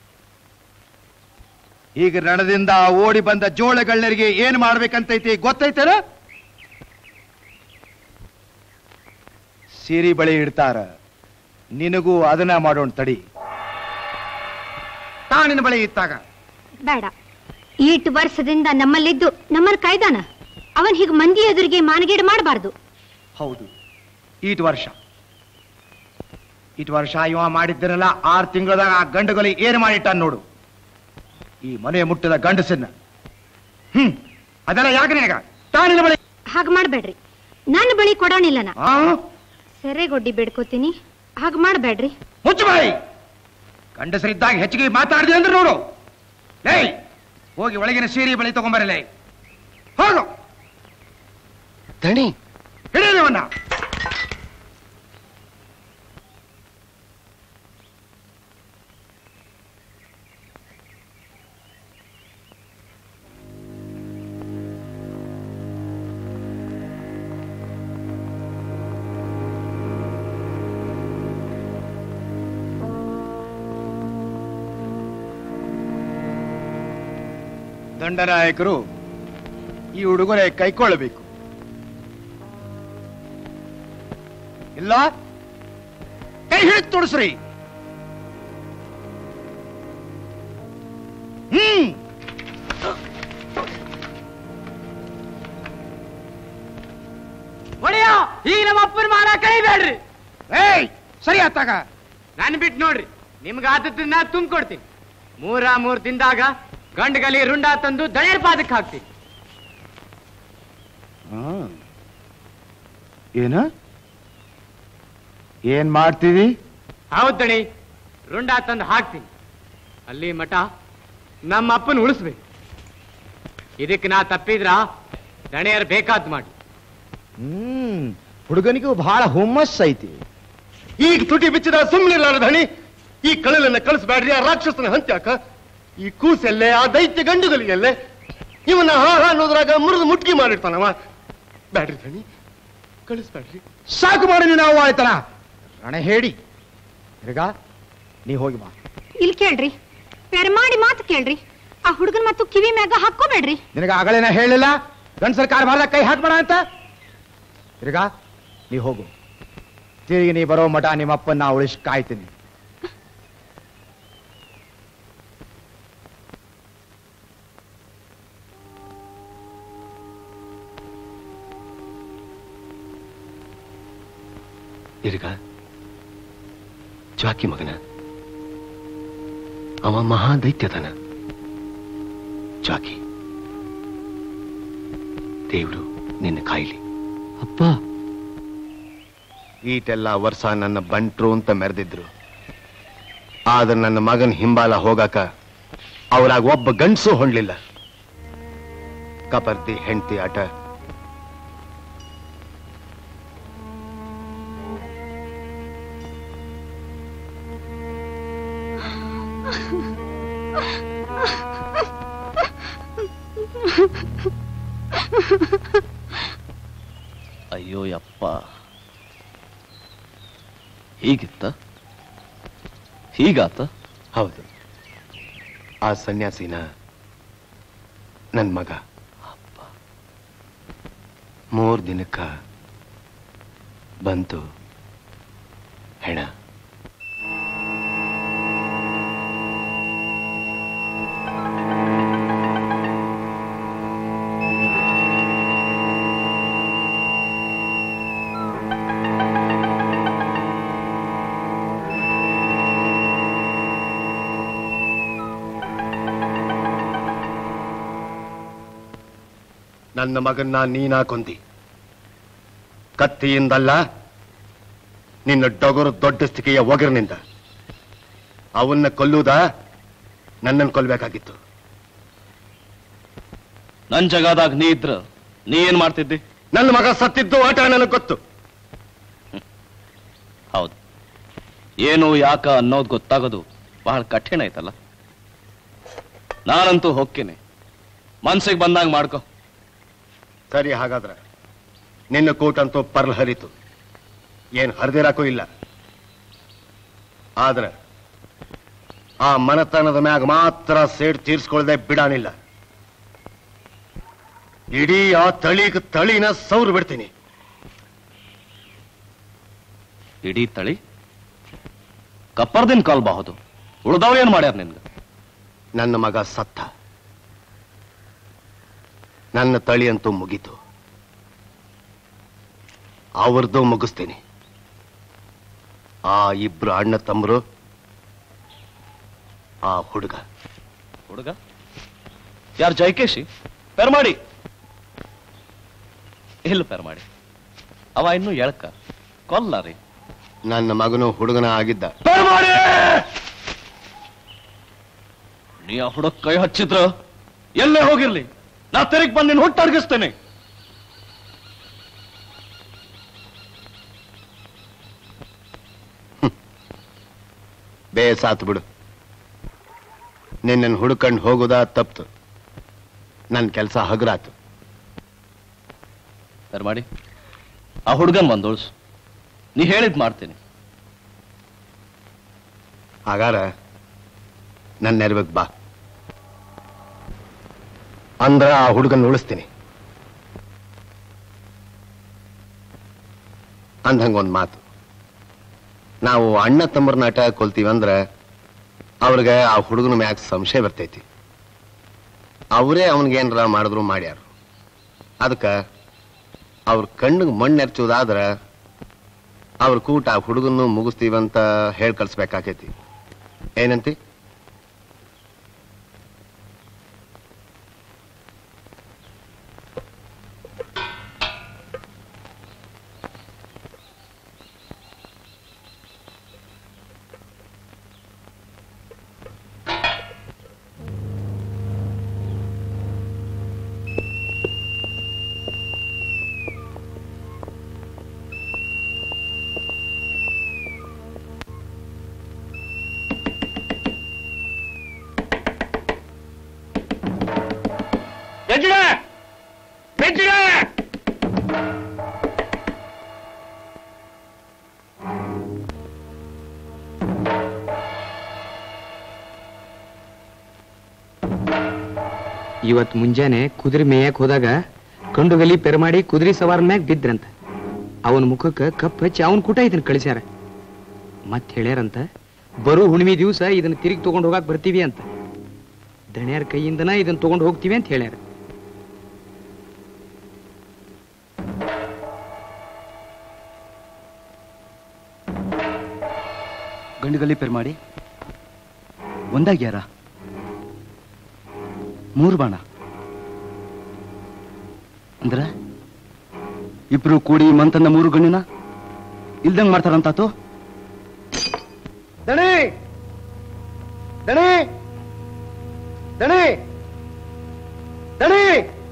ಈಗ ರಣದಿಂದ ಓಡಿ ಬಂದ ಜೋಳಗಳ್ಳರಿಗೆ ಏನ್ ಮಾಡ್ಬೇಕಂತೈತಿ ಗೊತ್ತೈತೇನ ಸೀರಿ ಬಳಿ ಇಡ್ತಾರ ನಿನಗೂ ಅದನ್ನ ಮಾಡೋಣ ತಡಿ ತಾನಿನ ಬಳಿ ಇತ್ತಾಗ ಬೇಡ ಈಟ್ ವರ್ಷದಿಂದ ನಮ್ಮಲ್ಲಿದ್ದು ನಮ್ಮನ್ನ ಕಾಯ್ದಾನ ಅವನ್ ಹೀಗೆ ಮಂದಿ ಎದುರಿಗೆ ಮಾನಗೇಡು ಮಾಡಬಾರ್ದು ಹೌದು ಈಟ್ ವರ್ಷ ಈಟ್ ವರ್ಷ ಇವ ಮಾಡಿದ್ದರಲ್ಲ ಆರು ತಿಂಗಳದಾಗ ಆ ಗಂಡುಗಲಿ ಏನ್ ಮಾಡಿಟ್ಟ ನೋಡು ಈ ಮನೆ ಮುಟ್ಟದ ಗಂಡಸನ್ನ ಹ್ಮ್ ಅದೆಲ್ಲ ಯಾಕೆ ನಿನಗ ತಾನಿನ ಬಳಿ ಹಾಗೆ ಮಾಡ್ಬೇಡ್ರಿ ನನ್ನ ಬಳಿ ಕೊಡೋಣಿಲ್ಲ ನಾ ಆ? ಸೆರೆಗೊಡ್ಡಿ ಬೇಡ್ಕೋತೀನಿ ಹಾಗೆ ಮಾಡ್ಬೇಡ್ರಿ ಮುಚ್ಚು ಬಾಯಿ ಗಂಡಸರಿದ್ದಾಗ ಹೆಚ್ಚಿಗೆ ಮಾತಾಡಿದೆ ಅಂದ್ರೆ ನೋಡು ಏಯ್ ಹೋಗಿ ಒಳಗಿನ ಸೀರೆ ಬಳಿ ತಗೊಂಬರಲೇ ಹೋಗು ದಣಿ ಹಿಡಿಯವನ್ನ ದಂಡನಾಯಕರು ಈ ಉಡುಗೊರೆ ಕೈಕೊಳ್ಳಬೇಕು ಇಲ್ಲ ಕೈ ಹಿಡಿದು ತೋರಿಸ್ರಿ ಹ್ಮ್ ಒಡೆಯ ಈಗ ನಮ್ಮ ಅಪ್ಪನ ಮಾನ ಕಳಿಬೇಡ್ರಿ ಏಯ್ ಸರಿ ಆತಾಗ ನಾನು ಬಿಟ್ಟು ನೋಡ್ರಿ ನಿಮ್ಗೆ ಆದದ್ದನ್ನ ತುಂಬಿಕೊಡ್ತೀನಿ ಮೂರ ಮೂರ್ ತಿಂದಾಗ ಗಂಡಗಲಿ ರುಂಡ ತಂದು ದಳೆರ್ ಪಾದಕ್ಕೆ ಹಾಕ್ತೀನಿ ಏನ ಏನ್ ಮಾಡ್ತೀವಿ ಹೌದಣಿ ರುಂಡ ತಂದು ಹಾಕ್ತೀನಿ ಅಲ್ಲಿ ಮಠ ನಮ್ಮ ಅಪ್ಪನ ಉಳಿಸ್ಬೇಕು ಇದಕ್ಕೆ ನಾ ತಪ್ಪಿದ್ರ ದಣಿಯರ್ ಬೇಕಾದ್ ಮಾಡಿ ಹ್ಮ್ ಹುಡುಗನಿಗೂ ಬಹಳ ಹುಮ್ಮಸ್ ಐತಿ ಈಗ ತುಟಿ ಬಿಚ್ಚಿದ ಸುಮ್ಮನಿಲ್ಲ ಧಣಿ ಈ ಕಳಲನ್ನ ಕಳಿಸ್ಬೇಡ್ರಿ ಆ ರಾಕ್ಷಸನ ಹಂತ್ಯಾಕ ಈ ಕೂಸೆಲ್ಲೆ ಆ ದೈತ್ಯ ಗಂಡುಗಲಿಗೆಲ್ಲೆ ಇವನ್ನ ಹಾ ಹಾ ಅನ್ನೋದ್ರಾಗ ಮುರಿದು ಮುಟ್ಗಿ ಮಾಡಿರ್ತಾನವ ಬ್ಯಾಡ್ರಿ ಧಣಿ ಕಳಿಸ್ಬೇಡ್ರಿ ಸಾಕು ಮಾಡಿ ನಾವು ಆಯ್ತನ ರಣ ಹೇಳಿ ತಿರ್ಗಾ ನೀ ಹೋಗಿ ಬಾ ಇಲ್ಲಿ ಕೇಳ್ರಿ ಪೆರ್ಮಾಡಿ ಮಾತು ಕೇಳ್ರಿ ಆ ಹುಡುಗನ್ ಮತ್ತು ಕಿವಿ ಮ್ಯಾಗ ಹಾಕೋಬೇಡ್ರಿ ನಿನಗ ಆಗಲೇನ ಹೇಳಿಲ್ಲ ಗಂಡಸರ ಕಾರ್ಬಾರ್ದಾಗ ಕೈ ಹಾಕ್ಬೇಡ ಅಂತ ತಿರ್ಗಾ ನೀ ಹೋಗು ತಿರುಗಿ ನೀ ಬರೋ ಮಠ ನಿಮ್ಮಪ್ಪನ ನಾ ಉಳಿಸಿ ಕಾಯ್ತೀನಿ ಇರ್ಗ ಜ್ವಾಕಿ ಮಗನ ಅವ ಮಹಾ ದೈತ್ಯದನ ಜ್ವಾಕಿ ದೇವ್ರು ನಿನ್ನ ಕಾಯಿಲಿ ಅಪ್ಪ ಈಟೆಲ್ಲ ವರ್ಷ ನನ್ನ ಬಂಟ್ರು ಅಂತ ಮೆರೆದಿದ್ರು ಆದ್ರೆ ನನ್ನ ಮಗನ್ ಹಿಂಬಾಲ ಹೋಗಾಕ ಅವರಾಗ ಒಬ್ಬ ಗಂಡಸು ಹೊಂಡ್ಲಿಲ್ಲ ಕಪರ್ತಿ ಹೆಂಡತಿ ಆಟ ಅಯ್ಯೋ ಯಪ್ಪ ಹೀಗಿತ್ತ ಹೀಗಾತ ಹೌದು ಆ ಸನ್ಯಾಸಿನ ನನ್ ಮಗ ಮೂರ್ ದಿನಕ್ಕ ಬಂತು ಹೆಣ ನನ್ನ ಮಗನ್ನ ನೀನಾ ಕೊಂದಿ ಕತ್ತಿಯಿಂದಲ್ಲ ನಿನ್ನ ಡೊಗರು ದೊಡ್ಡ ಸ್ಥಿತಿಯ ಒಗರಿನಿಂದ ಅವನ್ನ ಕೊಲ್ಲುವುದ ನನ್ನನ್ನು ಕೊಲ್ಬೇಕಾಗಿತ್ತು ನನ್ ಜಗದಾಗ ನೀ ಇದ್ರ ನೀ ಏನ್ ಮಾಡ್ತಿದ್ದಿ ನನ್ನ ಮಗ ಸತ್ತಿದ್ದು ಆಟ ನನಗೆ ಗೊತ್ತು ಹೌದು ಏನು ಯಾಕ ಅನ್ನೋದು ಗೊತ್ತಾಗೋದು ಬಹಳ ಕಠಿಣ ಐತಲ್ಲ ನಾನಂತೂ ಹೋಗ್ತೀನಿ ಮನ್ಸಿಗೆ ಬಂದಾಗ ಮಾಡ್ಕೊ ಸರಿ ಹಾಗಾದ್ರೆ ನಿನ್ನ ಕೂಟಂತೂ ಪರ್ಲ್ ಹರಿತು ಏನ್ ಹರಿದಿರಾಕೂ ಇಲ್ಲ ಆದ್ರೆ ಆ ಮನತನದ ಮ್ಯಾಗ ಮಾತ್ರ ಸೇಡ್ ತೀರ್ಸ್ಕೊಳ್ದೆ ಬಿಡಾನಿಲ್ಲ ಇಡೀ ಆ ತಳಿಗ್ ತಳಿನ ಸೌರು ಬಿಡ್ತೀನಿ ಇಡೀ ತಳಿ ಕಪ್ಪರ್ದಿನ ಕಾಲ್ಬಹುದು ಉಳ್ದವ್ರು ಏನ್ ಮಾಡ್ಯಾರ ನಿನ್ಗ ನನ್ನ ಮಗ ಸತ್ತ ನನ್ನ ತಳಿ ಅಂತೂ ಮುಗೀತು ಅವ್ರದ್ದು ಮುಗಿಸ್ತೀನಿ ಆ ಇಬ್ರು ಅಣ್ಣ ತಮ್ಮರು ಆ ಹುಡುಗ ಹುಡುಗ ಯಾರು ಜೈಕೇಶಿ ಪೆರ್ಮಾಡಿ ಇಲ್ಲ ಪೆರ್ಮಾಡಿ ಅವ ಇನ್ನೂ ಎಳಕ ಕೊಲ್ಲ ರೀ ನನ್ನ ಮಗನು ಹುಡುಗನ ಆಗಿದ್ದ ನೀ ಆ ಹುಡುಗ ಕೈ ಹಚ್ಚಿದ್ರ ಎಲ್ಲೇ ಹೋಗಿರ್ಲಿ ನಾ ತೆರಿಗೆ ಬಂದು ನಿನ್ನ ಹುಟ್ಟು ಅಡಗಿಸ್ತೇನೆ ಬೇಸಾತ್ ಬಿಡು ನಿನ್ನನ್ನು ಹುಡುಕಂಡು ಹೋಗುದಾ ತಪ್ತು ನನ್ನ ಕೆಲಸ ಹಗರಾತು ಪೆರ್ಮಾಡಿ ಆ ಹುಡುಗನ್ ಬಂದು ಉಳ್ಸು ನೀ ಹೇಳಿದ್ ಮಾಡ್ತೀನಿ ಹಾಗಾರ ನನ್ನ ನೆರವಿಗೆ ಬಾ ಅಂದ್ರ ಆ ಹುಡುಗನ್ ಉಳಿಸ್ತೀನಿ ಅಂದಂಗ ಒಂದ್ ಮಾತು ನಾವು ಅಣ್ಣ ತಮ್ಮರ ನಾಟ ಕೊಲ್ತೀವಿ ಅಂದ್ರ ಅವ್ರಿಗೆ ಆ ಹುಡುಗನ ಮ್ಯಾಗ ಸಂಶಯ ಬರ್ತೈತಿ ಅವರೇ ಅವನಿಗೇನ್ರ ಮಾಡಿದ್ರು ಮಾಡ್ಯಾರ ಅದಕ್ಕ ಅವ್ರ ಕಣ್ಣಿಗೆ ಮಣ್ಣು ಎರ್ಚೋದಾದ್ರ ಅವ್ರ ಕೂಟ ಆ ಹುಡುಗನ್ನು ಮುಗಿಸ್ತೀವಂತ ಹೇಳ್ ಕಳ್ಸ್ಬೇಕಾಕೈತಿ ಏನಂತಿ ಇವತ್ ಮುಂಜಾನೆ ಕುದುರೆ ಮೇಯಕ್ ಹೋದಾಗ ಕಂಡುಗಲಿ ಪೆರಮಾಡಿ ಕುದುರೆ ಸವಾರ ಮ್ಯಾಗ ಬಿದ್ರಂತ ಅವನ ಮುಖಕ್ಕೆ ಕಪ್ ಹಚ್ಚಿ ಅವನ್ ಕೂಟ ಇದನ್ನ ಕಳಿಸ್ಯಾರ ಮತ್ ಹೇಳ್ಯಾರಂತ ಬರೋ ಹುಣ್ಣಿಮೆ ದಿವಸ ಇದನ್ನ ತಿರುಗಿ ತಗೊಂಡ್ ಹೋಗಾಕ್ ಬರ್ತೀವಿ ಅಂತ ದಣ್ಯಾರ ಕೈಯಿಂದನ ಇದನ್ನ ತಗೊಂಡ್ ಹೋಗ್ತೀವಿ ಅಂತ ಹೇಳ್ಯಾರ ಗಂಡುಗಲ್ಲಿ ಪೇರ್ ಮಾಡಿ ಒಂದಾಗ್ಯಾರ ಮೂರು ಬಾಣ ಅಂದ್ರ ಇಬ್ರು ಕೂಡಿ ಮಂತನ್ನ ಮೂರು ಗಣ್ಣಿನ ಇಲ್ದಂಗ್ ಮಾಡ್ತಾರಂತಾತು ದಣಿ ದಣಿ ದಣಿ ದಣಿ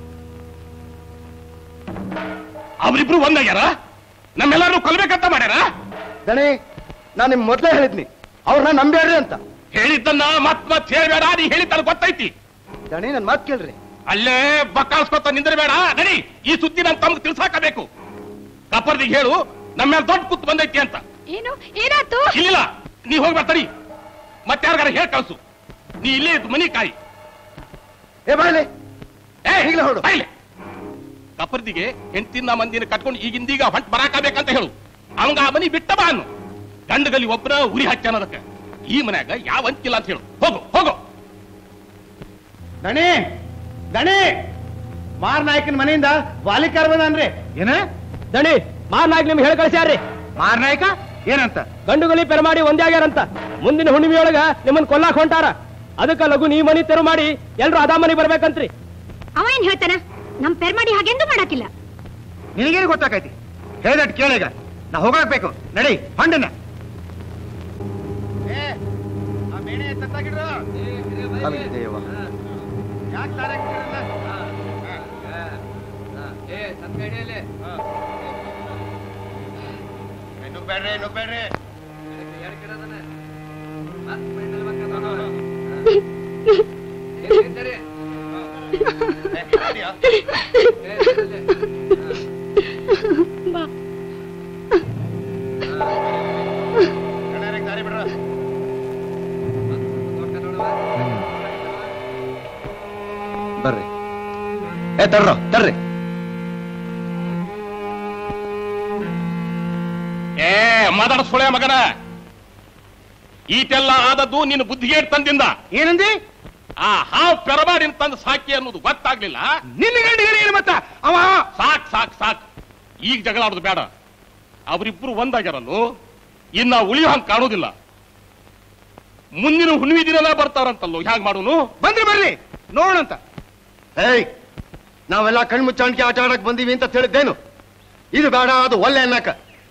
ಅವರಿಬ್ರು ಒಂದಾಗ್ಯಾರ ನಮ್ಮೆಲ್ಲರೂ ಕೊಲ್ಬೇಕಂತ ಮಾಡ್ಯಾರ ದಣಿ ನಾನು ನಿಮ್ ಮೊದ್ಲೇ ಹೇಳಿದ್ನಿ ಅವ್ರನ್ನ ನಂಬ್ಯಾಡ್ರಿ ಅಂತ ಹೇಳಿದ್ದನ್ನ ಮತ್ ಮತ್ ಹೇಳ್ಬೇಡ ನೀ ಹೇಳಿದ್ದನ್ನ ಗೊತ್ತೈತಿ ದಣಿ ನನ್ ಮಾತ್ ಕೇಳ್ರಿ ಅಲ್ಲೇ ಬಕ್ಕಾಳ್ಸ್ಕೊತ ನಿಂದಿರಬೇಡ ನಡಿ ಈ ಸುದ್ದಿ ನನ್ ತಮ್ಗೆ ತಿಳ್ಸಾಕಬೇಕು ಕಪ್ಪರ್ದಿಗೆ ಹೇಳು ನಮ್ಮ ಮೇಲೆ ದೊಡ್ಡ ಕುತ್ತು ಬಂದೈತಿ ಅಂತ ಏನು ಏನಾತು ಇಲ್ಲ ನೀ ಹೋಗಿ ಬರ್ತಾರಿ ಮತ್ತೆ ಯಾರಿಗಾರ ಹೇಳಿ ಕಳ್ಸು ನೀ ಇಲ್ಲೇ ಇದ್ದು ಮನಿ ಕಾಯಿ ಏ ಬಾಯ್ಲೆ ಏ ಈಗಲೇ ಹೊರಡು ಕಪ್ಪರ್ದಿಗೆ ಹೆಂಡತಿನ ಮಂದಿನ ಕಟ್ಕೊಂಡು ಈಗಿಂದೀಗ ಹೊಂಟ್ ಬರಾಕಬೇಕಂತ ಹೇಳು ಅವಂಗ ಆ ಮನಿ ಬಿಟ್ಟ ಬಾ ಅನ್ನು ಗಂಡಗಲ್ಲಿ ಒಬ್ಬರ ಉರಿ ಹಚ್ಚಾನ ಅದಕ್ಕೆ ಈ ಮನ್ಯಾಗ ಯಾವ ಅಂತಿಲ್ಲ ಅಂತ ಹೇಳು ಹೋಗು ಹೋಗು ದಣಿ ದಣಿ ಮಾರ್ ನಾಯಕನ ಮನೆಯಿಂದ ವಾಲಿಕಾರ್ ಬಂದಾನ್ರಿ ಏನ ದಣಿ ಮಾರ್ ನಾಯ್ಕ ನಿಮ್ಗೆ ಹೇಳಿ ಕಳ್ಸ್ಯಾರ್ರಿ ಮಾರ್ ನಾಯಕ ಏನಂತ ಗಂಡುಗಲಿ ಪೆರ ಮಾಡಿ ಒಂದೇ ಆಗ್ಯಾರಂತ ಮುಂದಿನ ಹುಣ್ಣಿಮೆಯೊಳಗ ನಿಮ್ಮನ್ ಕೊಲ್ಲಾಕ್ ಹೊಂಟಾರ ಅದಕ್ಕ ಲಘು ನೀ ಮನಿ ತೆರು ಮಾಡಿ ಎಲ್ರು ಅದಾ ಮನಿ ಬರ್ಬೇಕಂತ್ರಿ ಅವ ಏನ್ ಹೇಳ್ತಾನ ನಮ್ ಪೆರ್ಮಾಡಿ ಹಾಗೆಂದು ಮಾಡಾಕಿಲ್ಲ ನಿನಗೇನು ಗೊತ್ತಾಕೈತಿ ಹೇಳ್ದಟ್ ಕೇಳೀಗ ನಾ ಹೋಗಾಕ್ಬೇಕು ನಡಿ ಹೊಂಡನ ನುಗ್ಬೇಡ್ರಿ ನುಗ್ಬೇಡ್ರಿ ಬರ್ರಿ ಏ ತರ್ರೋ ತರ್ರಿ ಏ ಮಾತಾಡ ಸುಳೆ ಮಗನ ಈಟೆಲ್ಲ ಆದದ್ದು ನಿನ್ನ ಬುದ್ಧಿಗೆ ತಂದಿಂದ ಏನಂದಿ ಆ ಹಾವ್ ಪೆರಮಾಡಿನ ತಂದು ಸಾಕಿ ಅನ್ನೋದು ಗೊತ್ತಾಗ್ಲಿಲ್ಲ ನಿನ್ನ ಗಂಡಿಗೆ ಏನು ಮತ್ತ ಅವ ಸಾಕ್ ಸಾಕ್ ಸಾಕ್ ಈಗ ಜಗಳ ಆಡೋದು ಬೇಡ ಅವರಿಬ್ರು ಒಂದಾಗ್ಯಾರನ್ನು ಇನ್ನ ಉಳಿಯೋ ಹಂಗ್ ಕಾಣೋದಿಲ್ಲ ಮುಂದಿನ ಹುಣ್ಣಿಮೆ ದಿನನ ಬರ್ತಾರಂತಲ್ಲೋ ಹ್ಯಾಂಗ್ ಮಾಡೋನು ಬಂದ್ರೆ ಬರ್ಲಿ ನೋಡೋಣಂತ ಏಯ್ ನಾವೆಲ್ಲ ಕಣ್ಮುಚ್ಚಾಣಿಕೆ ಆಟ ಆಡಕ್ ಬಂದೀವಿ ಅಂತ ತಿಳಿದ್ದೇನು ಇದು ಬೇಡ ಅದು ಒಳ್ಳೆ ಅನ್ನಕ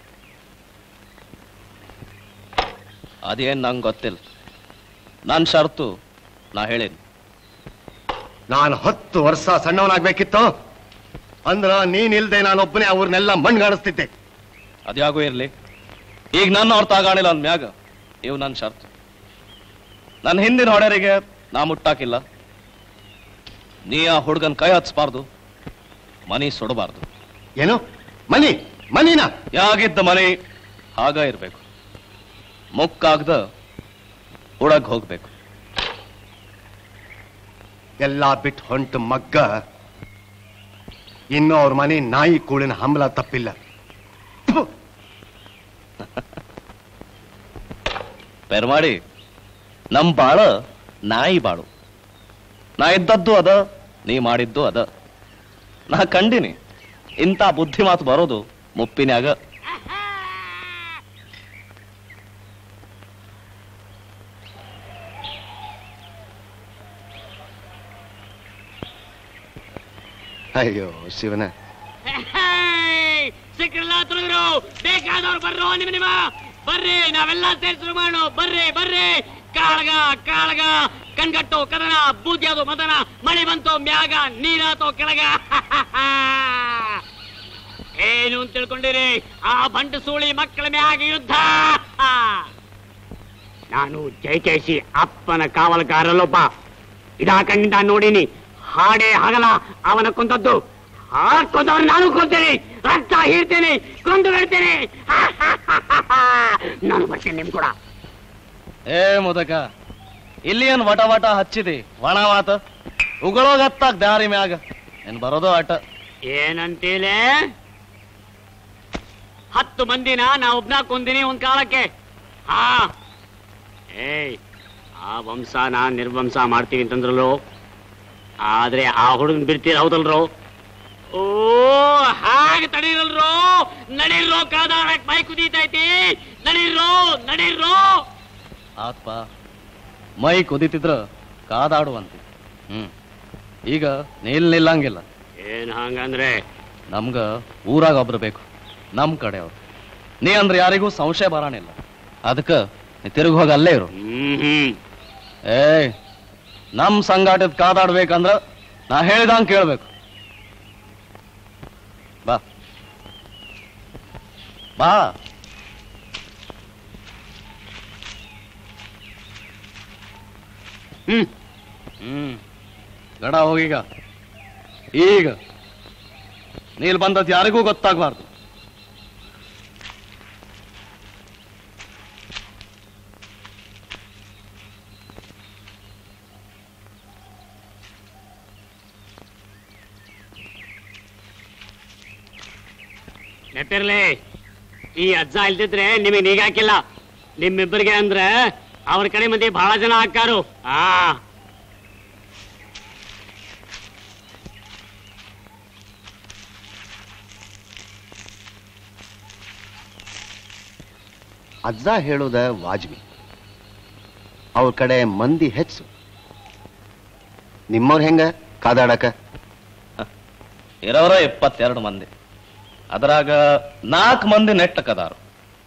ಅದೇನ್ ನಂಗೆ ಗೊತ್ತಿಲ್ಲ ನನ್ನ ಷರ್ತು ನಾ ಹೇಳೇನಿ ನಾನು ಹತ್ತು ವರ್ಷ ಸಣ್ಣವನಾಗ್ಬೇಕಿತ್ತು ಅಂದ್ರ ನೀನ್ ಇಲ್ದೆ ನಾನೊಬ್ಬನೇ ಅವ್ರನ್ನೆಲ್ಲ ಮಣ್ಗಾಣಿಸ್ತಿದ್ದೆ ಅದ್ಯಾಗೋ ಇರ್ಲಿ ಈಗ ನನ್ನ ಅವ್ರ ತಾಗಾಣಿಲ್ಲ ಅಂದ ಮ್ಯಾಗ ಇವು ನನ್ನ ಷರ್ತು ನನ್ನ ಹಿಂದಿನ ಹೊಡೆಯರಿಗೆ ನಾ ಮುಟ್ಟಾಕಿಲ್ಲ ನೀ ಆ ಹುಡುಗನ್ ಕೈ ಹಚ್ಬಾರ್ದು ಮನಿ ಸುಡಬಾರ್ದು ಏನು ಮನಿ ಮನಿನ ಯಾಗಿದ್ದ ಮನೆ ಹಾಗ ಇರ್ಬೇಕು ಮುಕ್ಕಾಗ್ದ ಉಡಗ್ ಹೋಗ್ಬೇಕು ಎಲ್ಲಾ ಬಿಟ್ಟು ಹೊಂಟು ಮಗ್ಗ ಇನ್ನು ಅವ್ರ ಮನೆ ನಾಯಿ ಕೂಳಿನ ಹಂಬಲ ತಪ್ಪಿಲ್ಲ ಪೆರ್ಮಾಡಿ ನಮ್ ಬಾಳ ನಾಯಿ ಬಾಳು ನಾ ಇದ್ದದ್ದು ಅದ ನೀ ಮಾಡಿದ್ದು ಅದ ನಾ ಕಂಡಿನಿ ಇಂಥ ಬುದ್ಧಿ ಮಾತು ಬರೋದು ಮುಪ್ಪಿನ್ಯಾಗ ಅಯ್ಯೋ ಶಿವನ ಸಿಕ್ಕಿರಲ್ಲ ತುಳಿದ್ರು ಬೇಕಾದವ್ರು ಬರ್ರೋ ನಿಮ್ಮ ನಿಮ್ಮ ಬರ್ರಿ ನಾವೆಲ್ಲ ಸೇರ್ಸ್ರು ಮಾಡು ಬರ್ರಿ ಬರ್ರಿ ಕಾಳಗ ಕಾಳಗ ಕಣ್ಗಟ್ಟು ಕದನ ಬೂದ್ಯಾದು ಮದನ ಮಳೆ ಬಂತು ಮ್ಯಾಗ ನೀರಾತೋ ಕೆಳಗ ಏನು ಅಂತ ತಿಳ್ಕೊಂಡಿರಿ ಆ ಬಂಡು ಸೂಳಿ ಮಕ್ಕಳ ಮ್ಯಾಗ ಯುದ್ಧ ನಾನು ಜೈಕೇಶಿ ಅಪ್ಪನ ಕಾವಲುಗಾರಲ್ಲೊಬ್ಬ ಇದಾ ಕಣ್ಣಿಂದ ನೋಡಿನಿ ಹಾಡೇ ಹಗಲ ಅವನ ಕೊಂದದ್ದು ಆ ಕೊಂದವ್ರು ನಾನು ಕೊಂತೇನೆ ರಕ್ತ ಹೀರ್ತೇನೆ ಕೊಂದು ಬಿಡ್ತೇನೆ ನಾನು ಬರ್ತೀನಿ ನಿಮ್ ಕೂಡ ಏ ಮುದಕ ಇಲ್ಲಿ ಏನ್ ವಟ ವಟ ಹಚ್ಚಿದಿ ಒಣ ಮಾತ ಉಗಳೋಗತ್ತಾಗ ದಾರಿ ಮ್ಯಾಗ ಏನ್ ಬರೋದು ಆಟ ಏನಂತೀಲೆ ಹತ್ತು ಮಂದಿನ ನಾ ಒಬ್ನ ಕೊಂದಿನಿ ಒಂದ್ ಕಾಲಕ್ಕೆ ಹಾ ಏಯ್ ಆ ವಂಶನ ನಿರ್ವಂಶ ಮಾಡ್ತೀವಿ ಅಂತಂದ್ರಲ್ಲೋ ಆದ್ರೆ ಆ ಹುಡುಗನ್ ಬಿಡ್ತೀರ ಹೌದಲ್ರೋ ಓ ಹಾಗೆ ತಡೀರಲ್ರೋ ನಡೀರ್ರೋ ಕಾದಾಡಕ್ ಮೈ ಕುದೀತೈತಿ ನಡೀರ್ರೋ ನಡೀರ್ರೋ ಆತ್ಪ ಮೈ ಕುದಿತಿದ್ರ ಕಾದಾಡುವಂತೆ ಹ್ಮ್ ಈಗ ನಿಲ್ ನಿಲ್ಲಂಗಿಲ್ಲ ಏನ್ ಹಂಗಂದ್ರೆ ನಮ್ಗ ಊರಾಗ ಒಬ್ರು ಬೇಕು ನಮ್ ಕಡೆಯವ್ರು ನೀ ಅಂದ್ರೆ ಯಾರಿಗೂ ಸಂಶಯ ಬರಾಣಿಲ್ಲ ಅದಕ್ಕ ನೀ ತಿರುಗಿ ಹೋಗಿ ಅಲ್ಲೇ ಇರು ಏಯ್ ನಮ್ ಸಂಗಾಟದ ಕಾದಾಡ್ಬೇಕಂದ್ರ ನಾ ಹೇಳಿದಂಗ್ ಕೇಳ್ಬೇಕು ಬಾ ಬಾ ಹ್ಮ್ ಹ್ಮ್ ಗಡ ಹೋಗೀಗ ಈಗ ನೀಲ್ ಬಂದದ್ ಯಾರಿಗೂ ಗೊತ್ತಾಗ್ಬಾರ್ದು ನೆಟ್ಟಿರ್ಲಿ ಈ ಅಜ್ಜ ಇಲ್ದಿದ್ರೆ ನಿಮಗೆ ನೀಗಾಕಿಲ್ಲ ನಿಮ್ಮಿಬ್ಬರಿಗೆ ಅಂದ್ರೆ ಅವ್ರ ಕಡೆ ಮಂದಿ ಬಹಳ ಜನ ಹಾಕಾರು ಆ ಅಜ್ಜ ಹೇಳೋದ ವಾಜ್ಬಿ ಅವ್ರ ಕಡೆ ಮಂದಿ ಹೆಚ್ಚು ನಿಮ್ಮವ್ರ ಹೆಂಗ ಕಾದಾಡಕ ಇರೋರ ಇಪ್ಪತ್ತೆರಡು ಮಂದಿ ಅದ್ರಾಗ ನಾಲ್ಕು ಮಂದಿ ನೆಟ್ಟಕದಾರು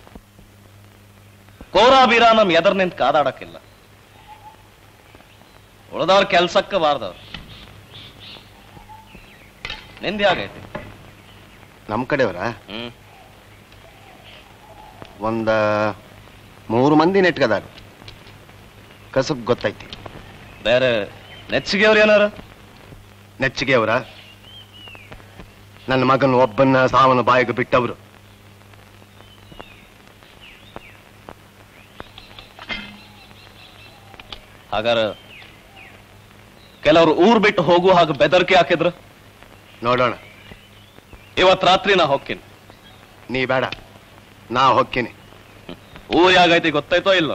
ಕೋರಾ ಬೀರ ನಮ್ ಎದರ್ ನಿಂತ ಕಾದಾಡಕ್ಕಿಲ್ಲ ಉಳ್ದವ್ರ ಕೆಲ್ಸಕ್ಕ ಬಾರ್ದವ್ರು ನಿಂದ ಆಗೈತಿ ನಮ್ ಕಡೆಯವರ ಹ್ಮ್ ಒಂದ ಮೂರು ಮಂದಿ ನೆಟ್ಕದಾರ ಕಸಬ್ ಗೊತ್ತೈತಿ ಬೇರೆ ನೆಚ್ಚಿಗೆ ಅವ್ರು ಏನಾರ ನೆಚ್ಚಿಗೆ ಅವರ ನನ್ನ ಮಗನ ಒಬ್ಬನ್ನ ಸಾವನ ಬಾಯಿಗೆ ಬಿಟ್ಟವರು ಹಾಗಾರ ಕೆಲವ್ರು ಊರ್ ಬಿಟ್ಟು ಹೋಗು ಹಾಗೆ ಬೆದರಿಕೆ ಹಾಕಿದ್ರು ನೋಡೋಣ ಇವತ್ ರಾತ್ರಿ ನಾ ಹೋಗ್ತೀನಿ ನೀ ಬೇಡ ನಾ ಹೊಕ್ಕಿನಿ ಊರ್ ಯಾಗೈತಿ ಗೊತ್ತಾಯ್ತೋ ಇಲ್ಲ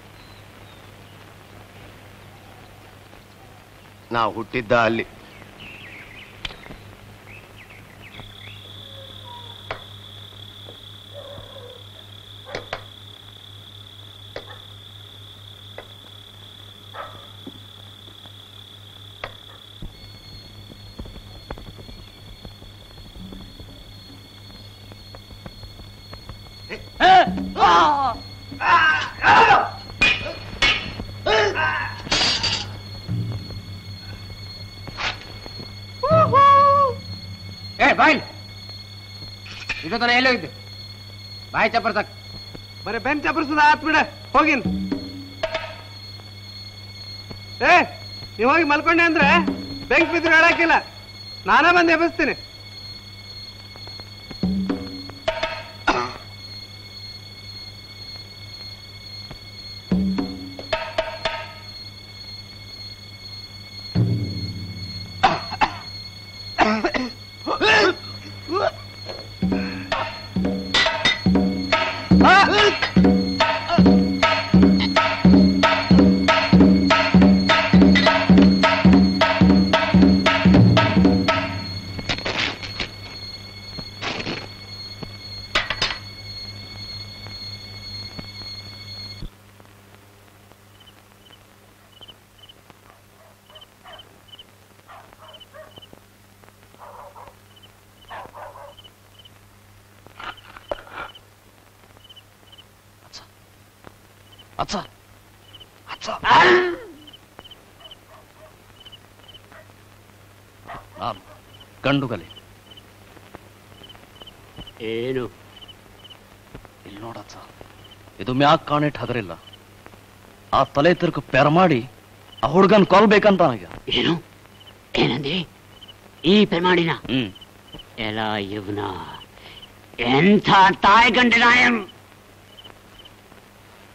ನಾ ಹುಟ್ಟಿದ್ದ ಅಲ್ಲಿ ಏ ಬಾಯ್ ಇದು ತನ ಎಲ್ಲಿ ಹೋಗಿದ್ದು ಬಾಯಿ ಚಪ್ಪರ್ಸಕ್ ಬರೀ ಬೆನ್ ಚಪ್ಪರ್ಸದ ಆತ್ ಬಿಡ ಹೋಗಿನ್ ಏ ನೀವ್ ಹೋಗಿ ಮಲ್ಕೊಂಡೆ ಅಂದ್ರೆ ಬೆಂಕ್ ಬಿದ್ರು ಹೇಳಕ್ಕಿಲ್ಲ ನಾನೇ ಬಂದು ಎಬ್ಬಿಸ್ತೀನಿ ಅಚ್ಚ ಅಚ್ಚ ನಾನು ಗಂಡುಗಲಿ ಏನು ಇಲ್ಲಿ ನೋಡಚ್ಚ ಇದು ಮ್ಯಾಕ್ ಕಾಣಿಟ್ ಹಗರಿಲ್ಲ ಆ ತಲೆ ತಿರ್ಕು ಪೆರ ಮಾಡಿ ಆ ಹುಡ್ಗನ್ ಕೊಲ್ಬೇಕಂತ ನನಗೆ ಏನು ಏನಂದಿ ಈ ಪ್ರಮಾಣಿನ ಹ್ಮ್ ಎಲ್ಲ ಇವನ ಎಂಥ ತಾಯಿ ಗಂಡಿನ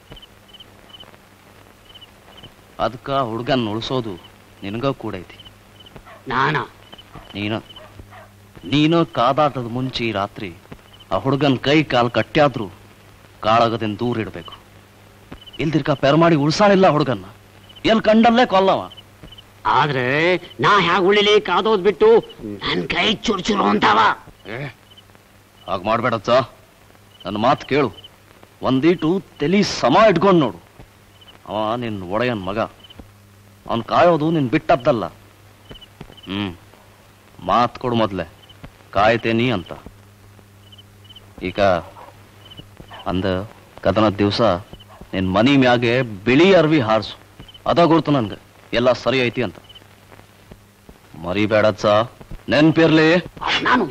ಅದಕ್ಕ ಹುಡ್ಗನ್ ಉಳಿಸೋದು ನಿನಗ ಕೂಡ ಐತಿ ನಾನ ನೀನು ನೀನು ಕಾದಾಟದ ಮುಂಚೆ ಈ ರಾತ್ರಿ ಆ ಹುಡುಗನ್ ಕೈ ಕಾಲು ಕಟ್ಟ್ಯಾದ್ರು ಕಾಳಗದಿಂದ ದೂರ ಇಡಬೇಕು ಇಲ್ದಿರ್ಕ ಪೆರಮಾಡಿ ಉಳ್ಸಾಳಿಲ್ಲ ಹುಡುಗನ್ನ ಎಲ್ ಕಂಡಲ್ಲೇ ಕೊಲ್ಲವ ಆದ್ರೆ ನಾ ಹ್ಯಾಗ ಉಳಿಲಿ ಕಾದೋದ್ ಬಿಟ್ಟು ನನ್ ಕೈ ಚುರ್ಚುರು ಅಂತಾವ ಹಾಗ ಮಾಡ್ಬೇಡಚ್ಚ ನನ್ನ ಮಾತು ಕೇಳು ಒಂದೀಟು ತಲಿ ಸಮ ಇಟ್ಕೊಂಡು ನೋಡು ಅವ ನಿನ್ನ ಒಡೆಯನ್ ಮಗ ಅವನ್ ಕಾಯೋದು ನಿನ್ ಬಿಟ್ಟದ್ದಲ್ಲ ಹ್ಮ್ ಮಾತ್ ಕೊಡು ಮೊದ್ಲೆ ಕಾಯ್ತೇನಿ ಅಂತ ಈಗ ಅಂದ ಕದನದ ದಿವಸ ನಿನ್ ಮನಿ ಮ್ಯಾಗೆ ಬಿಳಿ ಅರ್ವಿ ಹಾರ್ಸು ಅದ ಗುರ್ತು ನನ್ಗೆ ಎಲ್ಲ ಸರಿ ಐತಿ ಅಂತ ಮರಿಬೇಡಚ್ಚ ನೆನ್ಪಿರ್ಲಿ ನಾನು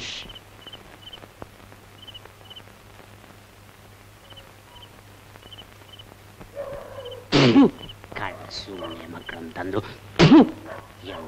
ಕಳ್ಳ ಸುಮ್ಮನೆ ಮಕ್ಕಳಂತಂದ್ರು ಎಲ್ಲ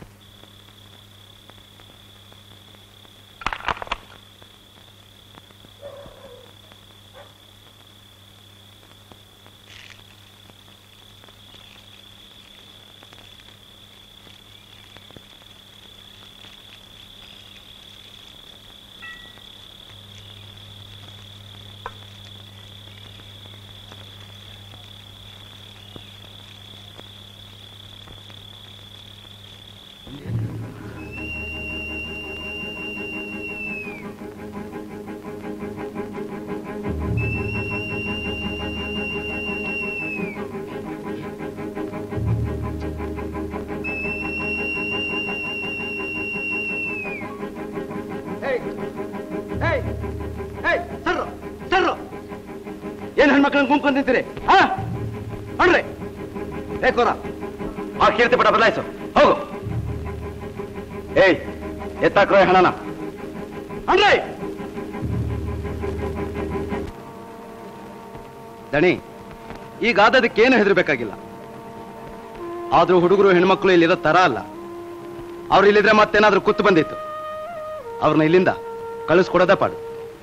ಸರ್ರು ಸರ್ರು ಏನ್ ಹೆಣ್ಮಕ್ಳನ್ನ ಗುಂಪ್ಕೊಂಡ್ ನಿಂತೀರಿ ಹಾ ನೋಡ್ರಿ ಏ ಕೋರ ಆ ಕೀರ್ತಿ ಪಟ ಬದಲಾಯಿಸು ಹೋಗು ಏಯ್ ಎತ್ತಾಕ್ರೋ ಈ ಹಣನ ಅಣ್ರಿ ದಣಿ ಈಗ ಆದದಕ್ಕೇನು ಹೆದರ್ಬೇಕಾಗಿಲ್ಲ ಆದ್ರೂ ಹುಡುಗರು ಹೆಣ್ಮಕ್ಳು ಇಲ್ಲಿರೋ ತರ ಅಲ್ಲ ಅವ್ರು ಇಲ್ಲಿದ್ರೆ ಮತ್ತೇನಾದ್ರೂ ಕುತ್ತು ಬಂದಿತ್ತು ಅವ್ರನ್ನ ಇಲ್ಲಿಂದ ಕಳಿಸ್ಕೊಡೋದೇ ಪಾಡು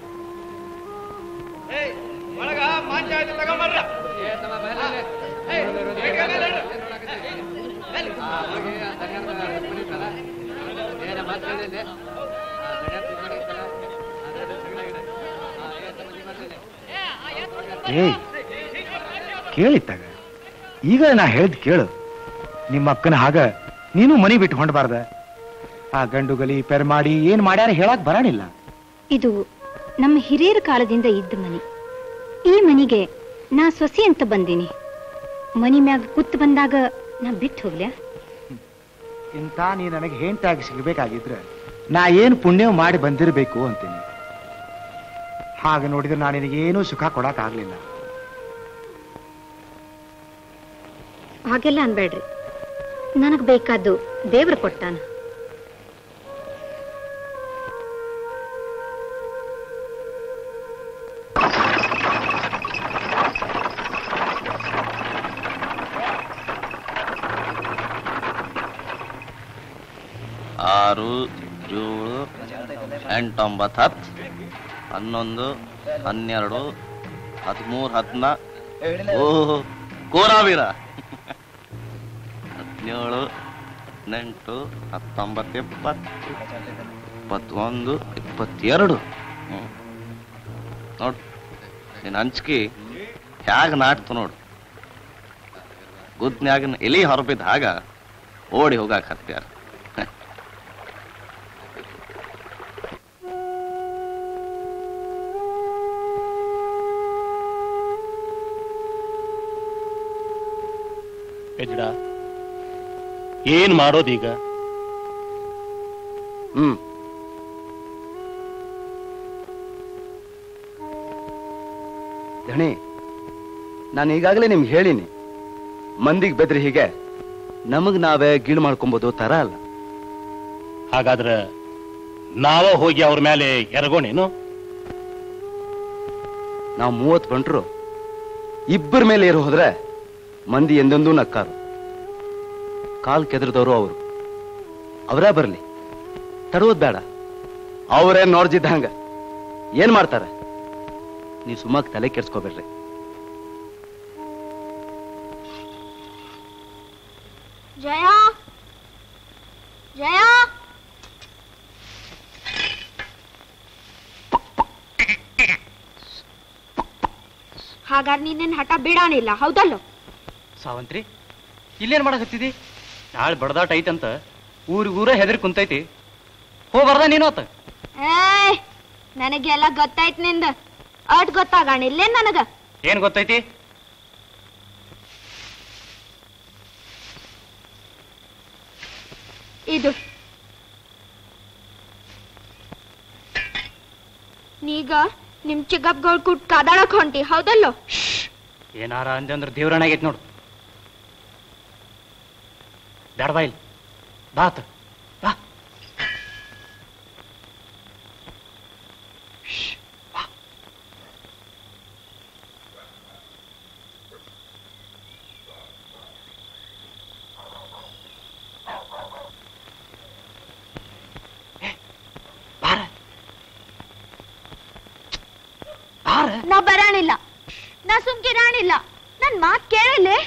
ಏಯ್ ಕೇಳಿತ್ತಾಗ ಈಗ ನಾ ಹೇಳ್ದ್ ಕೇಳು ನಿಮ್ಮ ಅಕ್ಕನ ಹಾಗ ನೀನು ಮನಿ ಬಿಟ್ಟು ಹೊಂಡಬಾರ್ದ ಆ ಗಂಡುಗಲಿ ಪೆರ್ಮಾಡಿ ಏನ್ ಮಾಡ್ಯಾರ ಹೇಳಕ್ ಬರಾಣಿಲ್ಲ ಇದು ನಮ್ಮ ಹಿರಿಯರ ಕಾಲದಿಂದ ಇದ್ದ ಮನಿ ಈ ಮನಿಗೆ ನಾ ಸೊಸಿ ಅಂತ ಬಂದೀನಿ ಮನಿ ಮ್ಯಾಗ ಕುತ್ತು ಬಂದಾಗ ನಾ ಬಿಟ್ಟು ಹೋಗ್ಲ್ಯಾ ಇಂಥ ನೀ ನನಗೆ ಹೆಂಟಾಗಿ ಸಿಗ್ಬೇಕಾಗಿದ್ರ ನಾ ಏನ್ ಪುಣ್ಯ ಮಾಡಿ ಬಂದಿರಬೇಕು ಅಂತೀನಿ ಹಾಗೆ ನೋಡಿದ್ರೆ ನಾನು ನಿನಗೇನೂ ಸುಖ ಕೊಡಕ್ ಆಗ್ಲಿಲ್ಲ ಹಾಗೆಲ್ಲ ಅನ್ಬೇಡ್ರಿ ನನಗ್ ಬೇಕಾದ್ದು ದೇವ್ರು ಕೊಟ್ಟಾನ ಆರು ಏಳು ಎಂಟೊಂಬತ್ತು ಹತ್ತು ಹನ್ನೊಂದು ಹನ್ನೆರಡು ಹದಿಮೂರು ಹದಿನ ಓಹೋ ಕೋರಾವೀರ ಹದಿನೇಳು ಹದಿನೆಂಟು ಹತ್ತೊಂಬತ್ತು ಇಪ್ಪತ್ತು ಇಪ್ಪತ್ತೊಂದು ಇಪ್ಪತ್ತೆರಡು ಹ್ಞೂ ನೋಡು ನಿನ್ನ ಹಂಚ್ಕಿ ಹ್ಯಾಗ ನಾಟ್ತು ನೋಡು ಗುದ್ನ್ಯಾಗಿನ ಎಲಿ ಹೊರಬಿದ್ದ ಹಾಗ ಓಡಿ ಹೋಗಾಕ ಹತ್ಯಾರ ಯಜ್ಡ ಏನ್ ಮಾಡೋದೀಗ ಹ್ಮ್ ಧಣಿ ನಾನು ಈಗಾಗಲೇ ನಿಮ್ಗೆ ಹೇಳಿನಿ ಮಂದಿಗೆ ಬೆದ್ರಿ ಹೀಗೆ ನಮಗ್ ನಾವೇ ಗೀಳು ಮಾಡ್ಕೊಂಬೋದು ತರ ಅಲ್ಲ ಹಾಗಾದ್ರೆ ನಾವ ಹೋಗಿ ಅವ್ರ ಮೇಲೆ ಎರಗೋಣೇನು ನಾವು ಮೂವತ್ತು ಬಂಟ್ರು ಇಬ್ಬರ ಮೇಲೆ ಏರು ಹೋದ್ರೆ ಮಂದಿ ಎಂದೆಂದೂ ನಕ್ಕಾರು ಕಾಲ್ ಕೆದರ್ದವರು ಅವರು ಅವರೇ ಬರ್ಲಿ ತಡುವುದು ಬೇಡ ಅವರೇ ನೋಡ್ದಿದ್ದಂಗ ಏನ್ ಮಾಡ್ತಾರೆ ನೀವು ಸುಮ್ಮಕ್ ತಲೆ ಕೆಡ್ಸ್ಕೋಬೇಡ್ರಿ ಜಯ ಜಯ ಹಾಗಾದ್ರೆ ನೀನೇನ್ ಹಠ ಬಿಡಾನಿಲ್ಲ ಹೌದಲ್ಲೋ ಸಾವಂತ್ರಿ ಇಲ್ಲೇನ್ ಮಾಡಕತ್ತಿದಿ ನಾಳೆ ಬಡದಾಟ ಐತಂತ ಊರಿಗೂರ ಹೆದರಿ ಕುಂತೈತಿ ಹೋಗ್ಬಾರ್ದ ನೀನು ಆತ ಏಯ್ ನನಗೆಲ್ಲ ಗೊತ್ತಾಯ್ತು ನಿಂದ ಅಟ್ ಗೊತ್ತಾಗಣಿಲ್ಲೇನ್ ನನಗ ಏನ್ ಗೊತ್ತೈತಿ ಇದು ನೀಗ ನಿಮ್ ಚಿಕ್ಕಪ್ಗಳು ಕುಟ್ ಕದಾಡಕ್ ಹೊಂಟಿ ಹೌದಲ್ಲೋ ಏನಾರ ಅಂದೆ ಅಂದ್ರೆ ದೇವ್ರಣಾಗೈತಿ ನೋಡು ಬ್ಯಾಡ ಬಾ ಇಲ್ಲಿ ಬಾತ್ ಬಾ ನಾ ಬರಾಣಿಲ್ಲ ನಾ ಸುಮ್ಕಿರಾಣಿಲ್ಲ ನನ್ ಮಾತ್ ಕೇಳಲೆ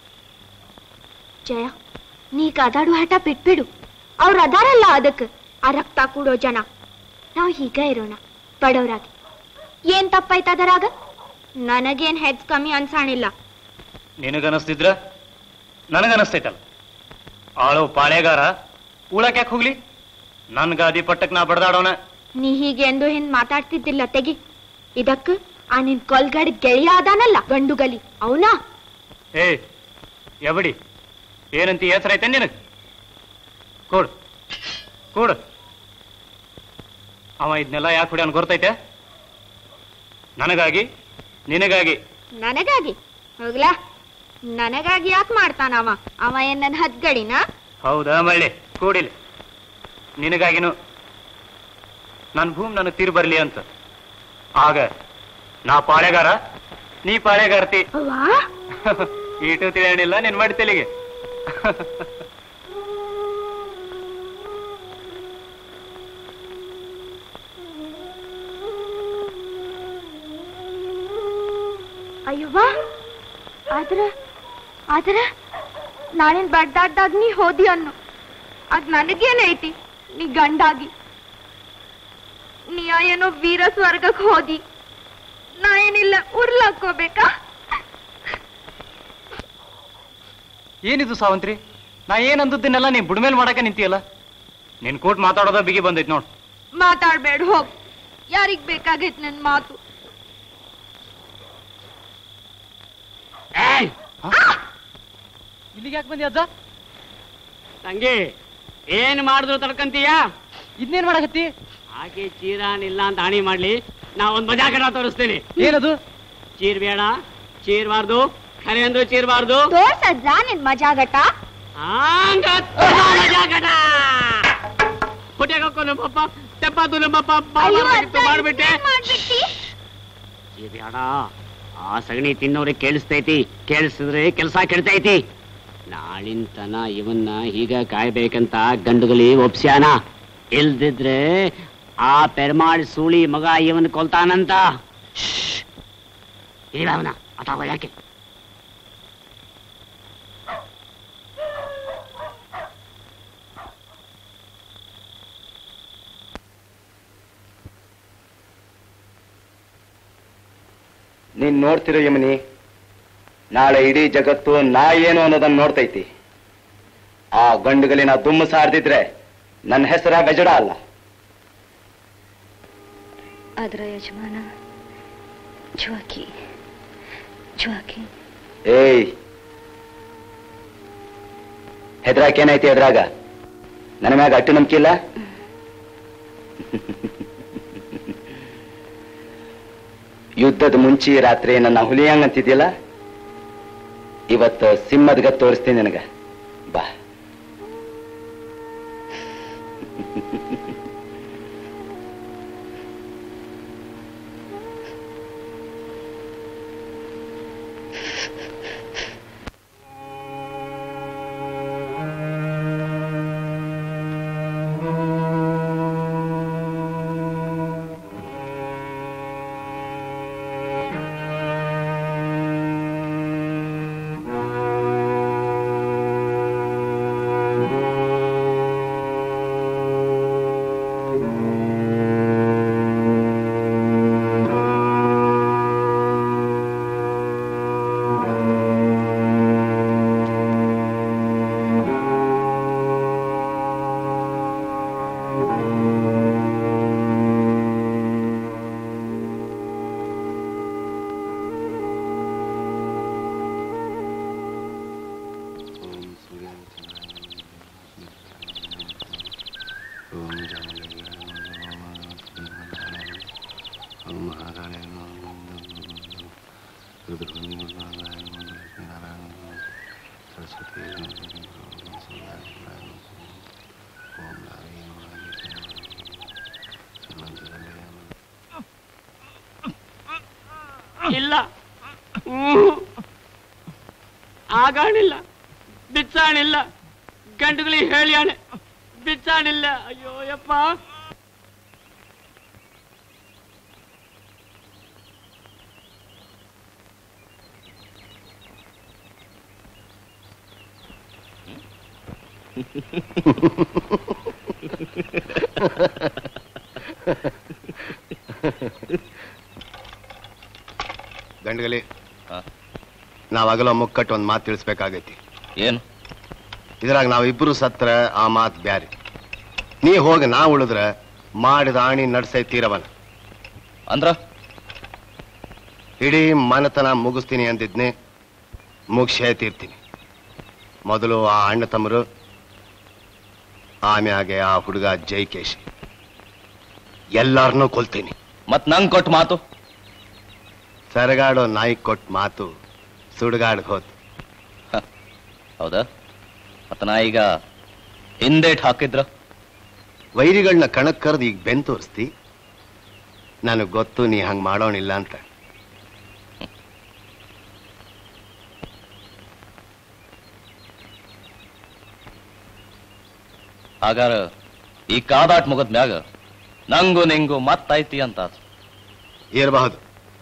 ಜಯ ನೀ ಕದಾಡು ಹಠ ಬಿಟ್ಬಿಡು ಅವ್ರ ಅದಾರಲ್ಲ ಅದಕ್ ಆ ರಕ್ತ ಕೂಡೋ ಜನ ನಾವ್ ಹೀಗ ಇರೋಣ ಬಡವರಾಗಿ ಏನ್ ತಪ್ಪಾಯ್ತ ಅದರಾಗ ನನಗೇನ್ ಹೆಚ್ ಕಮ್ಮಿ ಅನ್ಸಾಣಿಲ್ಲ ನಿನಗನಸ್ತಿದ್ರ ನನಗನಸ್ತೈತಲ್ಲ ಆಳು ಪಾಳೆಗಾರ ಉಳಕ್ ಯಾಕೆ ಹೋಗ್ಲಿ ನನ್ ಗಾದಿ ಪಟ್ಟಕ್ ನಾ ಬಡ್ದಾಡೋಣ ನೀ ಹೀಗೆ ಎಂದು ಹಿಂದ್ ಮಾತಾಡ್ತಿದ್ದಿಲ್ಲ ತೆಗಿ ಇದಕ್ಕ ಆ ನಿನ್ ಕೊಲ್ಗಡ್ ಗೆಳೆಯ ಅದಾನಲ್ಲ ಗಂಡುಗಲಿ ಅವನಾ ಏ ಎಬಡಿ ಏನಂತ ಹೆಸರು ಐತೆ ನಿನಗ್ ಕೊಡು ಕೊಡು ಅವ ಇದನ್ನೆಲ್ಲ ಯಾಕೆ ಹೊಡ್ಯಾನ ಗೊತ್ತೈತೆ ನನಗಾಗಿ ನಿನಗಾಗಿ ನನಗಾಗಿ ಹೋಗ್ಲಾ ನನಗಾಗಿ ಯಾಕೆ ಮಾಡ್ತಾನ ಅವ ಅವ ಏನ್ ನನ್ ಹದ್ಗಡಿನ ಹೌದಾ ಮಳ್ಳಿ ಕೂಡಿಲ್ಲ ನಿನಗಾಗಿನು ನನ್ನ ಭೂಮಿ ನನಗೆ ತೀರ್ ಬರ್ಲಿ ಅಂತ ಆಗ ನಾ ಪಾಳೆಗಾರ ನೀ ಪಾಳೆಗಾರ್ತಿ ಈಟು ತಿಳಿಯಣಿಲ್ಲ ನಿನ್ ಮಾಡಿ ತೆಲಿಗೆ ಅಯ್ಯವ್ವ ಆದ್ರ ಆದ್ರ ನಾನೇನ್ ಬಡ್ದಾಡ್ದಾಗ ನೀ ಹೋದಿ ಅನ್ನು ಅದ್ ನನಗೇನೈತಿ ನೀ ಗಂಡಾಗಿ ನೀ ಏನೋ ವೀರ ಸ್ವರ್ಗಕ್ ಹೋದಿ ನಾ ಏನಿಲ್ಲ ಉರ್ಲಾಕೋಬೇಕಾ ಏನಿದು ಸಾವಂತ್ರಿ ನಾ ಏನಂದದ್ದನ್ನೆಲ್ಲ ನೀ ಬುಡ್ಮೇಲ್ ಮಾಡಕ ನಿಂತಿಯಲ್ಲ ನಿನ್ ಕೂಟ್ ಮಾತಾಡೋದ ಬಿಗಿ ಬಂದೈತ್ ನೋಡ್ ಮಾತಾಡ್ಬೇಡ ಹೋಗ್ ಯಾರಿಗ್ ಬೇಕಾಗೈತ್ ನನ್ ಮಾತು ಇಲ್ಲಿಗೆ ಯಾಕೆ ಬಂದಿ ಅಜ್ಜ ತಂಗಿ ಏನ್ ಮಾಡಿದ್ರು ತಡ್ಕಂತೀಯ ಇದನ್ನೇನ್ ಮಾಡಕತ್ತಿ ಆಕೆ ಚೀರಾನಿಲ್ಲ ಅಂತ ಹಾನಿ ಮಾಡ್ಲಿ ನಾ ಒಂದ್ ಮಜಾ ಕಡ ತೋರಿಸ್ತೀನಿ ಏನದು ಚೀರ್ ಬೇಡ ಚೀರ್ಬಾರ್ದು ಖರೆ ಅಂದ್ರು ಚೀರ್ಬಾರ್ದು ತೋರ್ಸಜ್ಜ ನಿನ್ ಮಜಾಗಟ ಹಂಗ ಮಜಾಗಟ ಹೊಟ್ಟೆಗೆ ನಮ್ಮಪ್ಪ ತೆಪ್ಪದು ನಮ್ಮಪ್ಪ ಅಯ್ಯೋ, ಬಾಳಾಗಿತ್ತು, ಅಜ್ಜ, ಮಾಡ್ಬಿಟ್ಟೆ ಇದ್ನೇನ್ ಮಾಡ್ಬಿಟ್ಟಿ? ಬೇಡ ಆ ಸಗಣಿ ತಿನ್ನೋರಿಗೆ ಕೇಳಿಸ್ತೈತಿ ಕೇಳಿಸಿದ್ರೆ ಕೆಲಸ ಕೆಡ್ತೈತಿ ನಾಳಿನ ತನ ಇವನ್ನ ಹೀಗ ಕಾಯ್ಬೇಕಂತ ಗಂಡುಗಲಿ ಒಪ್ಸ್ಯಾನ ಇಲ್ದಿದ್ರೆ ಆ ಪೆರ್ಮಾಳ್ ಸೂಳಿ ಮಗ ಇವನ್ ಕೊಲ್ತಾನಂತ ಇಲ್ಲ ಅವನ ಅಥವಾ ಯಾಕೆ ನೀನ್ ನೋಡ್ತಿರೋ ಯಮನಿ ನಾಳೆ ಇಡೀ ಜಗತ್ತು ನಾ ಏನು ಅನ್ನೋದನ್ನ ನೋಡ್ತೈತಿ ಆ ಗಂಡುಗಲಿನ ದುಮ್ಮು ಸಾರ್ದಿದ್ರೆ ನನ್ನ ಹೆಸರ ಗಜಡ ಅಲ್ಲ ಅದರ ಯಜಮಾನ ಜ್ವಾಕಿ ಜ್ವಾಕಿ ಏಯ್ ಹೆದ್ರಾಕೇನೈತಿ ಎದ್ರಾಗ ನನ್ನ ಮ್ಯಾಗ ಅಟ್ಟು ನಂಬಿಕೆ ಇಲ್ಲ ಯುದ್ಧದ ಮುಂಚೆ ರಾತ್ರಿ ನನ್ನ ಹುಲಿ ಅಂತಿದ್ಯಲ್ಲ ಇವತ್ತು ಸಿಂಹದ ಗತ್ ತೋರಿಸ್ತೀನಿ ನಿನಗ ಬಾ ಇಲ್ಲ ಹ್ಮ್. ಆಗಾಣಿಲ್ಲ ಬಿಚ್ಚಾಣಿಲ್ಲ ಗಂಡುಗಳಿಗೆ ಹೇಳ್ಯಾಣೆ ಬಿಚ್ಚಾಣಿಲ್ಲ ಅಯ್ಯೋ ಯಪ್ಪ ಗಂಡಗಲಿ ನಾವಾಗಲೋ ಮುಕ್ಕಟ್ಟು ಒಂದು ಮಾತು ತಿಳಿಸ್ಬೇಕಾಗೈತಿ ಏನು ಇದ್ರಾಗ ನಾವಿಬ್ರು ಸತ್ರ ಆ ಮಾತು ಬ್ಯಾರೆ ನೀ ಹೋಗಿ ನಾ ಉಳಿದ್ರ ಮಾಡಿದ ಆಣಿ ನಡ್ಸೈ ತೀರವನ ಅಂದ್ರ ಇಡೀ ಮನತನ ಮುಗಿಸ್ತೀನಿ ಅಂದಿದ್ನೆ ಮುಗಿಸೇ ತೀರ್ತೀನಿ ಮೊದಲು ಆ ಅಣ್ಣ ತಮ್ಮರು ಆಮ್ಯಾಗೆ ಆ ಹುಡುಗ ಜೈಕೇಶಿ ಎಲ್ಲಾರನ್ನೂ ಕೊಲ್ತೀನಿ ಮತ್ ನಂಗ್ ಕೊಟ್ಟ ಮಾತು ಸರಗಾಡೋ ನಾಯಿ ಕೊಟ್ಟ ಮಾತು ಸುಡುಗಾಡ್ ಹೋತು ಹೌದಾ ಮತ್ತ ನಾ ಈಗ ಹಿಂದೇಟ್ ಹಾಕಿದ್ರ ವೈರಿಗಳನ್ನ ಕಣಕ್ ಕರೆದು ಈಗ ಬೆನ್ ತೋರಿಸ್ತಿ ನನಗ್ ಗೊತ್ತು ನೀ ಹಂಗ್ ಮಾಡೋಣಿಲ್ಲ ಅಂತ ಹಾಗಾರ ಈ ಕಾದಾಟ್ ಮುಗದ್ ಮ್ಯಾಗ ನಂಗು ನಿಂಗು ಮತ್ತೈತಿ ಅಂತ ಆತು. ಇರಬಹುದು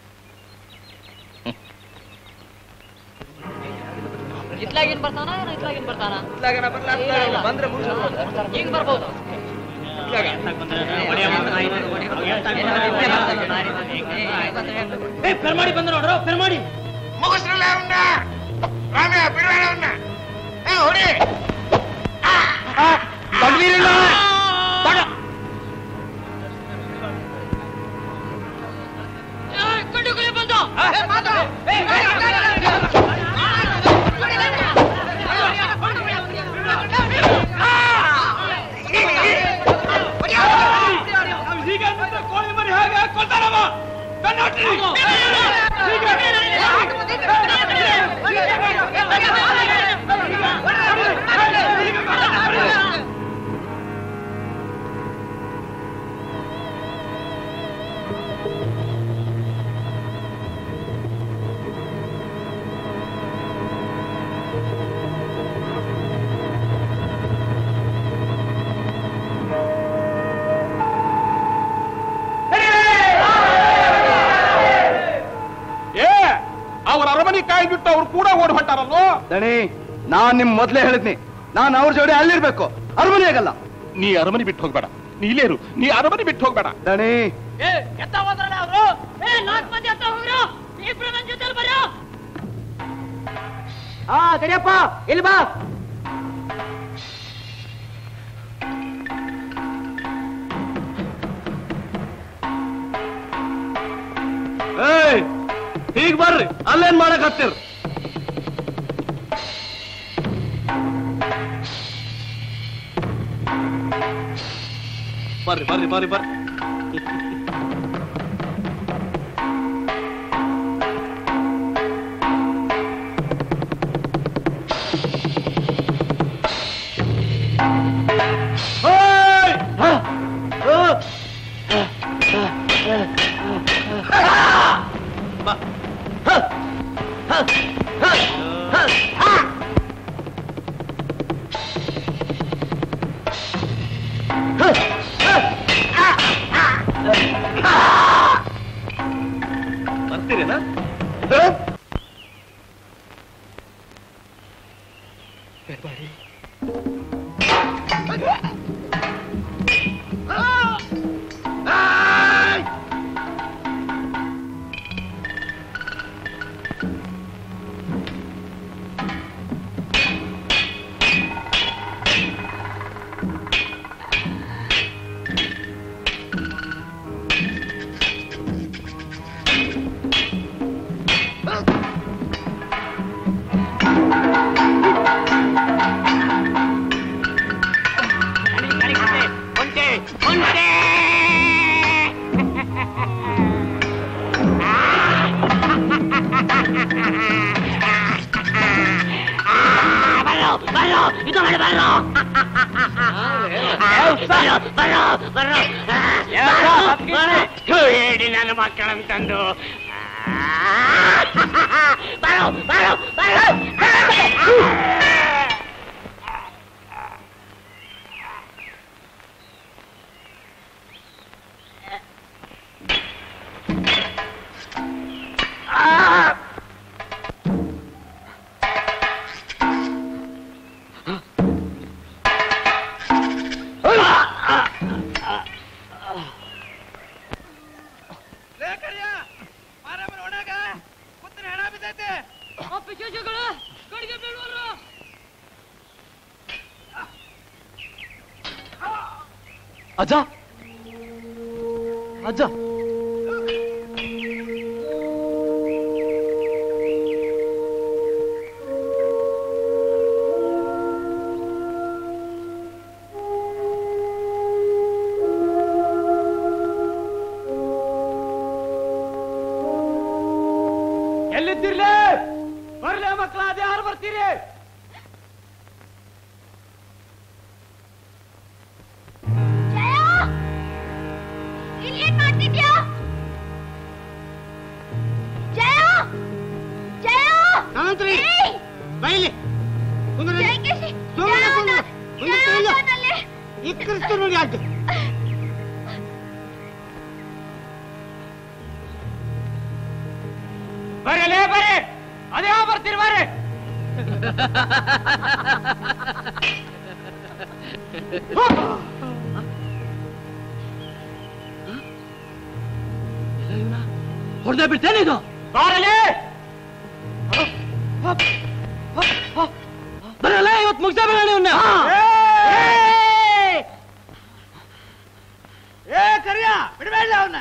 ಇತ್ಲಾಗಿನ್ ಬರ್ತಾನ ಇತ್ಲಾಗಿನ್ ಬರ್ತಾನ ಹಿಂಗ್ ಬರ್ಬೋದು ಪೆರ್ಮಾಡಿ ಬಂದ ನೋಡ್ರ ಪೆರ್ಮಾಡಿ ಮುಗಿಸ್ರಲ್ಲ ಅವನ್ನ ರಾಮ್ಯ ಬಿಡಬೇಡ ಅವನ್ನ ಏ ಹೊಡಿ ಗಂಡುಗುಲಿ ಬಂದು ಕೋಳಿ ಮರಿ ಹೇಗೆ ಕೊಲ್ತಾರವ ಏ ಅವ್ರ ಅರಮನೆ ಕಾಯಿ ಬಿಟ್ಟು ಅವ್ರು ಕೂಡ ಓಡ್ ಹೊಂಟಾರಲ್ಲೋ ದಣಿ ನಾನ್ ನಿಮ್ ಮೊದ್ಲೇ ಹೇಳಿದ್ನಿ ನಾನ್ ಅವ್ರ ಜೋಡಿ ಅಲ್ಲಿರ್ಬೇಕು ಅರಮನೆಯಾಗಲ್ಲ ನೀ ಅರಮನೆ ಬಿಟ್ಟು ಹೋಗ್ಬೇಡ ನೀ ಇಲ್ಲೇ ಇರು ನೀ ಅರಮನೆ ಬಿಟ್ಟು ಹೋಗ್ಬೇಡ ದಣಿ ಏ ಎತ್ತ ಹೋದ್ರಲ್ಲ ಅವರು ಏ ನಾಲ್ಕು ಮಂದಿ ಎತ್ತ ಹೋಗ್ರು ಇಬ್ರು ನನ್ ಜೊತೆಲಿ ಬರ್ಯೋ ಹಾ ತಡಿಯಪ್ಪ ಇಲ್ಲಿ ಬಾ ಏಯ್ ಹೀಗ್ ಬರ್ರಿ ಅಲ್ಲೇನ್ ಮಾಡಕ್ ಹತ್ತಿರ ಬರ್ರಿ ಬರ್ರಿ ಬರ್ರಿ ಬರ್ರಿ ಏಯ್! ಹ! ಹ! ಹೇಳಿ ನನ್ನ ಮಕ್ಕಳಂತಂದು ಬರೋ ಬರೋ ಬರೋ ಅಜ್ಜ ಅಜ್ಜ ಎಲ್ಲಿದ್ದಿರ್ಲಿ ಬರ್ಲಿ ಮಕ್ಕಳ ಅದೇ ಯಾರು ಬರ್ತೀರಿ ಏನ್ ಮಾಡ್ತಿದ್ಯಾ ಜಯ ಜಯ ಸಾವಂತ್ರಿ ಏಯ್! ಬೈಲಿ ಕುಂದ್ರ ಜಯಕೇಶಿ, ಸುಮ್ಮನೆ ಜಯ ಕುಂದ್ರ ಅವನ- ಕುಂದ್ರ ಜಯ ಇಲ್ಲ ಅವನಲ್ಲಿ. ಇಕ್ಕರಿಸ್ತು ನೋಡಿ ಅಡ್ಡ ಬರಲೇ ಬರೇ ಅದೇ ಯಾವ ಬರ್ತೀರಿ ಬರ್ರಿ ಹೊಡೆದ ಬಿಡ್ತೇನೆ ಇದು ಬಾರಲೇ ಬರಲ್ಲ ಇವತ್ತು ಮುಗಿಸ ಬೇಡ ಇವನ್ನ ಏ ಕರಿಯ ಬಿಡಬೇಡ ಅವನ್ನ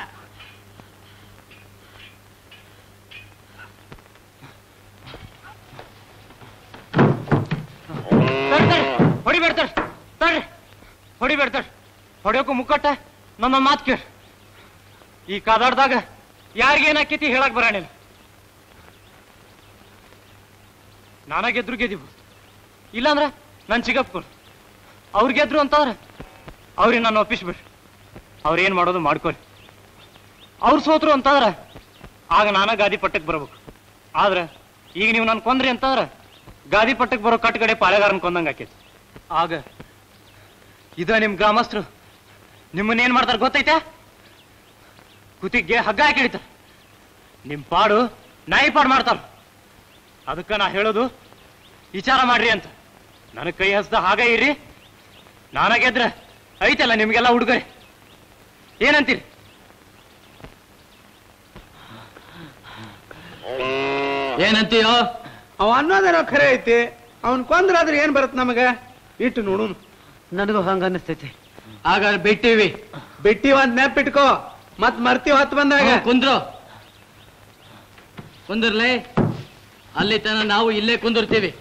ಹೊಡಿಬೇಡ್ತಾರ ಬರ್ರಿ ಹೊಡಿಬೇಡ್ತಾರ ಹೊಡಿಯೋಕು ಮುಕ್ಕಟ್ಟ ನನ್ನ ಮಾತು ಕೇಳಿ ಈ ಕಾದಾಡ್ದಾಗ ಯಾರಿಗೇನಾಕೈತಿ ಹೇಳಕ್ ಬರಾಣಿಲ್ಲ ನಾನ ಗೆದ್ರು ಗೆದಿಬೋದು ಇಲ್ಲಾಂದ್ರ ನನ್ ಚಿಗಪ್ಗಳು ಅವ್ರು ಗೆದ್ರು ಅಂತಂದ್ರೆ ಅವ್ರಿಗೆ ನಾನು ಒಪ್ಪಿಸ್ಬಿಡ್ರಿ ಅವ್ರೇನ್ ಮಾಡೋದು ಮಾಡ್ಕೊರಿ ಅವ್ರು ಸೋತ್ರು ಅಂತಂದ್ರ ಆಗ ನಾನ ಗಾದಿ ಪಟ್ಟಕ್ಕೆ ಬರ್ಬೇಕು ಆದ್ರೆ ಈಗ ನೀವು ನನ್ ಕೊಂದ್ರಿ ಅಂತಂದ್ರ ಗಾದಿ ಪಟ್ಟಕ್ಕೆ ಬರೋ ಕಟ್ಕಡೆ ಪಾಳೆಗಾರನ್ ಕೊಂದಂಗ ಆಕೈತಿ ಆಗ ಇದ ನಿಮ್ ಗ್ರಾಮಸ್ಥರು ನಿಮ್ಮನ್ನ ಏನ್ ಮಾಡ್ತಾರ ಗೊತ್ತೈತೆ ಕುತ್ತಿಗೆ ಹಗ್ಗ ಹಾಕಿ ಹಿಡಿತಾರ ನಿಮ್ ಪಾಡು ನಾಯಿ ಪಾಡು ಮಾಡ್ತಾರ ಅದಕ್ಕ ನಾ ಹೇಳೋದು ವಿಚಾರ ಮಾಡ್ರಿ ಅಂತ ನನಗ್ ಕೈ ಹಸ್ದ ಹಾಗ ಇರ್ರಿ ನಾನ ಗೆದ್ರ ಐತಲ್ಲ ನಿಮ್ಗೆಲ್ಲ ಹುಡುಗರೆ ಏನಂತೀರಿ ಏನಂತೀಯೋ ಅವ ಅನ್ನೋದೇನೋ ಖರೆ ಐತಿ ಅವನ್ ಕೊಂದ್ರಾದ್ರೆ ಏನ್ ಬರುತ್ತೆ ನಮಗ ಇಟ್ಟು ನೋಡುನು ನನಗೂ ಹಂಗ ಅನಿಸ್ತೈತಿ ಆಗ ಬಿಟ್ಟಿವಿ ಬಿಟ್ಟಿವ ಅಂತ ನೆಪಿಟ್ಕೋ ಮತ್ ಮರ್ತೀವಿ ಹತ್ ಬಂದಾಗ ಕುಂದ್ರು ಕುಂದಿರ್ಲೆ ಅಲ್ಲಿ ತನ ನಾವು ಇಲ್ಲೇ ಕುಂದಿರ್ತೀವಿ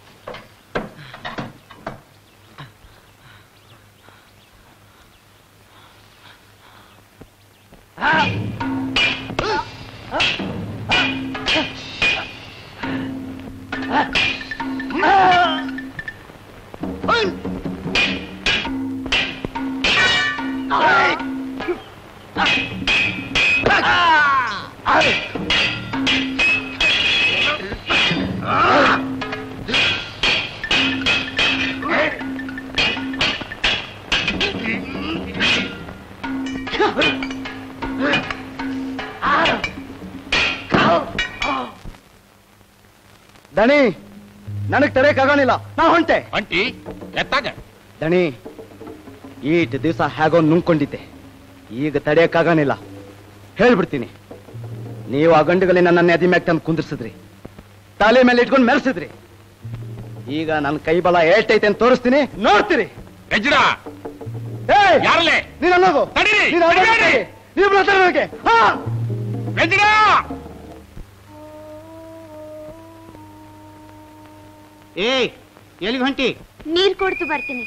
ದಣಿ ನನಗ್ ತಡೆಯಕ್ಕಾಗಣಿಲ್ಲ ನಾ ಹೊಂಟೆ ಅಂಟಿ ಎತ್ತಾಗ ದಣಿ ಈಟ್ ದಿವಸ ಹೇಗೋ ನುಂಗ್ಕೊಂಡಿದ್ದೆ ಈಗ ತಡೆಯಕ್ಕಾಗಣಿಲ್ಲ ಹೇಳ್ಬಿಡ್ತೀನಿ ನೀವು ಆ ಗಂಡುಗಲಿ ನನ್ನ ನೆದಿ ಮ್ಯಾಗ ತಂದು ಕುಂದಿರ್ಸಿದ್ರಿ ತಲೆ ಮೇಲೆ ಇಟ್ಕೊಂಡು ಮೆರೆಸಿದ್ರಿ ಈಗ ನನ್ನ ಕೈ ಬಲ ಎಷ್ಟೈತೆ ಅಂತ ತೋರಿಸ್ತೀನಿ ನೋಡ್ತೀರಿ ಗಜ್ರ ಏಯ್! ಯಾರಲ್ಲೇ ನೀನ್ ಅನ್ನೋದು ತಡೀರಿ, ನೀನ್ ಅನ್ನೋದು ತಡೀರಿ. ತಡೀರಿ. ನೀವು ಬರ್ತಾರೆ ನನಗೆ. ಹಾ ಗಜ್ರ ಏಯ್ ಎಲ್ಲಿಗೆ ಹೊಂಟಿ ನೀರ್ ಕೊಡ್ತು ಬರ್ತೀನಿ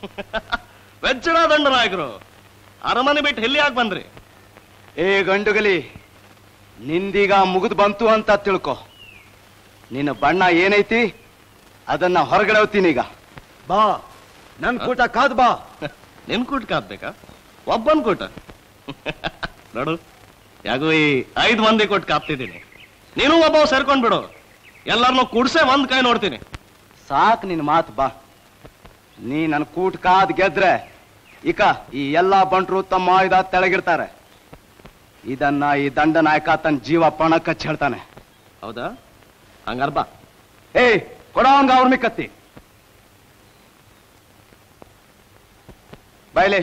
ವೆಚ್ಚಡ ದಂಡನಾಯಕರು ಅರಮನೆ ಬಿಟ್ಟು ಎಲ್ಲಿ ಯಾಕೆ ಬಂದ್ರಿ ಏ ಗಂಡುಗಲಿ ನಿಂದೀಗ ಮುಗಿದು ಬಂತು ಅಂತ ತಿಳ್ಕೊ ನಿನ್ನ ಬಣ್ಣ ಏನೈತಿ ಅದನ್ನ ಹೊರಗಡೆ ಹೋಗ್ತೀನಿ ಈಗ ಬಾ ನನ್ ಕೂಟ ಕಾದ್ ಬಾ ನಿನ್ ಕೂಟ ಕಾದ್ಬೇಕಾ ಒಬ್ಬನ್ ಕೂಟ ನೋಡು ಯಾಗೋ ಈ ಐದ್ ಮಂದಿ ಕೊಟ್ಟು ಕಾಪ್ತಿದ್ದೀನಿ ನೀನು ಒಬ್ಬ ಸೇರ್ಕೊಂಡ್ ಬಿಡು ಎಲ್ಲಾರನ್ನೂ ಕುಡ್ಸೆ ಒಂದ್ ಕೈ ನೋಡ್ತೀನಿ ಸಾಕ್ ನಿನ್ ಮಾತು ಬಾ ನೀ ನನ್ ಕೂಟ್ ಕಾದ್ ಗೆದ್ರೆ ಇಕ ಈ ಎಲ್ಲಾ ಬಂಟ್ರು ತಮ್ಮ ಆಯುಧ ತೆಳಗಿರ್ತಾರೆ ಇದನ್ನ ಈ ದಂಡ ನಾಯಕ ತನ್ನ ಜೀವ ಪಣ ಕಚ್ಚಿ ಹೇಳ್ತಾನೆ ಹೌದಾ ಹಂಗಾರ ಬಾ ಏಯ್ ಕೊಡವಂಗ ಅವ್ರ ಮಿಕ್ಕತ್ತಿ ಬಾಯ್ಲೆ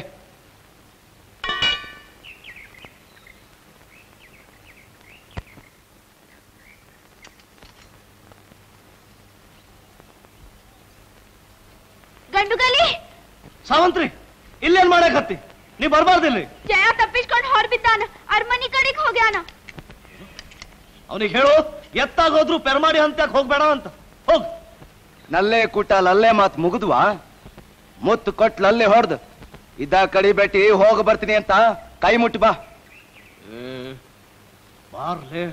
ಗಂಡುಗಲಿ ಸಾವಂತ್ರಿ ಇಲ್ಲೇನ್ ಮಾಡಕತ್ತಿ ನೀ ಬರ್ಬಾರ್ದಿಲ್ಲಿ ಜಯ ತಪ್ಪಿಸ್ಕೊಂಡು ಹೊರಬಿದ್ದಾನ ಅರಮನಿ ಕಡೆಗೆ ಹೋಗ್ಯಾನ ಅವನಿಗೆ ಹೇಳು ಎತ್ತಾಗೋದ್ರು ಪೆರ್ಮಾಡಿ ಹಂತ್ಯಾಕ್ ಹೋಗ್ಬೇಡ ಅಂತ ಹೋಗ್ ನಲ್ಲೇ ಕೂಟ ಲಲ್ಲೇ ಮಾತ್ ಮುಗಿದ್ವಾ ಮುತ್ತು ಕೊಟ್ ಲಲ್ಲೇ ಹೊಡ್ದು ಇದ್ದ ಕಡಿ ಬೆಟ್ಟಿ ಹೋಗ ಬರ್ತೀನಿ ಅಂತ ಕೈ ಮುಟ್ಟು ಬಾ ಬಾರ್ಲೆ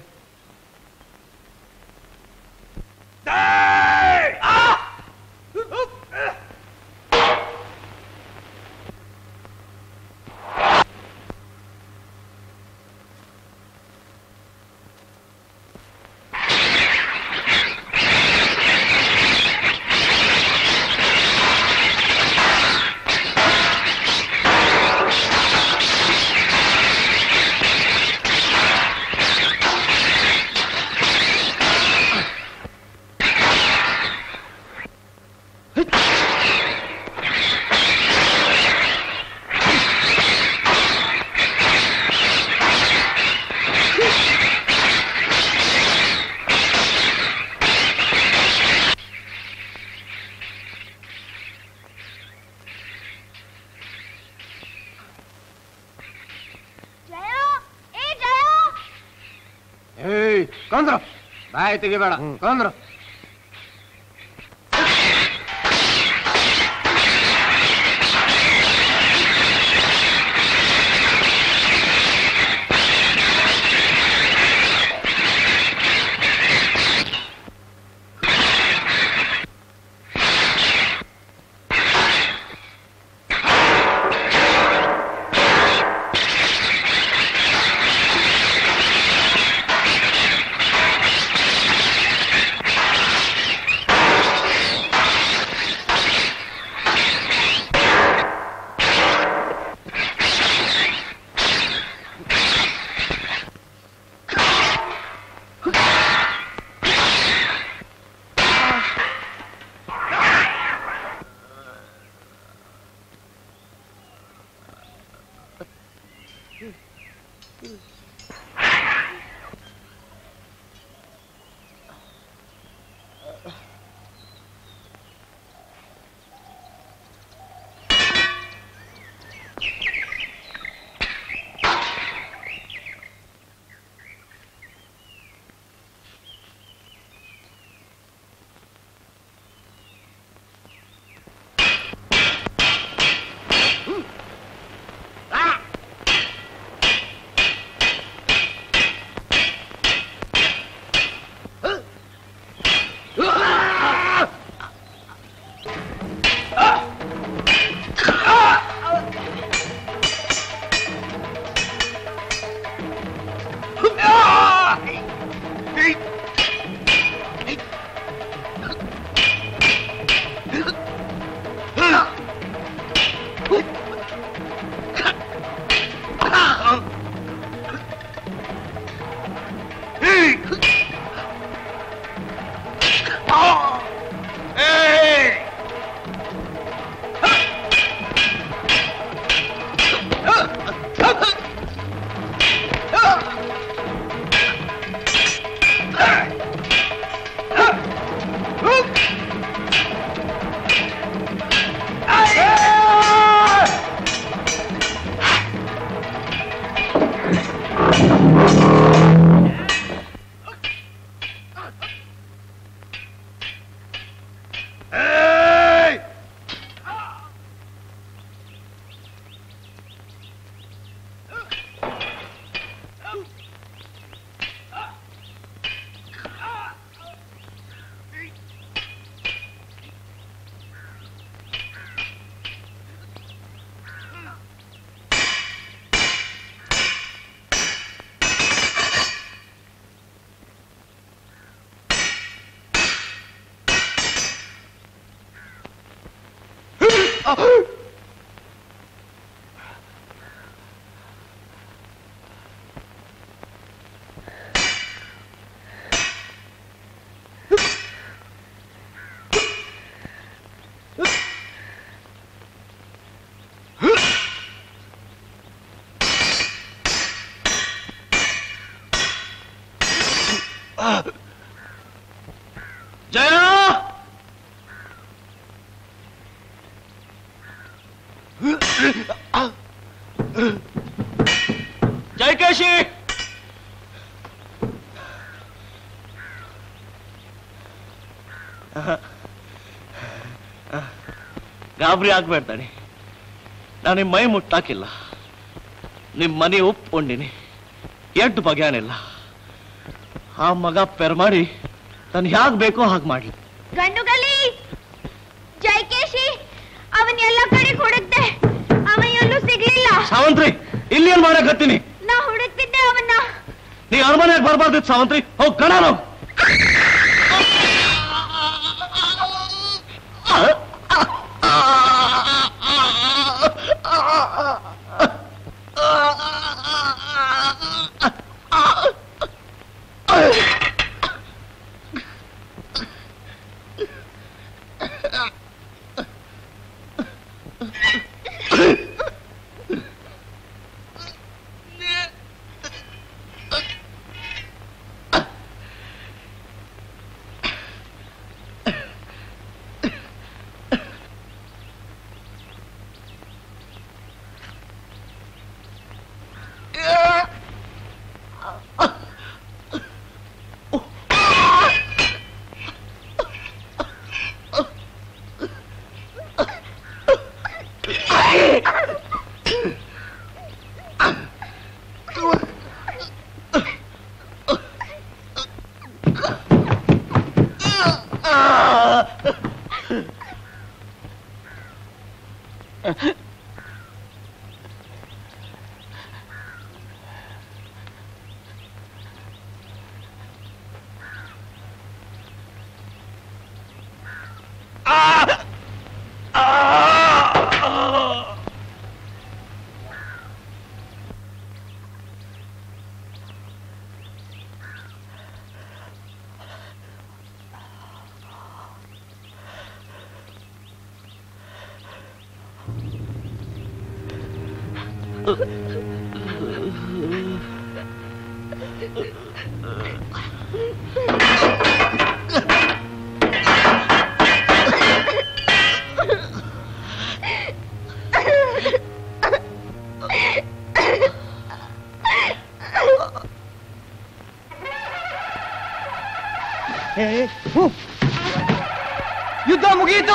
ಜಯ ಏ ಜಯ ಏಯ್ ಕೊಂದ್ರು ಬಾಯಿ ತೆಗಿಬೇಡ ಕೊಂದ್ರು ಜಯ ಜಯಕೇಶಿ ಗಾಬರಿ ಆಗ್ಬೇಡ್ತಾನೆ ನಾನು ನಿಮ್ಮ ಮೈ ಮುಟ್ಟಾಕಿಲ್ಲ ನಿಮ್ಮ ಮನೆ ಒಪ್ಕೊಂಡಿನಿ ಎಟ್ಟು ಬಗ್ಯಾನಿಲ್ಲ ಆ ಮಗ ಪೆರ್ ಮಾಡಿ ನಾನು ಹ್ಯಾಗ್ ಬೇಕೋ ಹಾಗೆ ಮಾಡ್ಲಿ ಗಂಡುಗಲಿ ಜೈಕೇಶಿ ಅವನ್ ಎಲ್ಲ ಕಡೆ ಹುಡುಕ್ದೆ ಅವ ಎಲ್ಲೂ ಸಿಗ್ಲಿಲ್ಲ ಸಾವಂತ್ರಿ ಇಲ್ಲಿ ಏನ್ ಮಾಡಕ್ ಹತ್ತೀನಿ ನಾ ಹುಡುಕ್ತಿದ್ದೆ ಅವನ್ನ ನೀ ಅರಮನೆಗೆ ಬರ್ಬಾರ್ದಿತ್ತು ಸಾವಂತ್ರಿ ಹೋಗ್ ಕಣ ನಾವು ಯುದ್ಧ ಮುಗಿಯಿತು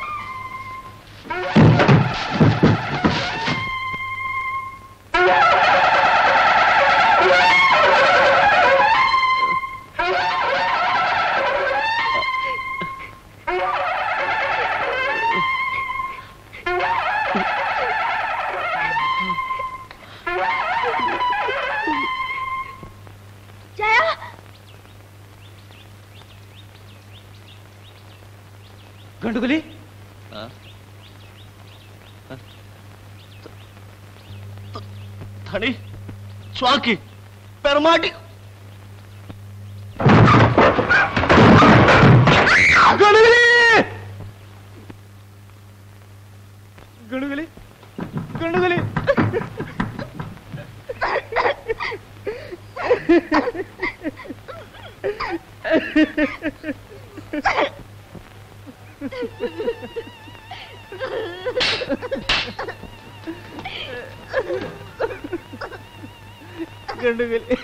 ಜಯ ಗಂಡುಗಲಿ ಥಣಿ ಚ್ವಾಕಿ ಪೆರ್ಮಾಟಿ ಗಂಡುಗಲಿ ಗಂಡುಗಲಿ ಗಂಡುಗಲಿ ಗಂಡುಗಲಿ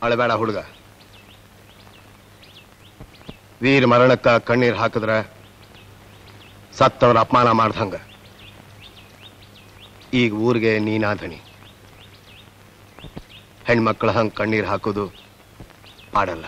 ಅಳಬೇಡ ಹುಡುಗ ವೀರ ಮರಣಕ್ಕ ಕಣ್ಣೀರ್ ಹಾಕಿದ್ರ ಸತ್ತವ್ರ ಅಪಮಾನ ಮಾಡ್ದಂಗ ಈಗ ಊರಿಗೆ ನೀನಾಧಣಿ ಹೆಣ್ಮಕ್ಳ ಹಂಗ್ ಕಣ್ಣೀರ್ ಹಾಕೋದು ಪಾಡಲ್ಲ